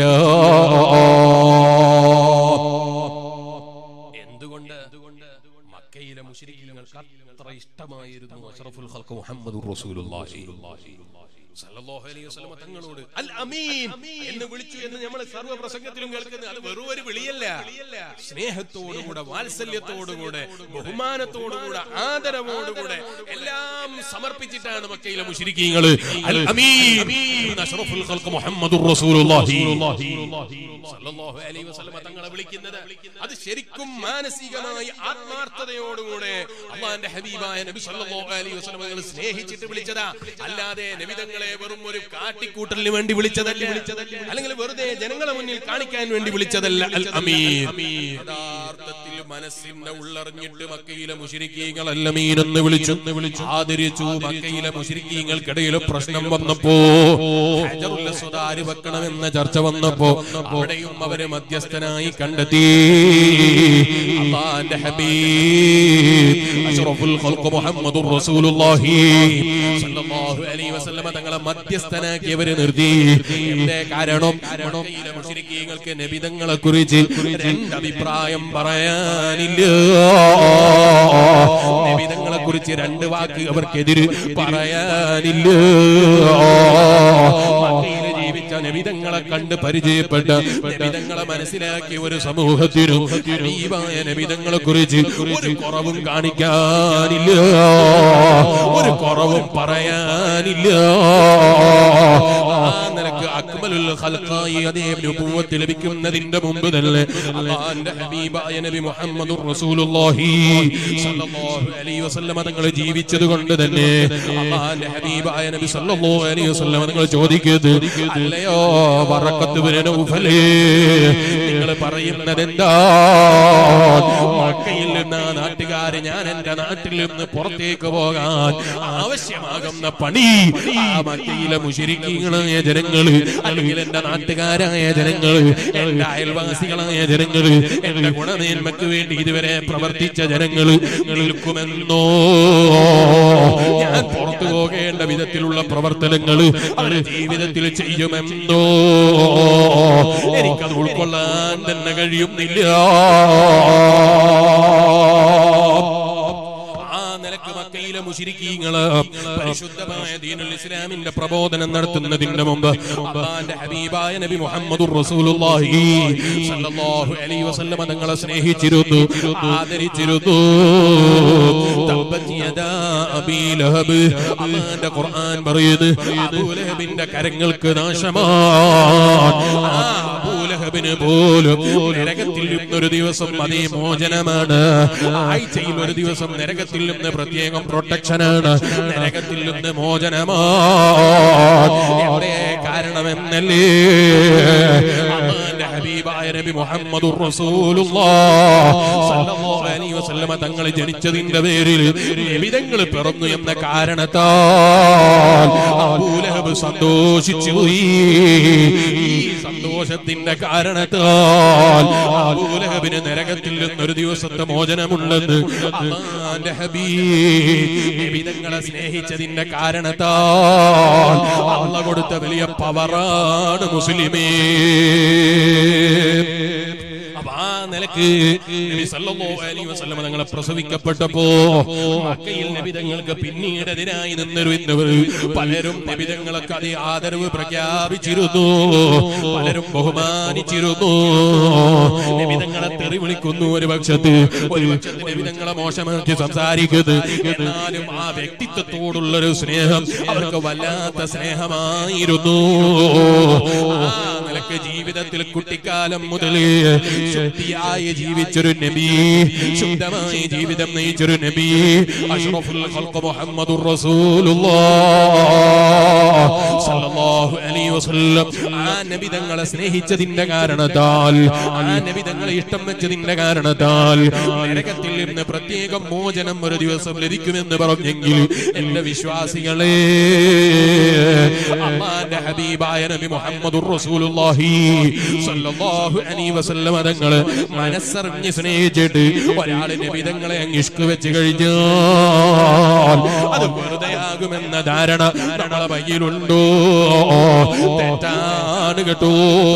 എന്തുകൊണ്ട് മക്കയിലെ മുശ്രിക്കീങ്ങൾക്ക് അത്ര ഇഷ്ടമായിരുന്നു അഷ്റഫുൽ ഖൽഖ് മുഹമ്മദുർ റസൂലുള്ളാഹി സല്ലല്ലാഹു അലൈഹി വസല്ലമ തങ്ങളോട് അൽ അമീൻ എന്ന് വിളിച്ചു എന്ന് നമ്മൾ സർവ്വ പ്രസംഗത്തിലും കേൾക്കുന്നത് അത് വെറും ഒരു വിളിയല്ല സ്നേഹത്തോടുകൂടെ വാത്സല്യത്തോടുകൂടെ ബഹുമാനത്തോടുകൂടെ ആദരവോടുകൂടെ എല്ലാം സമർപ്പിച്ചിട്ടാണ് മക്കയിലെ മുശ്രിക്കീങ്ങൾ അൽ അമീൻ അഷ്റഫുൽ ഖൽഖ് മുഹമ്മദുർ റസൂലുള്ളാഹി സല്ലല്ലാഹു അലൈഹി വസല്ലമ തങ്ങളെ വിളിക്കുന്നത് അത് ശരിക്കും മാനസികമായി ആത്മാർത്ഥതയോടുകൂടെ അള്ളാന്റെ ഹബീബായ നബി സല്ലല്ലാഹു അലൈഹി വസല്ലമ തങ്ങൾ സ്നേഹിച്ചിട്ട് വിളിച്ചതാ അല്ലാതെ നബി തങ്ങളെ വെറും ഒരു കാട്ടിക്കൂട്ടലിന് വേണ്ടി വിളിച്ചതല്ല അല്ലെങ്കിൽ വെറുതെ ജനങ്ങളെ മുന്നിൽ കാണിക്കാൻ വേണ്ടി വിളിച്ചതല്ല അൽ അമീൻ യഥാർത്ഥത്തിൽ മനസ്സിന്റെ ഉള്ളറിഞ്ഞിട്ട് മക്കയിലെ മുശരിക്കീങ്ങൾ അൽ അമീൻ എന്ന് വിളിച്ചു ആദരിച്ചു മക്കയിലെ മുശരിക്കീങ്ങൾക്കിടയിൽ പ്രശ്നം വന്നപ്പോ ഹജറുൽ അസ്വദ് ആര് വെക്കണമെന്ന ചർച്ച വന്നപ്പോ അവിടെയും അവര് മധ്യസ്ഥനായി കണ്ടെത്തി അള്ളാന്റെ ഹബീബ് അഷ്റഫുൽ ഖൽഖ് മുഹമ്മദുർ റസൂലുള്ളാഹി സല്ലല്ലാഹു അലൈഹി വസല്ലമ തങ്ങളെ മധ്യസ്ഥനാക്കിയവര് നിർത്തി എന്റെ കാരണം മക്കയിലെ മുശ്രിക്കീങ്ങൾക്ക് നബിതങ്ങളെ കുറിച്ച് രണ്ട് അഭിപ്രായം പറയാൻ പറയാനില്ല നബിതങ്ങളെ കുറിച്ച് രണ്ട് വാക്ക് അവർക്കെതിര് പറയാനില്ല മക്കയില് ജീവിച്ച നബിതങ്ങളെ കണ്ട് പരിചയപ്പെട്ട നബിതങ്ങളെ മനസ്സിലാക്കിയ ഒരു സമൂഹത്തിനും ഹബീബായ നബിതങ്ങളെ കുറിച്ച് ഒരു കുറവും കാണിക്കാനില്ല ഒരു കുറവും പറയാനില്ല ആ നിനക്ക് അക്മലുൽ ഖൽഖായി അതേ നുബുവത്ത് ലഭിക്കുന്നതിന്റെ മുമ്പ് തന്നെ അള്ളാന്റെ ഹബീബായ നബി മുഹമ്മദുർ റസൂലുള്ളാഹി സല്ലല്ലാഹു അലൈഹി വസല്ലമ തങ്ങൾ ജീവിച്ചത് കൊണ്ട് തന്നെ അള്ളാന്റെ ഹബീബായ നബി സല്ലല്ലാഹു അലൈഹി വസല്ലമ തങ്ങൾ ചോദിക്കുന്നത് അല്ലയോ ബറക്കത്ത് ബിൻ നൗഫലേ നിങ്ങൾ പറയുന്നത് എന്താ മക്കയിൽ നിന്ന് ആ നാട്ടുകാരെ ഞാൻ എന്റെ നാട്ടിൽ നിന്ന് പുറത്തേക്ക് പോകാൻ ആവശ്യമാകുന്ന പണി ആ മക്കയിലെ മുശരിക്കീങ്ങളായ ജനങ്ങള് അല്ലെങ്കിൽ എന്റെ നാട്ടുകാരായ ജനങ്ങള് എന്റെ അയൽവാസികളായ ജനങ്ങള് എന്റെ ഗുണമേന്മക്ക് വേണ്ടി ഇതുവരെ പ്രവർത്തിച്ച ജനങ്ങള് നിൽക്കുമെന്നോ ഞാൻ പുറത്തു പോകേണ്ട വിധത്തിലുള്ള പ്രവർത്തനങ്ങള് അവരുടെ ജീവിതത്തിൽ ചെയ്യുമെന്നോ എനിക്കത് ഉൾക്കൊള്ളാൻ തന്നെ കഴിയുന്നില്ല ആ നിലക്ക് മക്കയിലെ മുശിരിക്കീങ്ങള് പരിശുദ്ധമായ ദീനുൽ ഇസ്ലാമിന്റെ പ്രബോധനം നടത്തുന്നതിന്റെ മുമ്പ് അള്ളാന്റെ ഹബീബായ നബി മുഹമ്മദുർ റസൂലുള്ളാഹി സല്ലല്ലാഹു അലൈഹി വസല്ലമ തങ്ങളെ സ്നേഹിച്ചിരുന്നു ആദരിച്ചിരുന്നു തബ്ബത് യദാ അബീ ലഹബ് അള്ളാന്റെ ഖുർആൻ പറയുന്നു അബൂലഹബിന്റെ കരങ്ങൾക്ക് നാശമാണ് ആ അബൂലഹബിന് പോലും നരകത്തിൽ നിന്നൊരു ദിവസം അതേ മോചനമാണ് ആഴ്ചയിൽ ഒരു ദിവസം നരകത്തിൽ നിന്ന് പ്രത്യേകം പ്രൊട്ടക്ഷനാണ് നരകത്തിൽ നിന്ന് മോചനമാണ് എവിടെ കാരണമെന്നല്ലേ അള്ളാന്റെ ഹബീബായ നബി മുഹമ്മദുർ റസൂലുള്ളാഹ് സല്ലല്ലാഹു അലൈഹി വസല്ലമ തങ്ങൾ ജനിച്ചതിന്റെ പേരിൽ നബിതങ്ങൾ പിറന്നു എന്ന കാരണത്താൽ അബൂലഹബ് സന്തോഷിച്ചു പോയി ഈ സന്തോഷത്തിന്റെ കാരണത്താൽ അബൂലഹബിന് നരകത്തിൽ നിന്നൊരു ദിവസത്തെ മോചനമുണ്ടെന്ന് അള്ളാന്റെ ഹബീബ് നബിതങ്ങളെ സ്നേഹിച്ചതിന്റെ കാരണത്താൽ അള്ള കൊടുത്ത വലിയ പവറാണ് മുസ്ലിമേ അപ്പൊ ആ നിലക്ക് നബി സല്ലല്ലാഹു അലൈഹി വസല്ലമ തങ്ങളെ പ്രസവിക്കപ്പെട്ടപ്പോ മക്കയിൽ നബിതങ്ങൾക്ക് പിന്നീട് എതിരായി നിന്നിരുന്നവർ പലരും നബിതങ്ങളൊക്കെ അതേ ആദരവ് പ്രഖ്യാപിച്ചിരുന്നു പലരും ബഹുമാനിച്ചിരുന്നു നബിതങ്ങളെ തെറി വിളിക്കുന്നു ഒരു പക്ഷത്ത് ഒരു പക്ഷത്ത് നബിതങ്ങളെ മോശമാക്കി സംസാരിക്കുന്നത് എന്നാലും ആ വ്യക്തിത്വത്തോടുള്ള ഒരു സ്നേഹം അവർക്ക് വല്ലാത്ത സ്നേഹമായിരുന്നു ആ നിലക്ക് ജീവിതത്തിൽ കുട്ടിക്കാലം മുതലേ ശുദ്ധിയായി ജീവിച്ചൊരു നബി ശുദ്ധമായ ജീവിതം നയിച്ചൊരു നബി അഷ്റഫുൽ ഖൽഖ് മുഹമ്മദുർ റസൂലുള്ളാഹ് സല്ലല്ലാഹു അലൈഹി വസല്ലം ആ നബി തങ്ങളെ സ്നേഹിച്ചതിന്റെ കാരണത്താൽ ആ നബി തങ്ങളെ ഇഷ്ടം വെച്ചതിന്റെ കാരണത്താൽ നരകത്തിൽ നിന്ന് പ്രത്യേകം മോചനം ഒരു ദിവസം ലഭിക്കുമെന്ന് പറഞ്ഞെങ്കിൽ എന്റെ വിശ്വാസികളെ അള്ളാന്റെ ഹബീബായ നബി മുഹമ്മദുർ റസൂലുള്ളാഹി സല്ലല്ലാഹു അലൈഹി വസല്ലം തങ്ങള് മനസ്സറിഞ്ഞ് സ്നേഹിച്ചിട്ട് ഒരാള് നബിതങ്ങളെ അങ്ങ് ഇഷ്ക് വെച്ച് കഴിഞ്ഞാൽ അത് വെറുതെ ആകുമെന്ന ധാരണ നമ്മളെ കയ്യിലുണ്ടോ തെറ്റാണ് കേട്ടോ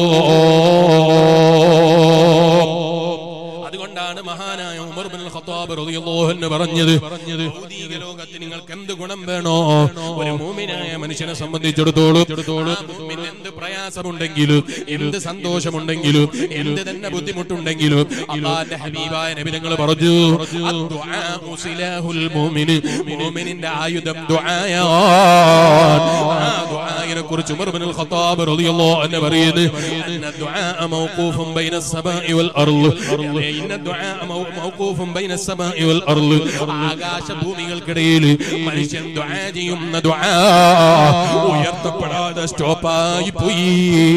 അതുകൊണ്ടാണ് മഹാനായ ഉമർ ബിൻ ഖത്താബ് റളിയല്ലാഹു അൻഹു പറഞ്ഞത് ഭൗതിക ലോകത്ത് നിങ്ങൾക്ക് എന്ത് ഗുണം വേണോ ഒരു മൂമിനായ മനുഷ്യനെ സംബന്ധിച്ചിടത്തോളം ആ മൂമിന് എന്ത് പ്രയാസമുണ്ടെങ്കിലും എന്ത് സന്തോഷമുണ്ടെങ്കിലും എന്ത് തന്നെ ബുദ്ധിമുട്ടുണ്ടെങ്കിലും അള്ളാന്റെ ഹബീബായ നബി തങ്ങൾ പറഞ്ഞു അദ്ദുആഉ സിലാഹുൽ മൂമിന് മൂമിനിന്റെ ആയുധം ദുആയാണ് ആ ദുആയിനെ കുറിച്ച് ഉമർ ബിൻ ഖത്താബ് റളിയല്ലാഹു അൻഹു പറയുന്നു അന്ന ദുആഅ മൗഖൂഫുൻ ബൈന السماء والأرض ഇന്ന ദുആ മൗ- മൗഖൂഫുൻ ബൈന السماء والأرض ആകാശ ഭൂമികൾക്കിടയിൽ മനുഷ്യൻ ദുആ ചെയ്യുന്ന ദുആ ഉയർത്തപ്പെടാതെ സ്റ്റോപ്പായി പോയി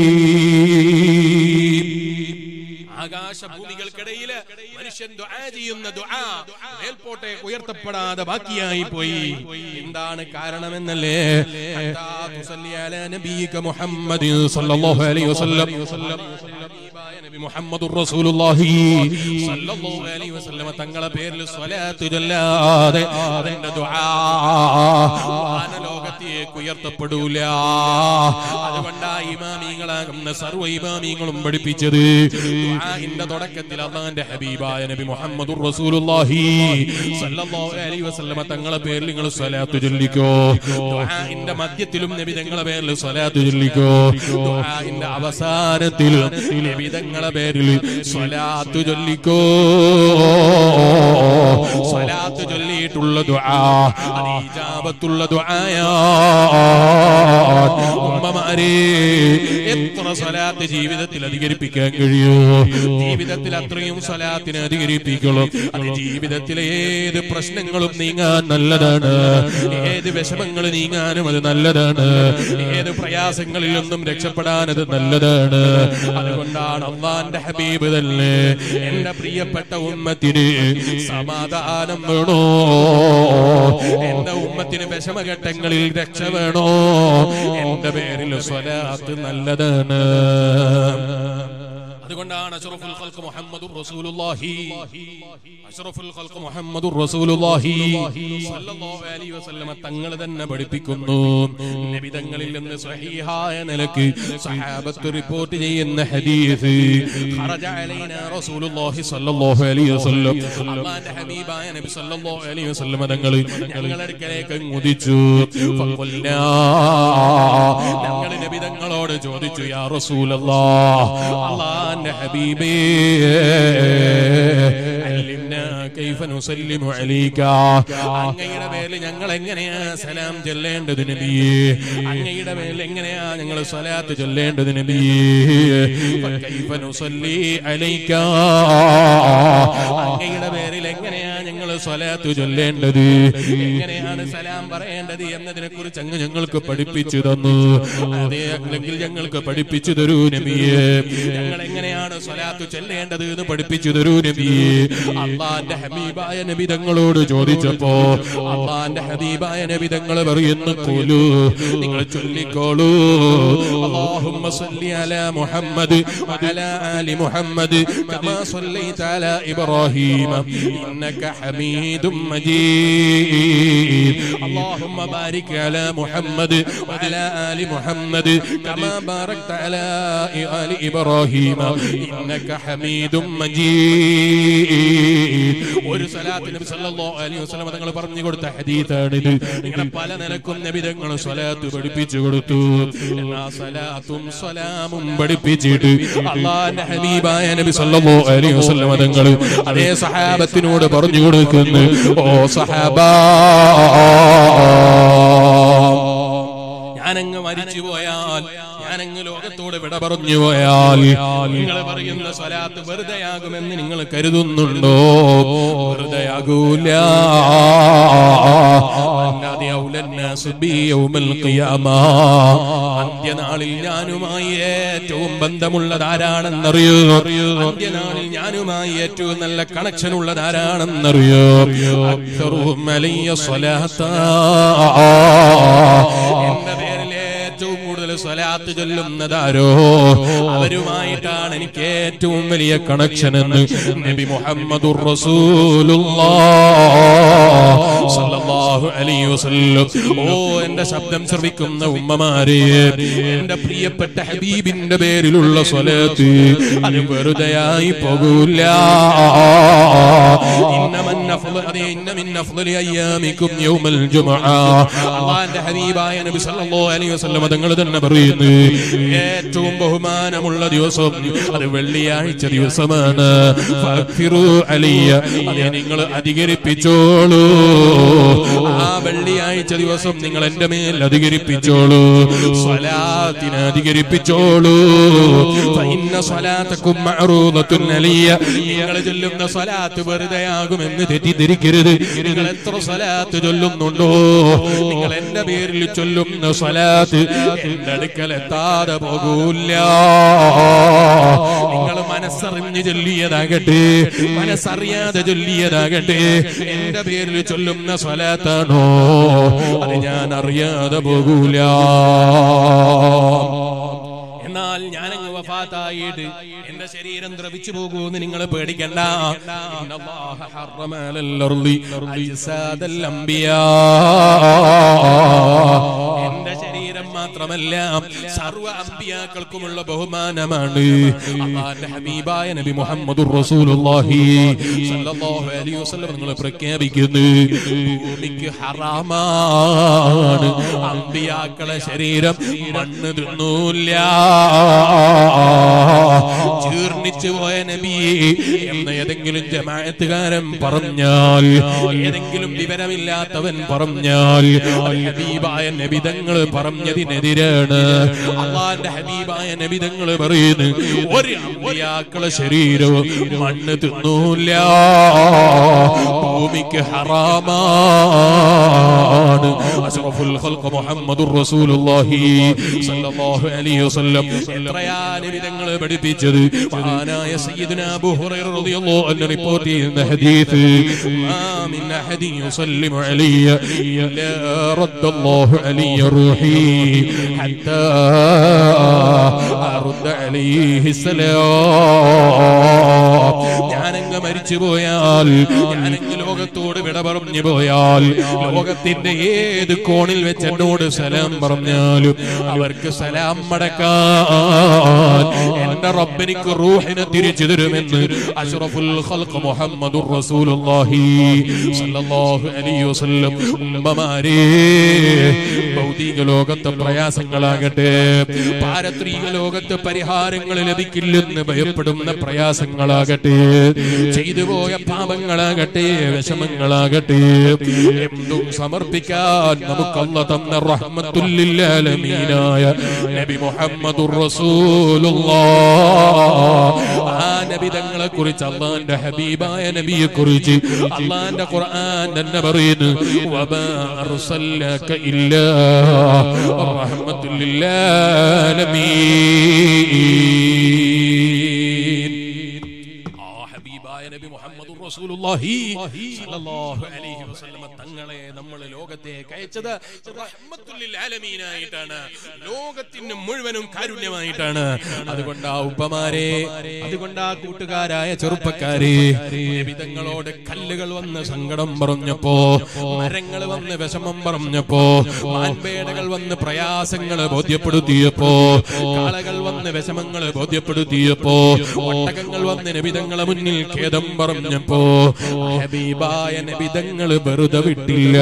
ആകാശഭൂമികൾക്കിടയിൽ മനുഷ്യൻ ദുആ ചെയ്യുന്ന ദുആ മേൽപോട്ടെ ഉയർത്തപ്പെടാതെ ബാക്കിയായി പോയി എന്താണ് കാരണമെന്നല്ലേ ഹത്താ തുസല്ലി അലാ നബിയിക മുഹമ്മദ് സല്ലല്ലാഹു അലൈഹി വസല്ലം ഹബീബായ നബി മുഹമ്മദുർ റസൂലുള്ളാഹി സല്ലല്ലാഹു അലൈഹി വസല്ലമ തങ്ങളെ പേരിൽ സ്വലാത്ത് ചൊല്ലാതെ അതിന്റെ ദുആ വാനലോകത്തേക്ക് ഉയർത്തപ്പെടൂല അതുകൊണ്ടാ ഇമാമിങ്ങളാകുന്ന സർവ്വ ഇമാമിങ്ങളും പഠിപ്പിച്ചത് ദുആഇന്റെ തുടക്കത്തിൽ അള്ളാന്റെ ഹബീബായ നബി മുഹമ്മദുർ റസൂലുള്ളാഹി സല്ലല്ലാഹു അലൈഹി വസല്ലമ തങ്ങളെ പേരിൽ നിങ്ങൾ സ്വലാത്ത് ചൊല്ലിക്കോ ദുആഇന്റെ മധ്യത്തിലും നബി തങ്ങളെ പേരിൽ സ്വലാത്ത് ചൊല്ലിക്കോ ദുആഇന്റെ അവസാനത്തിൽ നബി തങ്ങളെ പേരിൽ സ്വലാത്ത് ചൊല്ലിക്കോ സ്വലാത്ത് ചൊല്ലിയിട്ടുള്ള ദുആ അത് ഇജാബത്തുള്ള ദുആയാ ഉമ്മമാരെ എത്ര സ്വലാത്ത് ജീവിതത്തിൽ അധികരിപ്പിക്കാൻ കഴിയോ ജീവിതത്തിൽ അത്രയും സ്വലാത്തിനെ അധികരിപ്പിക്കണം അത് ജീവിതത്തിലെ ഏത് പ്രശ്നങ്ങളും നീങ്ങാൻ നല്ലതാണ് ഏത് വിഷമങ്ങൾ നീങ്ങാനും അത് നല്ലതാണ് ഏത് പ്രയാസങ്ങളിൽ നിന്നും രക്ഷപ്പെടാൻ അത് നല്ലതാണ് അതുകൊണ്ടാണ് അള്ളാന്റെ ഹബീബ് തന്നെ എന്റെ പ്രിയപ്പെട്ട ഉമ്മത്തിന് സമാധാനം വേണോ എന്റെ ഉമ്മത്തിന് വിഷമഘട്ടങ്ങളിൽ രക്ഷ വേണോ എന്റെ പേരിൽ സ്വലാത്ത് നല്ലതാണ് അതുകൊണ്ടാണ് അഷ്റഫുൽ ഖൽഖ് മുഹമ്മദുർ റസൂലുള്ളാഹി അഷ്റഫുൽ ഖൽഖ് മുഹമ്മദുർ റസൂലുള്ളാഹി സ്വല്ലല്ലാഹു അലൈഹി വസല്ലമ തങ്ങൾ തന്നെ പഠിപ്പിക്കുന്നു നബി തങ്ങളിൽ നിന്ന് സ്വഹീഹായ നിലക്ക് സഹാബത്ത് റിപ്പോർട്ട് ചെയ്യുന്ന ഹദീസ് ഖറജ അലൈനാ റസൂലുള്ളാഹി സ്വല്ലല്ലാഹു അലൈഹി വസല്ലം അല്ലാഹുവിന്റെ ഹബീബായ നബി സ്വല്ലല്ലാഹു അലൈഹി വസല്ലമ തങ്ങൾ ഞങ്ങളുടെ അടുക്കലേക്ക് ഉദിച്ചു ഫഖുൽനാ ഞങ്ങൾ നബി തങ്ങളോട് ചോദിച്ചു യാ റസൂലല്ലാഹ് അല്ലാഹ് അന്റെ ഹബീബേ അല്ലിംനാ കൈഫ നുസല്ലിമു അലൈക അങ്ങയുടെ പേരിൽ ഞങ്ങൾ എങ്ങനെയാ സലാം ചൊല്ലേണ്ടത് നബിയേ അങ്ങയുടെ പേരിൽ എങ്ങനെയാ ഞങ്ങൾ സ്വലാത്ത് ചൊല്ലേണ്ടത് നബിയേ കൈഫ നുസല്ലി അലൈക അങ്ങയുടെ പേരിൽ എങ്ങനെയാ ഞങ്ങൾ സ്വലാത്ത് ചൊല്ലേണ്ടത് എങ്ങനെയാണ് സലാം പറയേണ്ടത് എന്നതിനെ കുറിച്ച് അങ്ങ് ഞങ്ങൾക്ക് പഠിപ്പിച്ചു തന്നു അതേ അല്ലെങ്കിൽ ഞങ്ങൾക്ക് പഠിപ്പിച്ചു തരൂ നബിയെ ഞങ്ങൾ എങ്ങനെയാണ് സ്വലാത്ത് ചൊല്ലേണ്ടത് എന്ന് പഠിപ്പിച്ചു തരൂ നബിയെ അള്ളാന്റെ ഹബീബായ നബി തങ്ങളോട് ചോദിച്ചപ്പോ അള്ളാന്റെ ഹബീബായ നബി തങ്ങൾ പറയുന്നു പോലു നിങ്ങൾ ചൊല്ലിക്കോളൂ اللهم صل على محمد وعلى آل محمد كما صليت على إبراهيم إنك حميد مجيد اللهم بارك على محمد وعلى آل محمد كما باركت على آل إبراهيم إنك حميد مجيد ഒരു സലാത്ത് നബി സല്ലല്ലാഹു അലൈഹി വസല്ലം തങ്ങൾ പറഞ്ഞു കൊടുത്ത ഹദീസാണിത് ഇങ്ങനെ പല നിലക്കും നബി തങ്ങൾ സ്വലാത്ത് പഠിപ്പിച്ചു കൊടുത്തു എന്നാ സലാത്തും സലാമും പഠിപ്പിച്ചിട്ട് അള്ളാന്റെ ഹബീബായ നബി സല്ലല്ലാഹു അലൈഹി വസല്ലം തങ്ങൾ അതേ സഹാബത്തിനോട് പറഞ്ഞു കൊടുക്കുന്നു ഓ സഹാബാ ഞാനങ്ങ് മരിച്ചു പോയാൽ ഞാനങ്ങ് ലോകത്തോട് വിട പറഞ്ഞു പോയാൽ നിങ്ങൾ പറയുന്ന സ്വലാത്ത് വെറുതെയാകുമെന്ന് നിങ്ങൾ കരുതുന്നുണ്ടോ വെറുതെയാകൂല അല്ലാതെ ഔലന്നാസ് ബി യൗമൽ ഖിയാമ. അന്ത്യനാളിൽ ഞാനുമായി ഏറ്റവും ബന്ധമുള്ളതാരാണെന്നറിയോ അന്ത്യനാളിൽ ഞാനുമായി ഏറ്റവും നല്ല കണക്ഷൻ ഉള്ളതാരാണെന്നറിയോ അക്തറുഹും അലയ്യ സ്വലാത്താ എന്റെ പേരിൽ ഏറ്റവും കൂടുതൽ സ്വലാത്ത് ചൊല്ലുന്നതാരോ അവരുമായിട്ടാണ് എനിക്ക് ഏറ്റവും വലിയ കണക്ഷൻ എന്ന് നബി മുഹമ്മദുർ റസൂലുള്ളാഹു അലൈഹി വസല്ലം ഓ എന്റെ ശബ്ദം ശ്രവിക്കുന്ന ഉമ്മമാരെ എന്റെ പ്രിയപ്പെട്ട ഹബീബിന്റെ പേരിലുള്ള സ്വലാത്ത് അത് വെറുതെയായി പോകൂല ഇന്നമൻ അഫ്ള- അതെ, ഇന്ന മിൻ അഫ്ളലി അയ്യാമിക്കും യൗമൽ ജുമുഅ അള്ളാന്റെ ഹബീബായ നബി സല്ലല്ലാഹു അലൈഹി വസല്ലം തങ്ങൾ തന്നെ പറയുന്നു ഏറ്റവും ബഹുമാനമുള്ള ദിവസം അത് വെള്ളിയാഴ്ച ദിവസമാണ് ഫഅക്ഫിറു അലിയ അതെ നിങ്ങൾ അധികരിപ്പിച്ചോളൂ ആ വെള്ളിയാഴ്ച ദിവസം നിങ്ങൾ എന്റെ മേൽ അധികരിപ്പിച്ചോളൂ സ്വലാത്തിന് അധികരിപ്പിച്ചോളൂ ഫഇന്ന സ്വലാത്തക്കും മഅറൂദത്തുൻ അലിയ നിങ്ങൾ ചൊല്ലുന്ന സ്വലാത്ത് വെറുതെയാകുമെന്ന് തെറ്റിദ്ധരിക്കരുത് നിങ്ങൾ എത്ര സ്വലാത്ത് ചൊല്ലുന്നുണ്ടോ നിങ്ങൾ എന്റെ പേരിൽ ചൊല്ലുന്ന സ്വലാത്ത് എന്റെ അടുക്കൽ എത്താതെ പോകൂല നിങ്ങൾ മനസ്സറിഞ്ഞ് ചൊല്ലിയതാകട്ടെ മനസ്സറിയാതെ ചൊല്ലിയതാകട്ടെ എന്റെ പേരിൽ ചൊല്ലുന്ന സ്വലാത്താണോ അത് ഞാൻ അറിയാതെ പോകൂല എന്നാൽ ഞാനങ്ങ് വഫാത്തായിട്ട് എന്റെ ശരീരം ദ്രവിച്ചു പോകുമെന്ന് നിങ്ങൾ പേടിക്കണ്ട ഇന്നല്ലാഹ ഹറമ അലൽ അർളി അജ്സാദൽ അംബിയാ എന്റെ ശരീരം മാത്രമല്ല സർവ്വ അമ്പിയാക്കൾക്കുമുള്ള ബഹുമാനമാണ് അള്ളാന്റെ ഹബീബായ നബി മുഹമ്മദ് റസൂലുള്ളാഹി സല്ലല്ലാഹു അലൈഹി വസല്ലം നിങ്ങൾ പ്രഖ്യാപിക്കുന്നു ഭൂമിക്ക് ഹറാമാണ് അമ്പിയാക്കളെ ശരീരം മണ്ണ് തിന്നൂല്ല ജീർണിച്ചു പോയ നബി എന്ന ഏതെങ്കിലും ജമാഅത്തുകാരൻ പറഞ്ഞാൽ ഏതെങ്കിലും വിവരമില്ലാത്തവൻ പറഞ്ഞാൽ അത് ഹബീബായ നബിതങ്ങൾ പറഞ്ഞതിനെതിരാണ് അള്ളാന്റെ ഹബീബായ നബിതങ്ങൾ പറയുന്നു ഒരു അമ്പിയാക്കളെ ശരീരവും മണ്ണ് തിന്നൂല്ല ഭൂമിക്ക് ഹറാമാണ് അഷ്റഫുൽ ഖൽഖ് മുഹമ്മദുർ റസൂലുള്ളാഹി സല്ലല്ലാഹു അലൈഹി വസല്ലം എത്രയാ നബിതങ്ങൾ പഠിപ്പിച്ചത് മഹാനായ സയ്യിദുനാ അബൂ ഹുറൈറ റളിയല്ലാഹു അൻഹു റിപ്പോർട്ട് ചെയ്യുന്ന ഹദീസ് മാ മിൻ അഹദിൻ യുസല്ലിമു അലയ്യ ഇല്ലാ റദ്ദല്ലാഹു അലയ്യ റൂഹി ഹത്താ അറുദ്ദ അലൈഹി സലാം ഞാനങ്ങ് മരിച്ചു പോയാൽ ഞാനങ്ങ് ലോകത്തോട് വിട പറഞ്ഞു പോയാൽ ലോകത്തിന്റെ ഏത് കോണിൽ വെച്ച് എന്നോട് സലാം പറഞ്ഞാലും അവർക്ക് സലാം മടക്കാൻ എന്റെ റബ്ബനിക്ക് റൂഹിനെ തിരിച്ചു തരുമെന്ന് അഷ്റഫുൽ ഖൽഖ് മുഹമ്മദുർ റസൂലുള്ളാഹി സല്ലല്ലാഹു അലൈഹി വസല്ലം ഉമ്മമാരേ ഭൗതിക ലോകത്തെ പ്രയാസങ്ങളാകട്ടെ പാരത്രിക ലോകത്ത് പരിഹാരങ്ങൾ ലഭിക്കില്ലെന്ന് ഭയപ്പെടുന്ന പ്രയാസങ്ങളാകട്ടെ ചെയ്തു പോയ പാപങ്ങളാകട്ടെ വിഷമങ്ങളാകട്ടെ എന്തും സമർപ്പിക്കാൻ നമുക്കല്ല തന്ന റഹ്മത്തുല്ലില്ലാലമീനായ നബി മുഹമ്മദുർ റസൂലുള്ളാഹ് ആ നബി തങ്ങളെ കുറിച്ച് അള്ളാന്റെ ഹബീബായ നബിയെ കുറിച്ച് അള്ളാന്റെ ഖുർആൻ തന്നെ പറയുന്നു വമാ അർസൽനാക ഇല്ലാ റഹ്മത്തുൽ ലില്ലാലമീൻ ആ ഹബീബായ നബി മുഹമ്മദുർ റസൂലുള്ളാഹി സ്വല്ലല്ലാഹു അലൈഹി വസല്ലമ തങ്ങളെ നമ്മൾ ലോകത്തേക്ക് അയച്ചത് റഹ്മത്തുൽ ലിൽ ആലമീനായിട്ടാണ് ലോകത്തിന് മുഴുവനും കാരുണ്യമായിട്ടാണ് അതുകൊണ്ട് ആ ഉപ്പമാരെ അതുകൊണ്ട് ആ കൂട്ടുകാരായ ചെറുപ്പക്കാരെ വിധങ്ങളോട് കല്ലുകൾ വന്ന് സങ്കടം പറഞ്ഞപ്പോ മരങ്ങൾ വന്ന് വിഷമം പറഞ്ഞപ്പോ മാൻപേടകൾ വന്ന് പ്രയാസങ്ങൾ ബോധ്യപ്പെടുത്തിയപ്പോ കാളകൾ വന്ന് വിഷമങ്ങൾ ബോധ്യപ്പെടുത്തിയപ്പോ ഒട്ടകങ്ങൾ വന്ന് നബിതങ്ങളെ മുന്നിൽ ഖേദം പറഞ്ഞപ്പോ ഹബീബായ നബിതങ്ങൾ വെറുതെ വിട്ടില്ല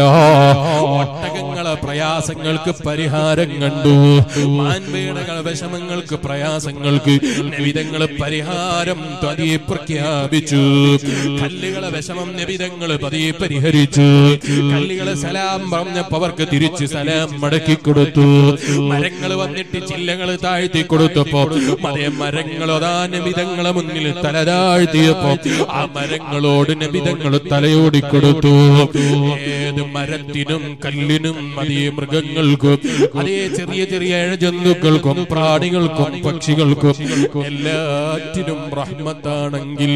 ഒട്ടകങ്ങളെ പ്രയാസങ്ങൾക്ക് പരിഹാരം കണ്ടു മാൻപേടകളെ വിഷമങ്ങൾക്ക് പ്രയാസങ്ങൾക്ക് നബിതങ്ങൾ പരിഹാരം പതിയെ പ്രഖ്യാപിച്ചു കല്ലുകളെ വിഷമം നബിതങ്ങൾ പതിയെ പരിഹരിച്ചു കല്ലുകളെ സലാം പറഞ്ഞപ്പോ അവർക്ക് തിരിച്ച് സലാം മടക്കി കൊടുത്തു മരങ്ങൾ വന്നിട്ട് ചില്ലകൾ താഴ്ത്തി കൊടുത്തപ്പോ അതേ മരങ്ങൾ അതാ നബിതങ്ങളെ മുന്നിൽ തല താഴ്ത്തിയപ്പോ ആ മരങ്ങളോട് നബിതങ്ങൾ തലയോടി കൊടുത്തു ഏത് മരത്തിനും കല്ലിനും അതേ മൃഗങ്ങൾക്കും അതേ ചെറിയ ചെറിയ ജന്തുക്കൾക്കും പ്രാണികൾക്കും പക്ഷികൾക്കും എല്ലാറ്റിനും റഹ്മത്താണെങ്കിൽ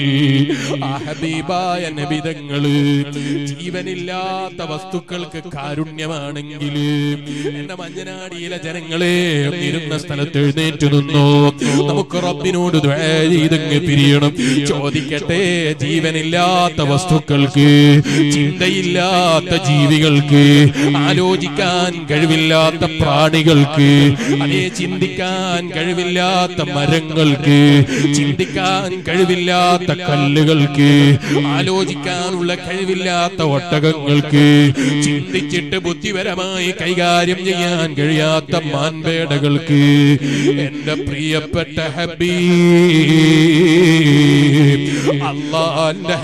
ആ ഹബീബായ നബിതങ്ങള് ജീവനില്ലാത്ത വസ്തുക്കൾക്ക് കാരുണ്യമാണെങ്കിൽ എന്റെ മഞ്ഞനാടിയിലെ ജനങ്ങളെ ഇരുന്ന സ്ഥലത്ത് എഴുന്നേറ്റ് നിന്നു നമുക്ക് റബ്ബിനോട് ദുആ ചെയ്തങ്ങ് പിരിയണം ചോദിക്കട്ടെ ജീവനില്ലാത്ത വസ്തുക്കൾക്ക് ചിന്തയില്ലാത്ത ജീവികൾക്ക് ആലോചിക്കാൻ കഴിവില്ലാത്ത പ്രാണികൾക്ക് അതേ ചിന്തിക്കാൻ കഴിവില്ലാത്ത മരങ്ങൾക്ക് ചിന്തിക്കാൻ കഴിവില്ലാത്ത കല്ലുകൾക്ക് ആലോചിക്കാനുള്ള കഴിവില്ലാത്ത ഒട്ടകങ്ങൾക്ക് ചിന്തിച്ചിട്ട് ബുദ്ധിപരമായി കൈകാര്യം ചെയ്യാൻ കഴിയാത്ത മാൻപേടകൾക്ക് എന്റെ പ്രിയപ്പെട്ട ഹബീബ് അള്ളാന്റെ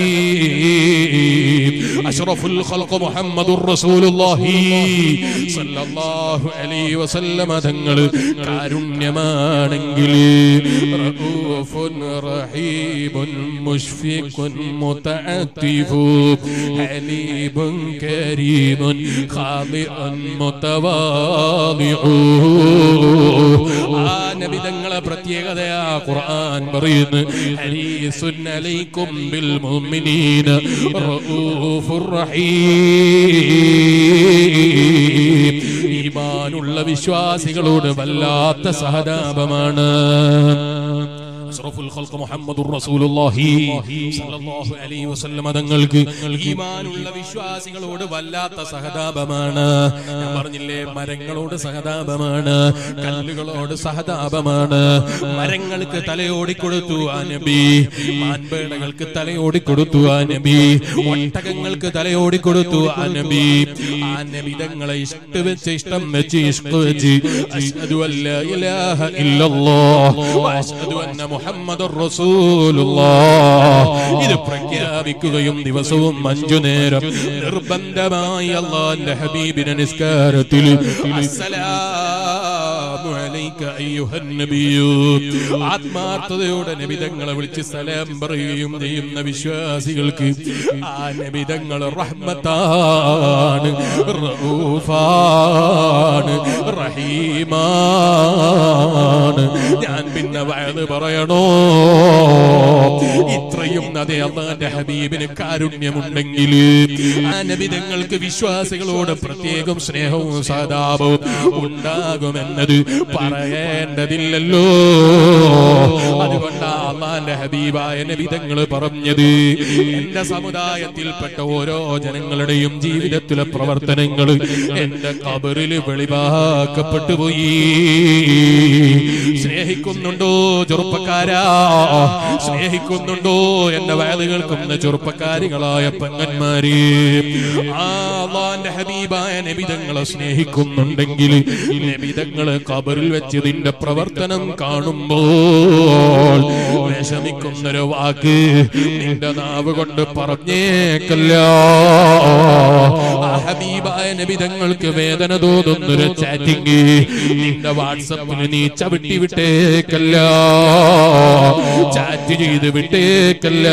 ഹബീബ് അഷ്റഫുൽ ഖൽഖ് മുഹമ്മദുർ റസൂലുള്ളാഹി സല്ലല്ലാഹു അലൈഹി വസല്ലമ തങ്ങൾ കാരുണ്യമാണെങ്കിൽ റഊഫുൻ റഹീബുൻ മുഷ്ഫിഖുൻ മുതഅത്തിഫു ഹലീബുൻ കരീമുൻ ഖാദിഉൻ മുതവാദിഉ ആ നബി തങ്ങളെ പ്രത്യേകതയാ ഖുർആൻ പറയുന്നു ഹരീസുൻ അലൈക്കും ബിൽ മുഅ്മിനീന റഊഫുർ റഹീം ഈ ഈമാനുള്ള വിശ്വാസികളോട് വല്ലാത്ത സഹതാപമാണ് അഷ്റഫുൽ ഖൽഖ് മുഹമ്മദുർ റസൂലുള്ളാഹി സ്വല്ലല്ലാഹു അലൈഹി വസല്ലം തങ്ങൾക്ക് ഈമാനുള്ള വിശ്വാസികളോട് വല്ലാത്ത സഹതാപമാണ് ഞാൻ പറഞ്ഞില്ലേ മരങ്ങളോട് സഹതാപമാണ് കല്ലുകളോട് സഹതാപമാണ് മരങ്ങൾക്ക് തലയോടി കൊടുത്തു ആ നബി മാൻപേടകൾക്ക് തലയോടി കൊടുത്തു ആ നബി ഒട്ടകങ്ങൾക്ക് തലയോടി കൊടുത്തു ആ നബി ആ നബി തങ്ങളെ ഇഷ്ട വെച്ച് ഇഷ്ടം വെച്ച് ഇഷ്ക വെച്ച് അഷ്ഹദു അല്ലാ ഇലാഹ ഇല്ലല്ലാഹ് വഅഷ്ഹദു അന്ന മുഹമ്മദുർ റസൂലുള്ളാഹ് ഇത് പ്രഖ്യാപിക്കുകയും ദിവസവും അഞ്ചു നേരം നിർബന്ധമായി അള്ളാന്റെ ഹബീബിന്റെ നിസ്കാരത്തിൽ അസ്സലാമു അലൈക അയ്യുഹൻ നബിയു ആത്മാർത്ഥതയോടെ നബിതങ്ങളെ വിളിച്ച് സലാം പറയുകയും ചെയ്യുന്ന വിശ്വാസികൾക്ക് ആ നബിതങ്ങൾ റഹ്മത്താണ് റഊഫാണ് റഹീമാണ് ഞാൻ പിന്നെ വയത് പറയണോ ഇത്രയും അതേ അള്ളാന്റെ ഹബീബിന് കാരുണ്യമുണ്ടെങ്കിൽ ആ നബിതങ്ങൾക്ക് വിശ്വാസികളോട് പ്രത്യേകം സ്നേഹവും സഹതാപവും ഉണ്ടാകുമെന്നത് പറയേണ്ടതില്ലല്ലോ അതുകൊണ്ടാ അള്ളാന്റെ ഹബീബായ നബിതങ്ങൾ പറഞ്ഞത് എന്റെ സമുദായത്തിൽപ്പെട്ട ഓരോ ജനങ്ങളുടെയും ജീവിതത്തിലെ പ്രവർത്തനങ്ങൾ എന്റെ കബറിൽ വെളിവാക്കപ്പെട്ടു പോയി സ്നേഹിക്കുന്നുണ്ടോ ചെറുപ്പക്കാരാ സ്നേഹിക്കുന്നുണ്ടോ എന്റെ വയല് കേൾക്കുന്ന ചെറുപ്പക്കാരികളായ പെങ്ങന്മാരെ ആ അള്ളാന്റെ ഹബീബായ നബിതങ്ങളെ സ്നേഹിക്കുന്നുണ്ടെങ്കിൽ നബിതങ്ങള് കബറിൽ വെച്ച് ഇതിന്റെ പ്രവർത്തനം കാണുമ്പോൾ വിഷമിക്കുന്നൊരു വാക്ക് നിന്റെ നാവ് കൊണ്ട് പറഞ്ഞേക്കല്ല ആ ഹബീബായ നബിതങ്ങൾക്ക് വേദന തോന്നുന്നൊരു ചാറ്റിംഗ് നിന്റെ വാട്സപ്പിൽ നീ ചവിട്ടി വിട്ടേക്കല്ല ചാറ്റ് ചെയ്ത് വിട്ടേക്കല്ല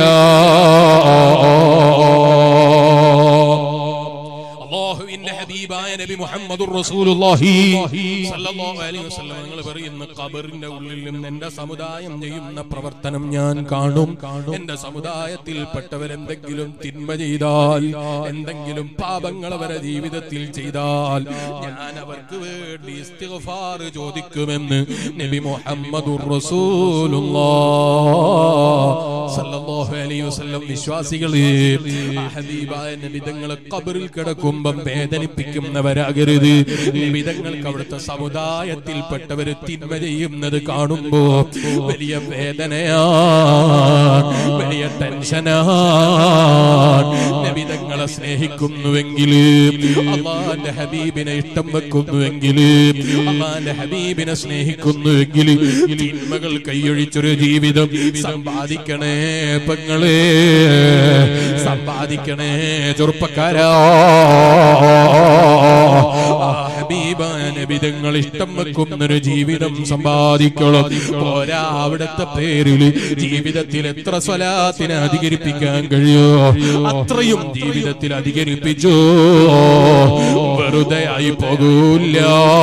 അല്ലാഹുവിന്റെ ഹബീബായ നബി മുഹമ്മദുർ റസൂലുള്ളാഹി സല്ലല്ലാഹു അലൈഹി വസല്ലം നിങ്ങൾ പറയുന്ന ഖബറിന്റെ ഉള്ളിൽ നിന്ന് എന്റെ സമുദായം ചെയ്യുന്ന പ്രവർത്തനം ഞാൻ കാണും എന്റെ സമുദായത്തിൽപ്പെട്ടവർ എന്തെങ്കിലും തിന്മ ചെയ്താൽ എന്തെങ്കിലും പാപങ്ങൾ അവരെ ജീവിതത്തിൽ ചെയ്താൽ ഞാൻ അവർക്ക് വേണ്ടി ഇസ്തിഗ്ഫാർ ചോദിക്കുമെന്ന് നബി മുഹമ്മദുർ റസൂലുള്ളാഹ് സല്ലല്ലാഹു അലൈഹി വസല്ലം വിശ്വാസികളെ ആ ഹബീബായ നബിതങ്ങളെ ഖബറിൽ കിടക്കുമ്പം വേദനിപ്പിക്കുന്നവരാകരുത് നബിതങ്ങൾക്ക് അവിടുത്തെ സമുദായത്തിൽപ്പെട്ടവര് തിന്മ ചെയ്യുന്നത് കാണുമ്പോ വലിയ വേദനയാണ് വലിയ ടെൻഷനാണ് നബിതങ്ങളെ സ്നേഹിക്കുന്നുവെങ്കിൽ അള്ളാന്റെ ഹബീബിനെ ഇഷ്ടം വെക്കുന്നുവെങ്കിൽ അള്ളാന്റെ ഹബീബിനെ സ്നേഹിക്കുന്നുവെങ്കിൽ തിന്മകൾ കൈയൊഴിച്ചൊരു ജീവിതം സമ്പാദിക്കണേ പെങ്ങളെ സമ്പാദിക്കണേ ചെറുപ്പക്കാരാ ആ ഹബീബായ നബിതങ്ങൾ ഇഷ്ടം വെക്കുന്നൊരു ജീവിതം സമ്പാദിക്കണം പോരാ അവിടുത്തെ പേരിൽ ജീവിതത്തിൽ എത്ര സ്വലാത്തിനെ അധികരിപ്പിക്കാൻ കഴിയോ അത്രയും ജീവിതത്തിൽ അധികരിപ്പിച്ചു വെറുതെ ആയി പോകൂല്ല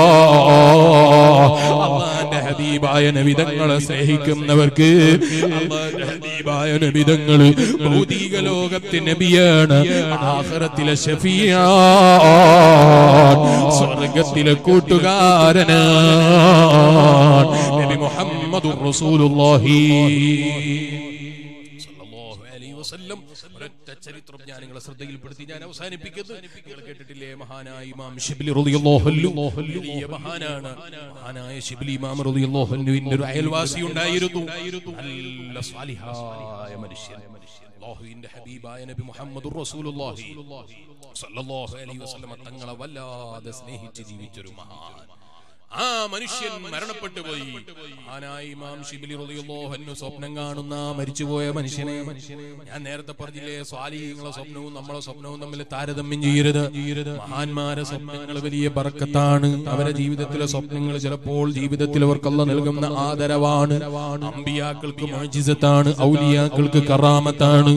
അള്ളാന്റെ ഹബീബായ നബിതങ്ങളെ സ്നേഹിക്കുന്നവർക്ക് അള്ളാന്റെ ഹബീബായ നബിതങ്ങൾ ഭൗതിക ലോകത്തെ നബിയാണ് ആഖിറത്തിലെ ഷഫിയാണ് സ്വർഗത്തിലെ കൂട്ടുകാരനാണ് നബി മുഹമ്മദുർ റസൂലുള്ളാഹി സല്ലല്ലാഹു അലൈഹി വസല്ലം ഒരൊറ്റ ചരിത്രം ഞാൻ നിങ്ങളെ ശ്രദ്ധയിൽപ്പെടുത്തി ഞാൻ അവസാനിപ്പിക്കുന്നു നിങ്ങൾ കേട്ടിട്ടില്ലേ മഹാനായ ഇമാം ഷിബ്ലി റളിയല്ലാഹു അൻഹു വലിയ മഹാനാണ് മഹാനായ ഷിബ്ലി ഇമാം റളിയല്ലാഹു അൻഹുവിന്റെ ഒരു അയൽവാസി ഉണ്ടായിരുന്നു നല്ല സ്വാലിഹായ മനുഷ്യൻ അല്ലാഹുവിന്റെ ഹബീബായ നബി മുഹമ്മദുർ റസൂലുള്ളാഹി സല്ലല്ലാഹു അലൈഹി വസല്ലം തങ്ങളെ വല്ലാതെ സ്നേഹിച്ച് ജീവിച്ചൊരു മഹാൻ ആ മനുഷ്യൻ മരണപ്പെട്ടു പോയി ആനായി ഇമാം ഷിബിലി റളിയല്ലാഹു അൻഹു സ്വപ്നം കാണുന്ന ആ മരിച്ചുപോയ മനുഷ്യനെ ഞാൻ നേരത്തെ പറഞ്ഞില്ലേ സ്വാലിഹീങ്ങളെ സ്വപ്നവും നമ്മളെ സ്വപ്നവും തമ്മിൽ താരതമ്യം ചെയ്യരുത് മഹാന്മാരെ സ്വപ്നങ്ങൾ വലിയ ബർക്കത്താണ് അവരെ ജീവിതത്തിലെ സ്വപ്നങ്ങൾ ചിലപ്പോൾ ജീവിതത്തിൽ അവർക്കല്ല നൽകുന്ന ആദരവാണ് അമ്പിയാക്കൾക്ക് മോജിസത്താണ് ഔലിയാക്കൾക്ക് കറാമത്താണ്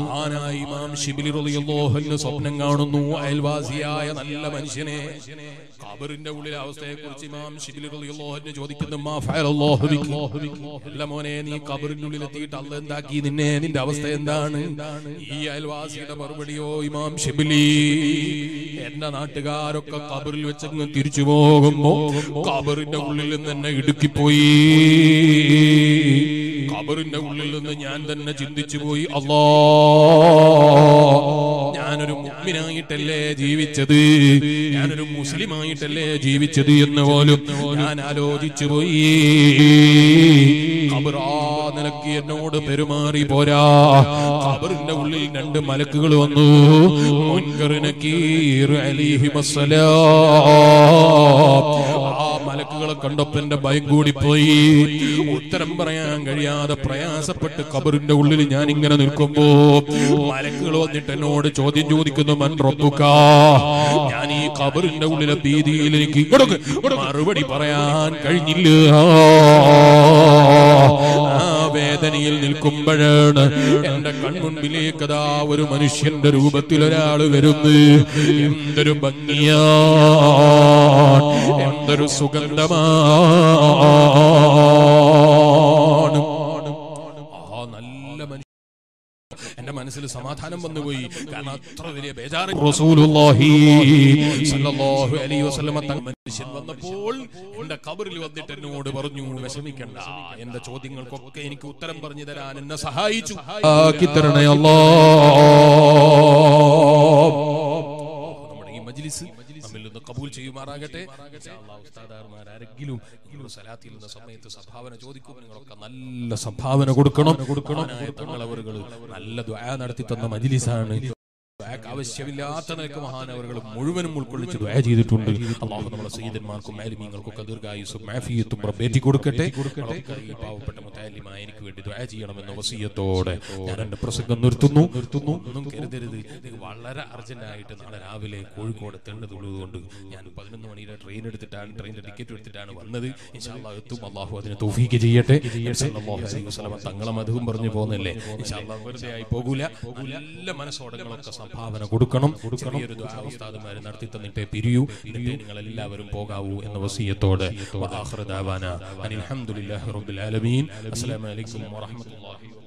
ആനായി ഇമാം ഷിബിലി റളിയല്ലാഹു അൻഹു സ്വപ്നം കാണുന്നു അയൽവാസിയായ നല്ല മനുഷ്യനെ ഖബറിന്റെ ഉള്ളിലെ അവസ്ഥയെ കുറിച്ച് ഇമാം ഷിബിലി റളിയല്ലാഹു അൻഹു ചോദിക്കുന്നു മാ ഫഅലല്ലാഹു ബിക് അല്ല മോനെ നീ ഖബറിന്റെ ഉള്ളിൽ എത്തിയിട്ട് അല്ല എന്താക്കി നിന്നെ നിന്റെ അവസ്ഥ എന്താണ് ഈ അയൽവാസിയുടെ മറുപടിയോ ഇമാം ഷിബിലി എന്റെ നാട്ടുകാരൊക്കെ ഖബറിൽ വെച്ചങ്ങ് തിരിച്ചു പോകുമ്പോ ഖബറിന്റെ ഉള്ളിൽ നിന്ന് എന്നെ ഇടുക്കിപ്പോയി ഖബറിന്റെ ഉള്ളിൽ നിന്ന് ഞാൻ തന്നെ ചിന്തിച്ചു പോയി അല്ലാ ഞാനൊരു മുഅ്മിനായിട്ടല്ലേ ജീവിച്ചത് ഞാനൊരു മുസ്ലിമായിട്ടല്ലേ ജീവിച്ചത് എന്ന് പോലും ഞാൻ ആലോചിച്ചു പോയി ഖബറാ നിലക്ക് എന്നോട് പെരുമാറി പോരാ ഖബറിന്റെ ഉള്ളിൽ രണ്ട് മലക്കുകൾ വന്നു മുൻകർ നക്കീർ അലിഹിമസ്സലാം ആ മലക്കുകളെ കണ്ടപ്പോ എന്റെ ഭയം കൂടിപ്പോയി ഉത്തരം പറയാൻ കഴിയാതെ പ്രയാസപ്പെട്ട് കബറിന്റെ ഉള്ളിൽ ഞാൻ ഇങ്ങനെ നിൽക്കുമ്പോ മലക്കുകൾ വന്നിട്ട് എന്നോട് ചോദ്യം ചോദിക്കുന്നു മൻ റബ്ബുക ഞാൻ ഈ കബറിന്റെ ഉള്ളിലെ ഭീതിയിൽ എനിക്ക് ഇങ്ങോട്ട് മറുപടി പറയാൻ കഴിഞ്ഞില്ല ആ വേദനയിൽ നിൽക്കുമ്പോഴാണ് എന്റെ കൺമുൻപിലേക്ക് അതാ ഒരു മനുഷ്യന്റെ രൂപത്തിൽ ഒരാൾ വരുന്നു എന്തൊരു ഭംഗിയാ എന്തൊരു സുഗന്ധമാണ് ആ നല്ല മനുഷ്യ എന്റെ മനസ്സിൽ സമാധാനം വന്നുപോയി കാരണം അത്ര വലിയ ബേജാറ് റസൂലുള്ളാഹി സ്വല്ലല്ലാഹു അലൈഹി വസല്ലമ തങ്ങൾ മനുഷ്യൻ വന്നപ്പോൾ എന്റെ കബറിൽ വന്നിട്ട് എന്നോട് പറഞ്ഞു വിഷമിക്കണ്ട എന്റെ ചോദ്യങ്ങൾക്കൊക്കെ എനിക്ക് ഉത്തരം പറഞ്ഞു തരാൻ എന്നെ സഹായിച്ചു ആക്കി തരണേ അല്ലാ നമ്മുടെ ഈ മജ്ലിസ് നമ്മിൽ നിന്ന് കബൂൽ ചെയ്യുമാറാകട്ടെ ഇൻഷാ അല്ലാഹ് ഉസ്താദാർമാർ ആരെങ്കിലും നിങ്ങൾ സലാത്തിൽ നിന്ന് സമയത്ത് സംഭാവന ചോദിക്കും നിങ്ങളൊക്കെ നല്ല സംഭാവന കൊടുക്കണം കൊടുക്കണം തങ്ങളവറുകൾ നല്ല ദ്വാ നടത്തി തന്ന മജ്ലിസാണ് ദ്വാക്ക് ആവശ്യമില്ലാത്ത നിലക്ക് മഹാനവറുകൾ മുഴുവനും ഉൾക്കൊള്ളിച്ച് ദ്വാ ചെയ്തിട്ടുണ്ട് അള്ളാഹു നമ്മുടെ സയ്യിദന്മാർക്കും മാലിമീങ്ങൾക്കൊക്കെ ദീർഘായുസും മാഫിയത്തും റബ്ബേറ്റി കൊടുക്കട്ടെ നമ്മളൊക്കെ ഈ പാവപ്പെട്ട മുത്താലിമായ എനിക്ക് വേണ്ടി ദ്വാ ചെയ്യണമെന്ന വസീയത്തോടെ ഞാൻ എന്റെ പ്രസംഗം നിർത്തുന്നു നിർത്തുന്നു ഒന്നും കരുതരുത് ഇത് വളരെ അർജന്റ് ആയിട്ട് നാളെ രാവിലെ കോഴിക്കോട് എത്തേണ്ടതുള്ളത് കൊണ്ട് ഞാൻ പതിനൊന്ന് മണിയുടെ ട്രെയിൻ എടുത്തിട്ടാണ് ട്രെയിനിന്റെ ടിക്കറ്റ് എടുത്തിട്ടാണ് വന്നത് ഇൻഷാ അല്ലാഹ് എത്തും അള്ളാഹു അതിനെ തൗഫീക്ക് ചെയ്യട്ടെ സല്ലല്ലാഹു അലൈഹി വസല്ലമ തങ്ങളെ മധുവും പറഞ്ഞു പോകുന്നല്ലേ ഇൻഷാ അല്ലാഹ് വെറുതെ ആയി പോകൂല നല്ല മനസ്സോടങ്ങളൊക്കെ സംഭാവന കൊടുക്കണം ചെറിയൊരു ദുആ ഉസ്താദുമാര് നടത്തി തന്നിട്ടേ പിരിയൂ എന്നിട്ട് നിങ്ങൾ എല്ലാവരും പോകാവൂ എന്ന വസീയത്തോടെ വആഖിറു ദഅവാന അനിൽ ഹംദുലില്ലാഹി റബ്ബിൽ ആലമീൻ അസ്സലാമു അലൈക്കും വറഹ്മത്തുള്ളാഹി